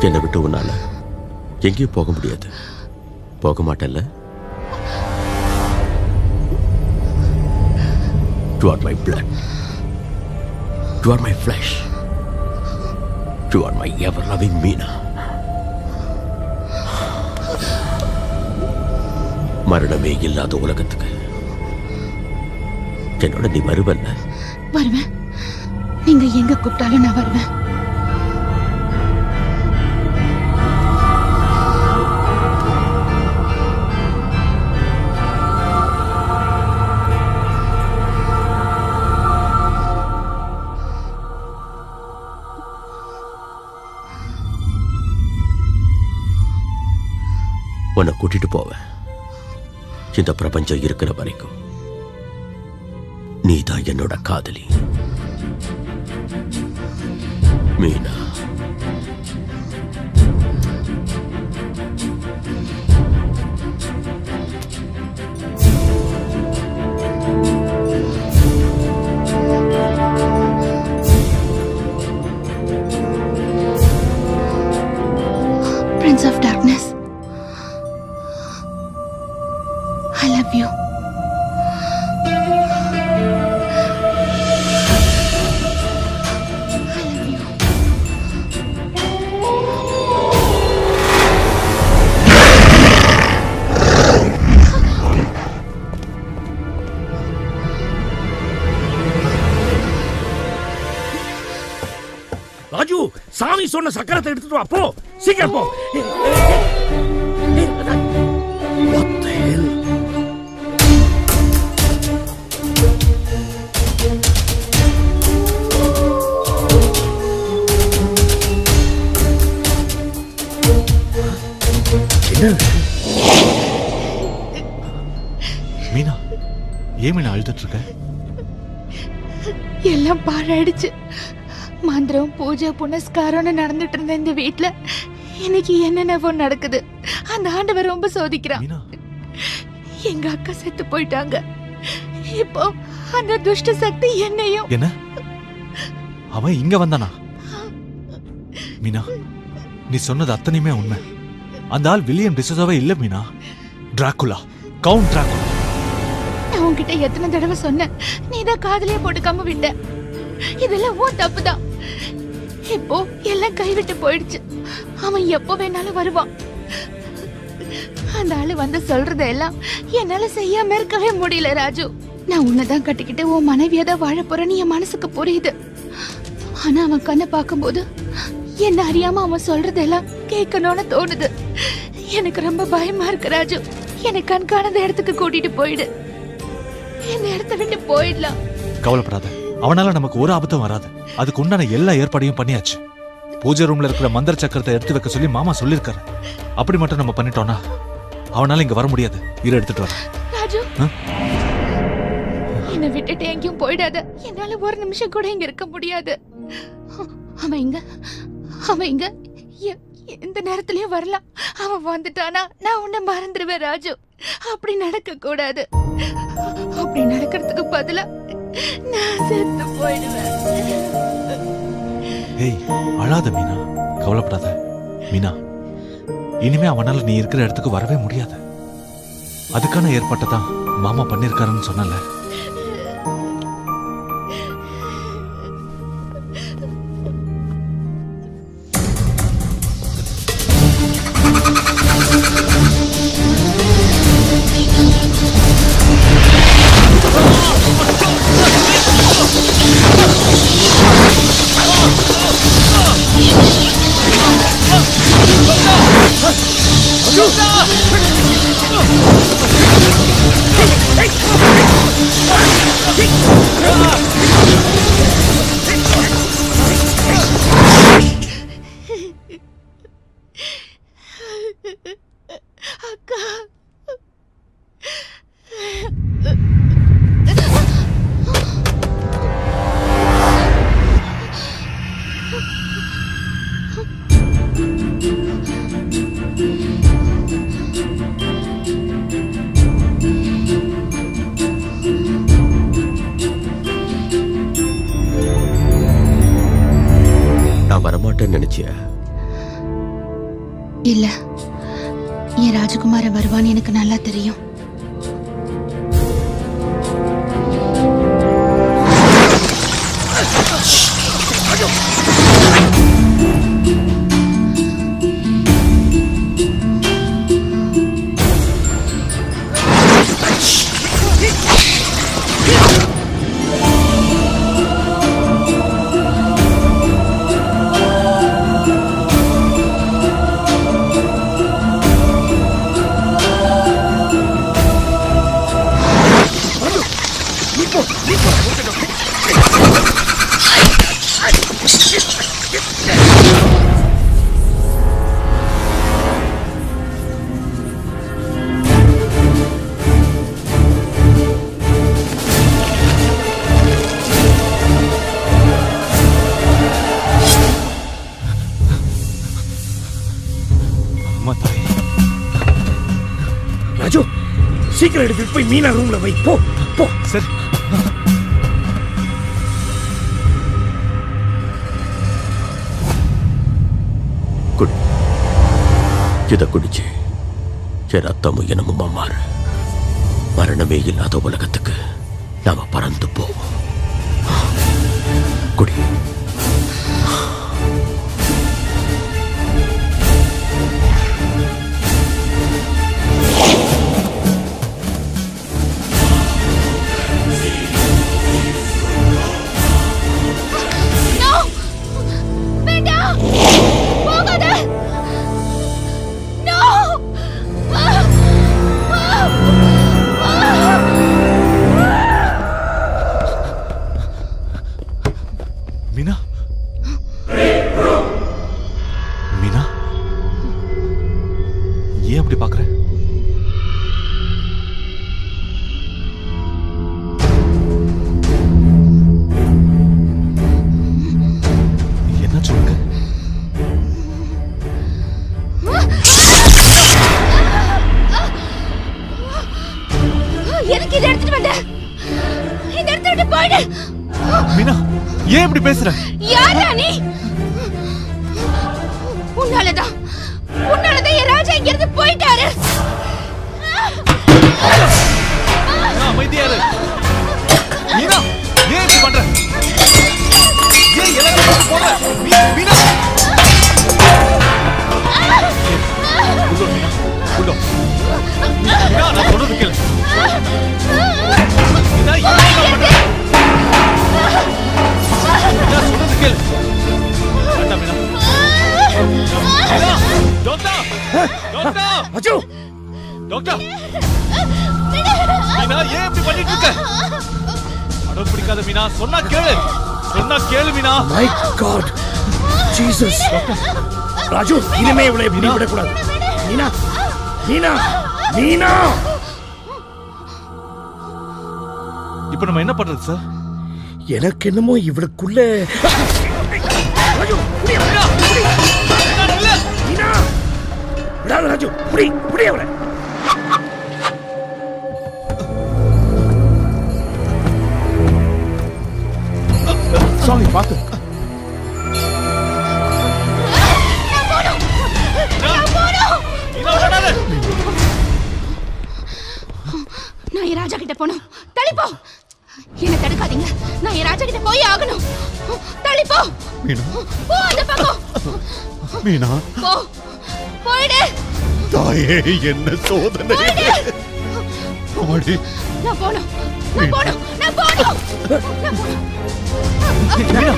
என்னை விட்டு உன்னால எங்கேயும் போக முடியாது போக மாட்டேல்ல You are my blood. You are my flesh. You are my ever-loving Meena. மரணமே இல்லாத உலகத்துக்கு என்னோட நீ வருவல்ல வருவேன் நீங்க எங்க கூப்பிட்டாலும் நான் வருவேன் உன்னை கூட்டிட்டு போவேன் இந்த பிரபஞ்சம் இருக்கிற வரைக்கும் நீதான் என்னோட காதலி Meena Prince of Darkness. I love you. Raju சாமி சொன்ன சக்கரத்தை எடுத்துட்டு வா போ சீக்கிரம் போ What the hell? என்ன மீனா ஏன் மீனா அழுதுட்டு இருக்க எல்லாம் பாழாயிடுச்சு மந்திரம் பூஜை புனஸ்காரம்னு நடந்துட்டு இருந்த இந்த வீட்ல இன்னைக்கு என்னென்னவோ நடக்குது அந்த ஆண்டவர் ரொம்ப சோதிக்கிறான் எங்க அக்கா செத்து போயிட்டாங்க இப்போ அந்த துஷ்ட சக்தி என்னையும் என்ன அவன் இங்க வந்தானா மீனா நீ சொன்னது அத்தனையுமே உண்மை அந்த ஆள் வில்லியம் டிசோசாவே இல்ல மீனா டிராகுலா கவுண்ட் டிராகுலா நான் உன்கிட்ட எத்தனை தடவை சொன்னேன் நீ தான் காதலியே போட்டுக்காம விட்ட இதெல்லாம் உன் தப்புதான் இப்போ எல்லாம் கைவிட்டு போயிடுச்சு அவன் எப்போ வேணாலும் வருவான் அந்த ஆளு வந்து சொல்றத எல்லாம் என்னால செய்யாம இருக்கவே முடியல ராஜு நான் உன்னைதான் கட்டிக்கிட்டு உன் மனைவியா தான் வாழ போறேன்னு என் மனசுக்கு புரியுது ஆனா அவன் கண்ணை பார்க்கும்போது என்ன அறியாம அவன் சொல்றதெல்லாம் கேட்கணும்னு தோணுது எனக்கு ரொம்ப பயமா இருக்கு ராஜு என்னை கண்காணாத இடத்துக்கு கூட்டிட்டு போயிடு இந்த இடத்த விட்டு போயிடலாம் கவலைப்படாத அவனால நமக்கு ஒரு ஆபத்தும் வராது அதுக்கு உண்டான எல்லா ஏற்பாடையும் பண்ணியாச்சு பூஜை ரூம்ல இருக்கிற மந்திர சக்கரத்தை எடுத்து வைக்க சொல்லி மாமா சொல்லிருக்காரு அப்படி மட்டும் நம்ம பண்ணிட்டோம்னா அவனால இங்க வர முடியாது இரு எடுத்துட்டு வர ராஜு ஆ? என்னை விட்டுட்டு எங்கேயும் போயிடாத என்னால ஒரு நிமிஷம் கூட இங்க இருக்க முடியாது அவன் இங்க அவன் இங்க எ- எந்த நேரத்திலயும் வரலாம் அவன் வந்துட்டானா நான் உன்னை மறந்துடுவேன் ராஜு அப்படி நடக்க கூடாது அப்படி நடக்கிறதுக்கு பதிலா நான் செத்து போயிடுவேன் ஏய் அழாத மீனா கவலைப்படாத மீனா இனிமே அவனால நீ இருக்கிற இடத்துக்கு வரவே முடியாது அதுக்கான ஏற்பாட்டை தான் மாமா பண்ணிருக்காருன்னு சொன்னல அக்கா நான் வரமாட்டேன்னு நினைச்சிய இல்ல என் ராஜகுமாரன் வருவான்னு எனக்கு நல்லா தெரியும் அம்மா தாய் ராஜு சீக்கிரம் எடுத்துட்டு போய் மீனா ரூம்ல வை போ போ சரி குடி இதை குடிச்சு என் ரத்தமும் இனமுமா மாறு மரணமே இல்லாத உலகத்துக்கு நாம பறந்து போவோம் குடி No! வேண்டாம் போகாத No! மீனா மீனா ஏன் அப்படி பாக்குற என்ன சொல்லுங்க எனக்கு இதை எடுத்துட்டு வந்த இந்த இடத்த விட்டு போயிடு மீனா ஏன் இப்படி பேசுற யாரா நீ உன்னாலதான் உன்னாலதான் என் ராஜா இங்க இருந்து போயிட்டாரு அமைதியா இரு மீனா ஏன் இப்படி பண்ற ஏன் எல்லாரும் விட்டு போற மீ- மீனா உள்ள வா, மீனா உள்ள வா. மீனா நான் சொல்றது கேளு மீனா ஏன் இப்படி பண்ற? மீனா சொல்றது கேளு வேண்டாம் மீனா மீனா டாக்டர் டாக்டர் அச்சோ டாக்டர் மீனா ஏன் இப்படி பண்ணிட்டு இருக்க அடம் பிடிக்காத மீனா சொன்னா கேளு சொன்னா கேளு Meena my god Jesus Raju இனிமே இவளை இப்படி விடக்கூடாது மீனா மீனா மீனா இப்போ நம்ம என்ன பண்றது சார் எனக்கு என்னமோ இவளுக்குள்ள ராஜு புடி அவளை. புடி. மீனா விடாத ராஜு புடி புடி அவளை சாரி பாத்து நான் என் ராஜா கிட்ட போகணும் தள்ளிப்போ என்ன தடுக்காதீங்க நான் என் ராஜா கிட்ட போய் ஆகணும் தள்ளிப்போ மீனா போ அந்த பக்கம் மீனா போ போயிடு தாயே என்ன சோதனை போயிடு அம்மாடி நான் போகணும் நான் போகணும் நான் போகணும் நான் போகணும் மீனா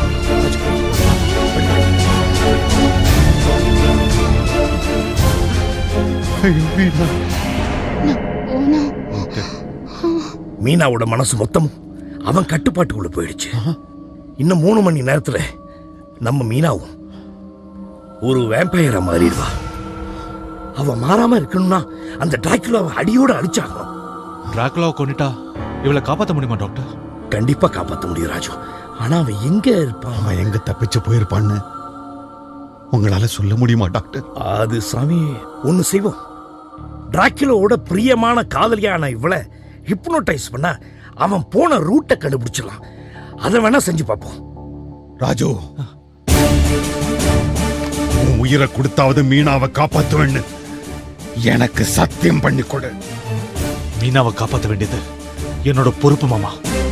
ஐயோ மீனா போகணும் மீனாவோட மனசு மொத்தம் அவன் கட்டுப்பாட்டுக்குள்ள போயிடுச்சு இன்னும் மூணு மணி நேரத்துல நம்ம மீனாவும் ஒரு வேம்பயரா மாறிடுவா அவ மாறாம இருக்கணும்னா அந்த டிராக்குலாவை அடியோட அடிச்சாகணும் டிராகுலாவை கொண்டுட்டா இவளை காப்பாற்ற முடியுமா டாக்டர் கண்டிப்பா காப்பாத்த முடியும் ராஜு ஆனா அவன் எங்க இருப்பான் அவன் எங்க தப்பிச்சு போயிருப்பான்னு உங்களால சொல்ல முடியுமா டாக்டர் அது சாமி ஒன்னு செய்வோம் டிராக்குலோட பிரியமான காதலியான இவளை ஹிப்னோடைஸ் பண்ண அவன் போன ரூட்டை கண்டுபிடிச்சிடலாம் அதை வேணா செஞ்சு பார்ப்போம் ராஜு உன் உயிரை கொடுத்தாவது மீனாவை காப்பாத்துவேன்னு எனக்கு சத்தியம் பண்ணி கொடு மீனாவை காப்பாற்ற வேண்டியது என்னோட பொறுப்பு மாமா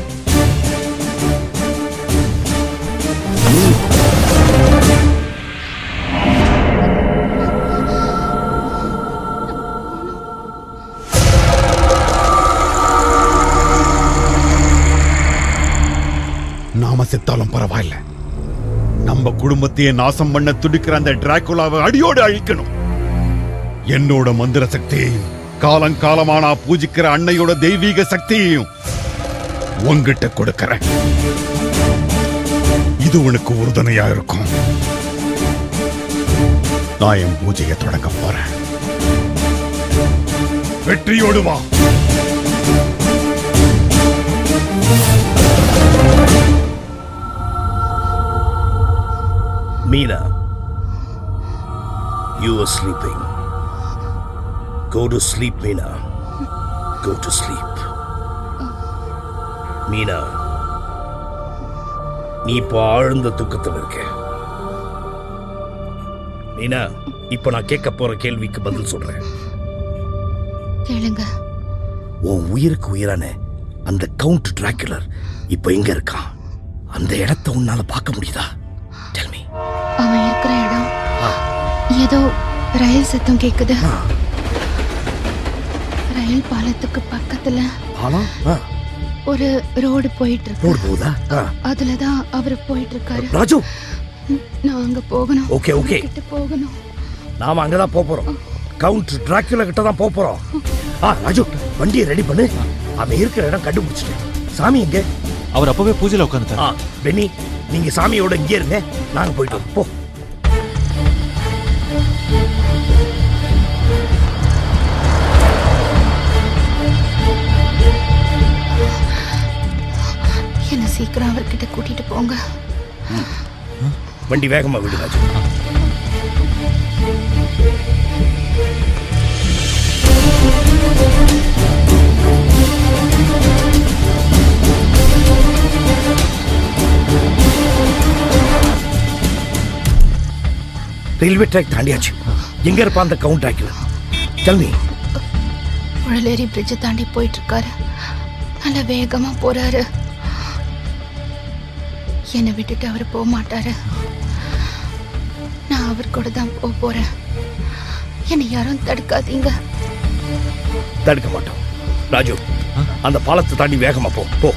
நாம செத்தாலும் பரவாயில்ல நம்ம குடும்பத்தையே நாசம் பண்ண துடிக்கிற அந்த டிராகுலாவை அடியோடு அழிக்கணும் என்னோட மந்திர சக்தியையும் காலங்காலமா நான் பூஜிக்கிற அன்னையோட தெய்வீக சக்தியையும் உன்கிட்ட கொடுக்கறேன் இது உனக்கு உறுதுணையா இருக்கும் நான் என் பூஜையை தொடங்க போறேன் வெற்றியோடு வா Meena, you are sleeping. Go to sleep, Meena. Go to sleep. Meena நீ இப்போ ஆழ்ந்த தூக்கத்தில் இருக்க மீனா இப்போ நான் கேட்க போற கேள்விக்கு பதில் சொல்றேன் கேளுங்க உன் உயிருக்கு உயிரான அந்த கவுண்ட் டிராக்குலர் இப்போ எங்க இருக்கான் அந்த இடத்த உன்னால பார்க்க முடியுதா அவன் இருக்கிற இடம் ஏதோ ரயில் சத்தம் கேக்குது ரயில் பாலத்துக்கு பக்கத்துல ஆனா ஒரு ரோடு போயிட்டு இருக்கு ரோடு போகுதா ஆ. அதுலதான் அவர் போயிட்டு இருக்காரு ராஜு நான் அங்க போகணும் ஓகே, ஓகே. கிட்ட போகணும் நாம அங்கதான் போக போறோம் கவுண்ட் டிராக்குலர் கிட்ட தான் போக போறோம் ஆ ராஜு வண்டியை ரெடி பண்ணு அவன் இருக்கிற இடம் கண்டுபிடிச்சிட்டேன் சாமி எங்க அவர் அப்பவே பூஜையில உட்காந்துட்டார் ஆ பென்னி நீங்க சாமியோட இங்கே இருங்க நாங்க போயிட்டு வரோம். போ என்ன சீக்கிரம் அவர்கிட்ட கூட்டிட்டு போங்க வண்டி வேகமா விடு ராஜு ரயில்வே ட்ராக் தாண்டியாச்சு எங்க இருப்பா அந்த கவுண்ட் ட்ராக்ல தள்ளி உழலேரி பிரிட்ஜை தாண்டி போயிட்டு இருக்காரு நல்ல வேகமா போறாரு என்னை விட்டுட்டு அவர் போக மாட்டாரு நான் அவர் கூட தான் போக போறேன் என்னை யாரும் தடுக்காதீங்க தடுக்க மாட்டோம் ராஜு அந்த பாலத்தை தாண்டி வேகமா போ போ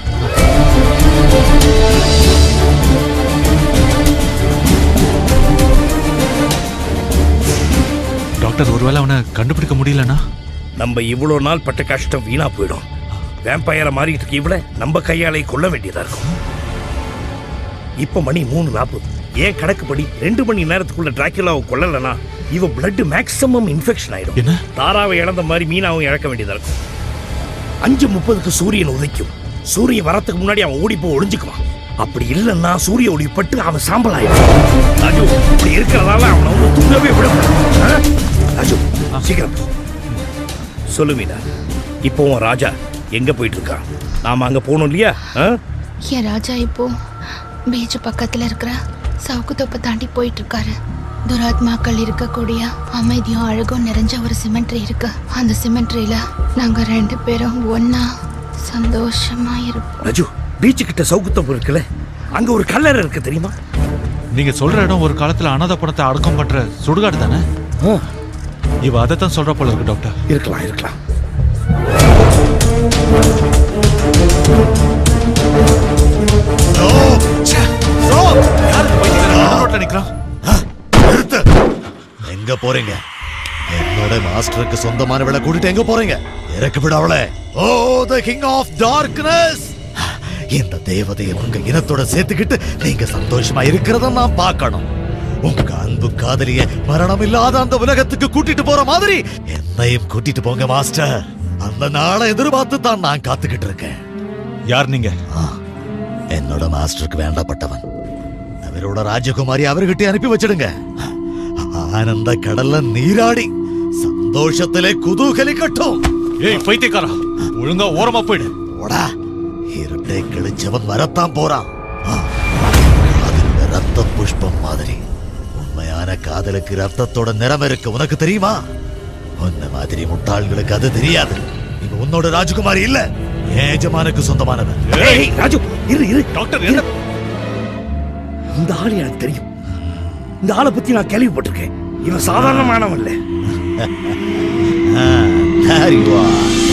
டாக்டர் ஒருவேளை அவனை கண்டுபிடிக்க முடியலனா நம்ம இவ்வளோ நாள் பட்ட கஷ்டம் வீணா போயிடும் வேம்பயரை மாறிட்டு இருக்க இவள நம்ம கையாலே கொல்ல வேண்டியதா இருக்கும் இப்ப மணி மூணு நாற்பது ஏன் கணக்குப்படி ரெண்டு மணி நேரத்துக்குள்ள டிராக்குலாவை கொல்லலைனா இவ பிளட் மேக்ஸிமம் இன்ஃபெக்ஷன் ஆயிடும் தாராவை இழந்த மாதிரி மீனாவும் இழக்க வேண்டியதா இருக்கும் அஞ்சு முப்பதுக்கு சூரியன் உதைக்கும் சூரியன் வரத்துக்கு முன்னாடி அவன் ஓடி போய் ஒளிஞ்சுக்குவான் அப்படி இல்லைன்னா சூரிய ஒளி பட்டு அவன் சாம்பல் ஆயிடும் ராஜு இப்படி இருக்கிறதால அவனை வந்து தூங்கவே விடக்கூடாது ஆ? ராஜு சீக்கிரம் போ. சொல்லு மீனா இப்போ உன் ராஜா எங்க போயிட்டு இருக்கான் நாம அங்க போகணும் இல்லையா ஆ? என் ராஜா இப்போ பீச் பக்கத்துல இருக்கிற சவுக்கு தொப்பை தாண்டி போயிட்டு இருக்காரு துராத்மாக்கள் இருக்கக்கூடிய அமைதியும் அழகும் நிறைஞ்ச ஒரு சிமெண்ட்ரி இருக்கு அந்த சிமெண்ட்ரியில நாங்க ரெண்டு பேரும் ஒன்னா சந்தோஷமா இருப்போம் ராஜு பீச்சு கிட்ட சவுக்குத்தப்பு இருக்குல்ல அங்க ஒரு கல்லறை இருக்கு தெரியுமா நீங்க சொல்ற இடம் ஒரு காலத்துல அனாதை பணத்தை அடக்கம் பண்ற சுடுகாடு தானே இவ அதைத்தான் சொல்ற போல இருக்கு டாக்டர் இருக்கலாம் இருக்கலாம் ரோட்ல நிக்கிறான் நிறுத்து எங்க போறீங்க என்னோட மாஸ்டருக்கு சொந்தமானவளை கூட்டிட்டு எங்க போறீங்க இறக்கு விட அவளை oh the king of darkness இந்த தேவதையை உங்க இனத்தோட சேர்த்துக்கிட்டு நீங்க சந்தோஷமா இருக்கிறத நான் பார்க்கணும் உங்க அன்பு காதலிய மரணம் இல்லாத அந்த உலகத்துக்கு கூட்டிட்டு போற மாதிரி என்னையும் கூட்டிட்டு போங்க மாஸ்டர் அந்த நாளை எதிர்பார்த்து தான் நான் காத்துக்கிட்டு இருக்கேன் யார் நீங்க என்னோட மாஸ்டருக்கு வேண்டப்பட்டவன் அவரோட ராஜகுமாரி அவர்கிட்ட அனுப்பி வச்சிடுங்க ஆனந்த கடல்ல நீராடி சந்தோஷத்திலே குதூகலிக்கட்டும் ஏய் பைத்தியக்காரா ஒழுங்கா ஓரமா போயிடு ஓடா இருட்டை கிழிச்சவன் வரத்தான் போறான் ஆ, அது ரத்த புஷ்பம் மாதிரி உண்மையான உண்மையான காதலுக்கு ரத்தத்தோட நிறம் இருக்கு உனக்கு தெரியுமா உன்ன மாதிரி முட்டாள்களுக்கு அது தெரியாது இவ உன்னோட ராஜகுமாரி இல்ல என் எஜமானுக்கு சொந்தமானவன் ஏய் ராஜு இரு இரு டாக்டர் என்ன இந்த ஆள் எனக்கு தெரியும் இந்த ஆளை பத்தி நான் கேள்விப்பட்டிருக்கேன் இவன் சாதாரணமானவன் இல்ல There you are.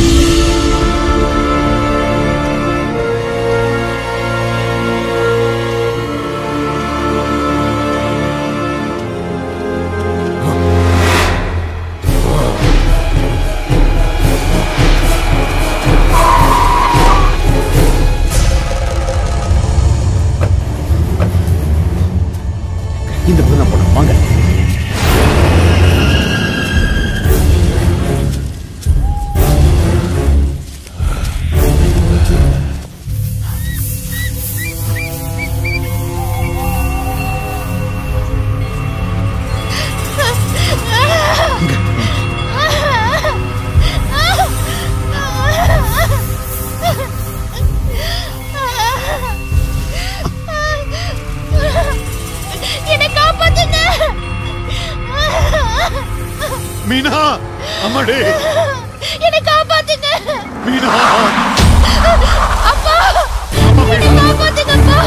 இந்த பக்கம் போனோம் வாங்க என்னை காப்பாத்துங்க மீனா அம்மாடே என்னை காப்பாத்துங்க மீனா அப்பா என்னை காப்பாத்துங்க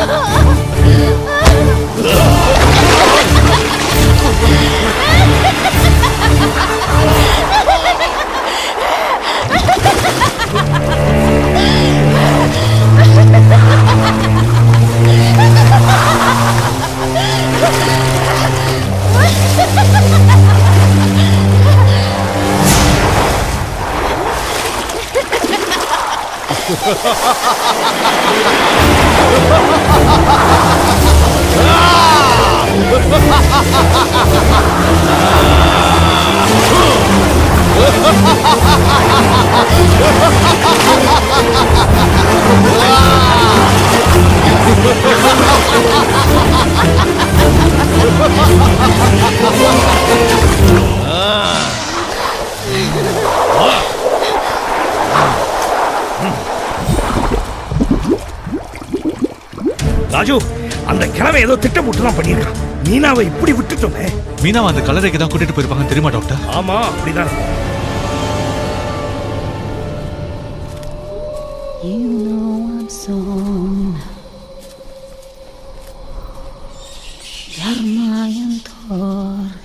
ராஜு அந்த கிழமை ஏதோ திட்டமிட்டுலாம் பண்ணியிருக்கான் மீனாவை இப்படி விட்டுட்டோமே மீனாவை அந்த கலரைக்கு தான் கூட்டிட்டு போயிருப்பாங்க தெரியுமா டாக்டர் ஆமா அப்படிதான் இருக்கும். You know I'm strong. Ярмаем торг.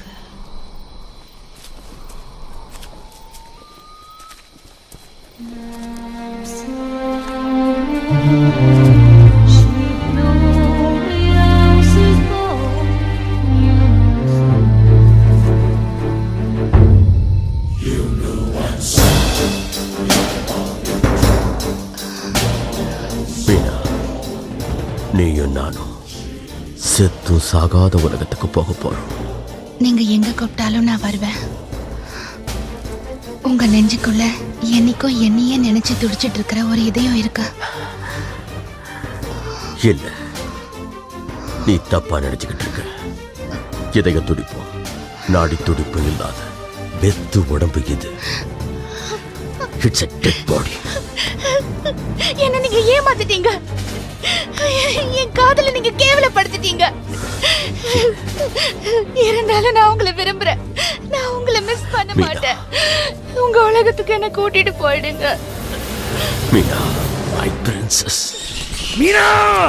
Meena நீயும் நானும் செத்தும் சாகாத உலகத்துக்கு போக போறோம் நீங்க எங்க கூப்பிட்டாலும் நான் வருவேன் உங்க நெஞ்சுக்குள்ள என்னைக்கும் என்னையே நினைச்சு துடிச்சிட்டு இருக்கிற ஒரு இதயம் இருக்கு இல்ல நீ தப்பா நினைச்சுக்கிட்டு இருக்க இதய துடிப்போம் நாடி துடிப்பு இல்லாத வெத்து உடம்பு இது இட்ஸ் a டெட் பாடி என்ன நீங்க ஏமாத்திட்டீங்க என் காதல நீங்க கேவலப்படுத்திட்டீங்க இருந்தாலும் நான் உங்களை விரும்புறேன் நான் உங்களை மிஸ் பண்ண மீனா. மாட்டேன் உங்க உலகத்துக்கு என்ன கூட்டிட்டு போயிடுங்க மீனா மை பிரின்சஸ் மீனா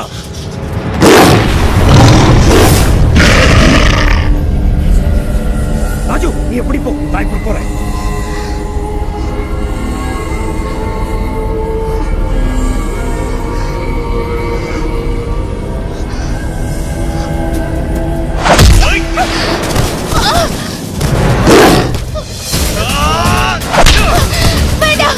ராஜு நீ எப்படி போ நான் இப்ப போறேன் வேண்டாம்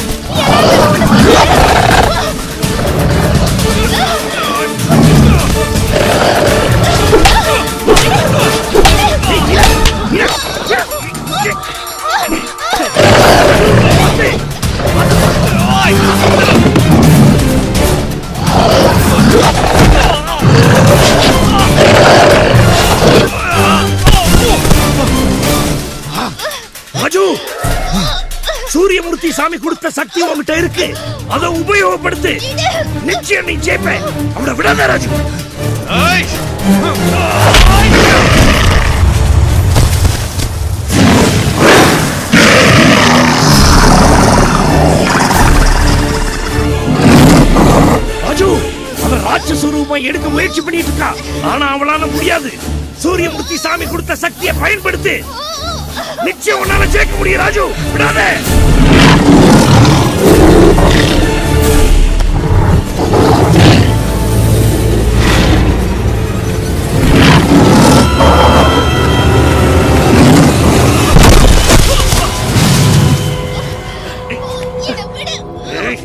ராஜு சூரியமூர்த்தி சாமி கொடுத்த சக்தி உன்கிட்ட இருக்கு அதை உபயோகப்படுத்து நிச்சயம் நீ ஜெயிப்ப அவனை விடாத ராஜு ராட்சச ரூபம் எடுக்க முயற்சி பண்ணிட்டு இருக்கா ஆனா அவளால முடியாது சூரியமூர்த்தி சாமி கொடுத்த சக்தியை பயன்படுத்து நிச்சயம் உன்னால ஜெயிக்க முடியும் ராஜு விடாதே ஏய்.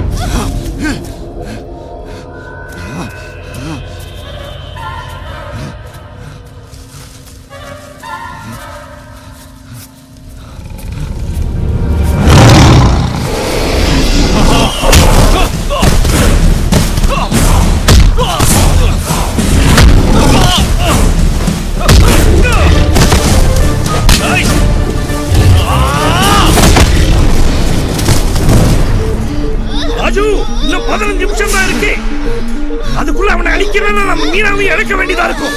ராஜு இன்னும் பதினஞ்சு நிமிஷம் தான் இருக்கு அதுக்குள்ள அவனை அடிக்கிறேன்னா நம்ம மீனாவை இழக்க வேண்டியதா இருக்கும்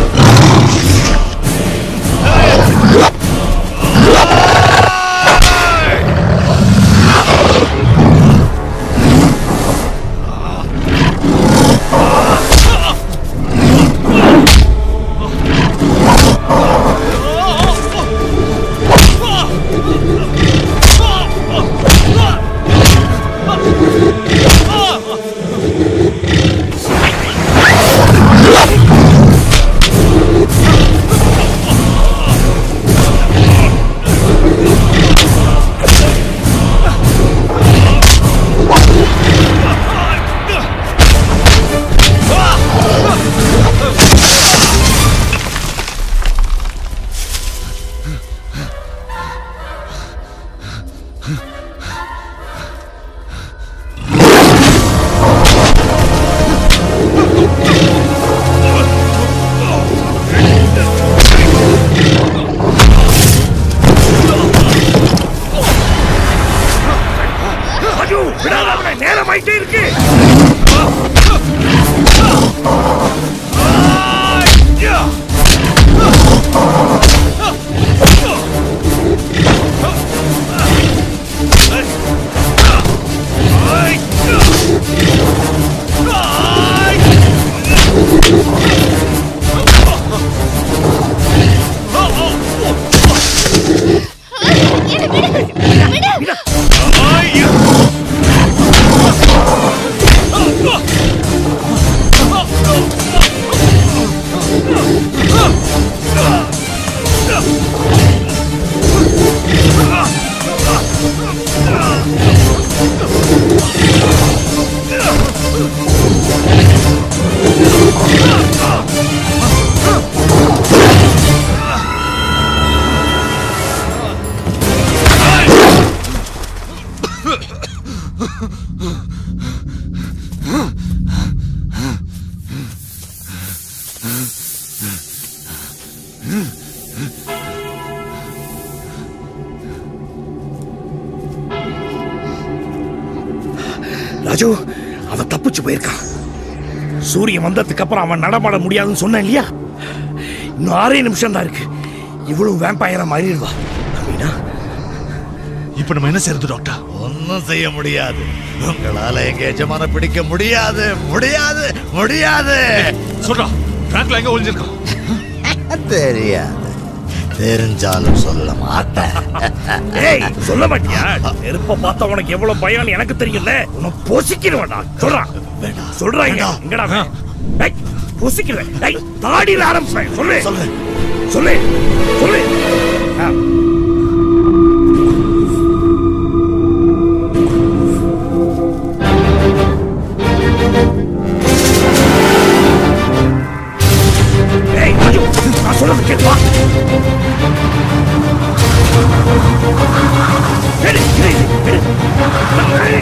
ராஜு விடாத அவனை நேரம் ஆயிட்டே இருக்கு ராஜு அவன் தப்பிச்சு போயிருக்கான் சூரியன் வந்ததுக்கு அப்புறம் அவன் நடமாட முடியாதுன்னு சொன்னேன் இல்லையா இன்னும் ஆறே நிமிஷம் தான் இருக்கு இவ்வளவு வேம்பாயிரா மாறிடுவா மீனா இப்ப நம்ம என்ன செய்யறது டாக்டர் ஒன்னும் செய்ய முடியாது உங்களால எங்க எஜமான பிடிக்க முடியாது முடியாது முடியாது சொல்றா ட்ராக்ல எங்க ஒளிஞ்சிருக்கான் தெரியாது தெரிஞ்சாலும் சொல்ல மாட்டேன் ஏய் சொல்ல மாட்டியா நெருப்ப பார்த்தா உனக்கு எவ்வளவு பயம்னு எனக்கு தெரியும்ல உன்னை பொசிக்கிறவன்டா சொல்றான் சொல்றாங்க எங்கடா அவன்? டேய், பொசிக்கிறேன் டேய் தாடியில ஆரம்பிச்சேன் சொல்லு சொல்லு சொல்லு சொல்லு ஆ. ஏய் ராஜு நான் சொல்றது கேட்டு வா எடு, எடு, எடு, எடு.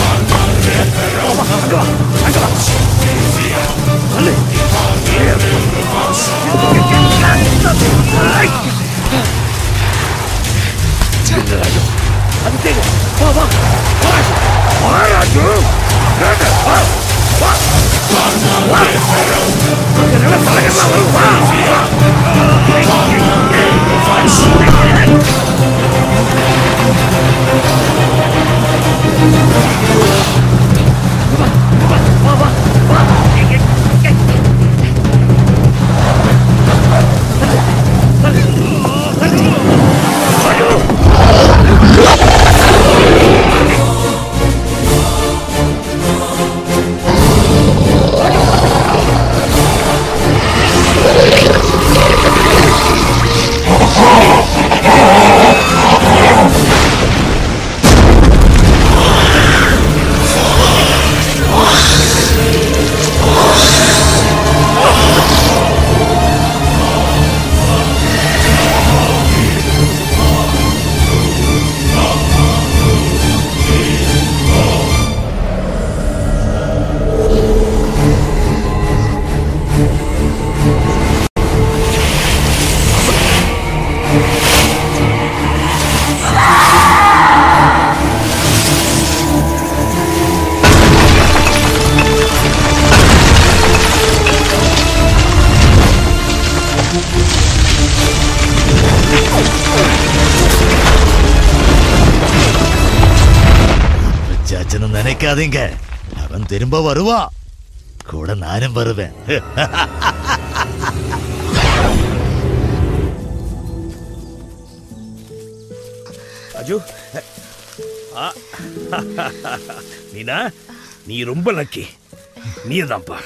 அங்க வா, அங்க வா. தள்ளு. நினைக்காதீங்க அவன் திரும்ப வருவான் கூட நானும் வருவேன் அஜு ஆ. மீனா நீ ரொம்ப லக்கி நீ தான்ப்பா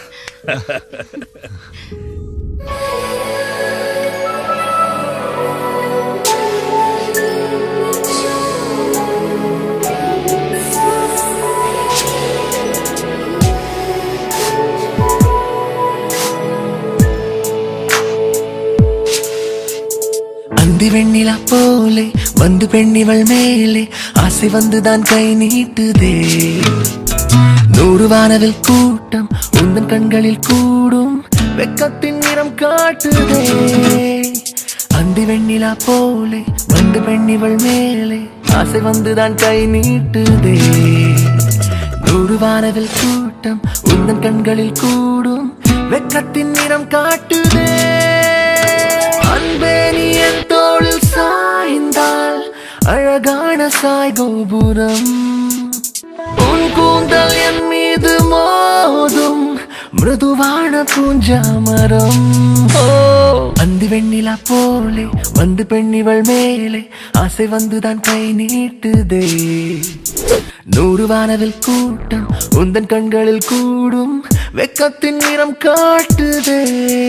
அந்தி வெண்ணிலா போலே வந்து பெண்ணிவள் மேலே ஆசை வந்துதான் கை நீட்டுதே நூறு வானவில் கூட்டம் உந்தன் கண்களில் கூடும் வெக்கத்தின் நிறம் காட்டுதே அந்தி வெண்ணிலா போலே வந்து பெண்ணிவள் மேலே ஆசை வந்துதான் கை நீட்டுதே நூறு வானவில் கூட்டம் உந்தன் கண்களில் கூடும் வெக்கத்தின் நிறம் காட்டுதே அன்பே நீ என் தோளில் சாய்ந்தால் அழகான சாய் கோபுரம் உன் கூந்தல் என் மீது மோதும் மிருதுவான பூஞ்சாமரம் ஓ அந்தி வெண்ணிலா போலே வந்து பெண்ணிவள் மேலே ஆசை வந்துதான் கை நீட்டுதே நூறு வானவில் கூட்டம் உந்தன் கண்களில் கூடும் வெக்கத்தின் நிறம் காட்டுதே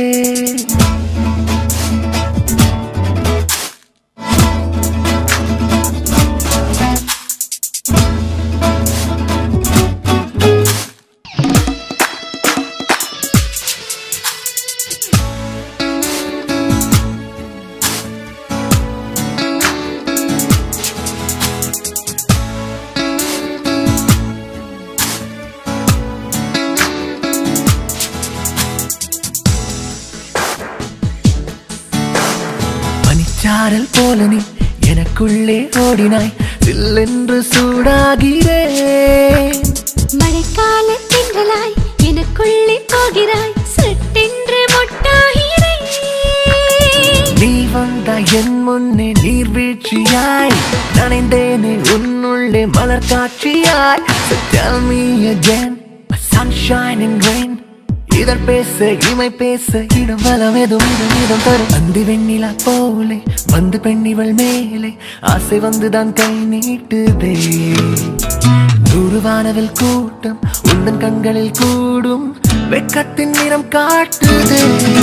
பனிச்சாரல் போல நீ எனக்குள்ளே ஓடினாய் சில்லென்று சூடாகிறேன் மழைக்கால திங்களாய் எனக்குள்ளே போகிறாய் சட்டென்று மொட்டாகிறேன் நீ வந்தாய் என் முன்னே நீர்வீழ்ச்சியாய் நனைந்தேனே உன்னுள்ளே மலர் காட்சியாய் So tell me again a sunshine and rain இதழ் பேச இமை பேச இடம் வலம் எதுவும் இதம் இதம் தரும் அந்தி வெண்ணிலா போலே வந்து பெண்ணிவள் மேலே ஆசை வந்துதான் கை நீட்டுதே நூறு வானவில் கூட்டம் உந்தன் கண்களில் கூடும் வெக்கத்தின் நிறம் காட்டுதே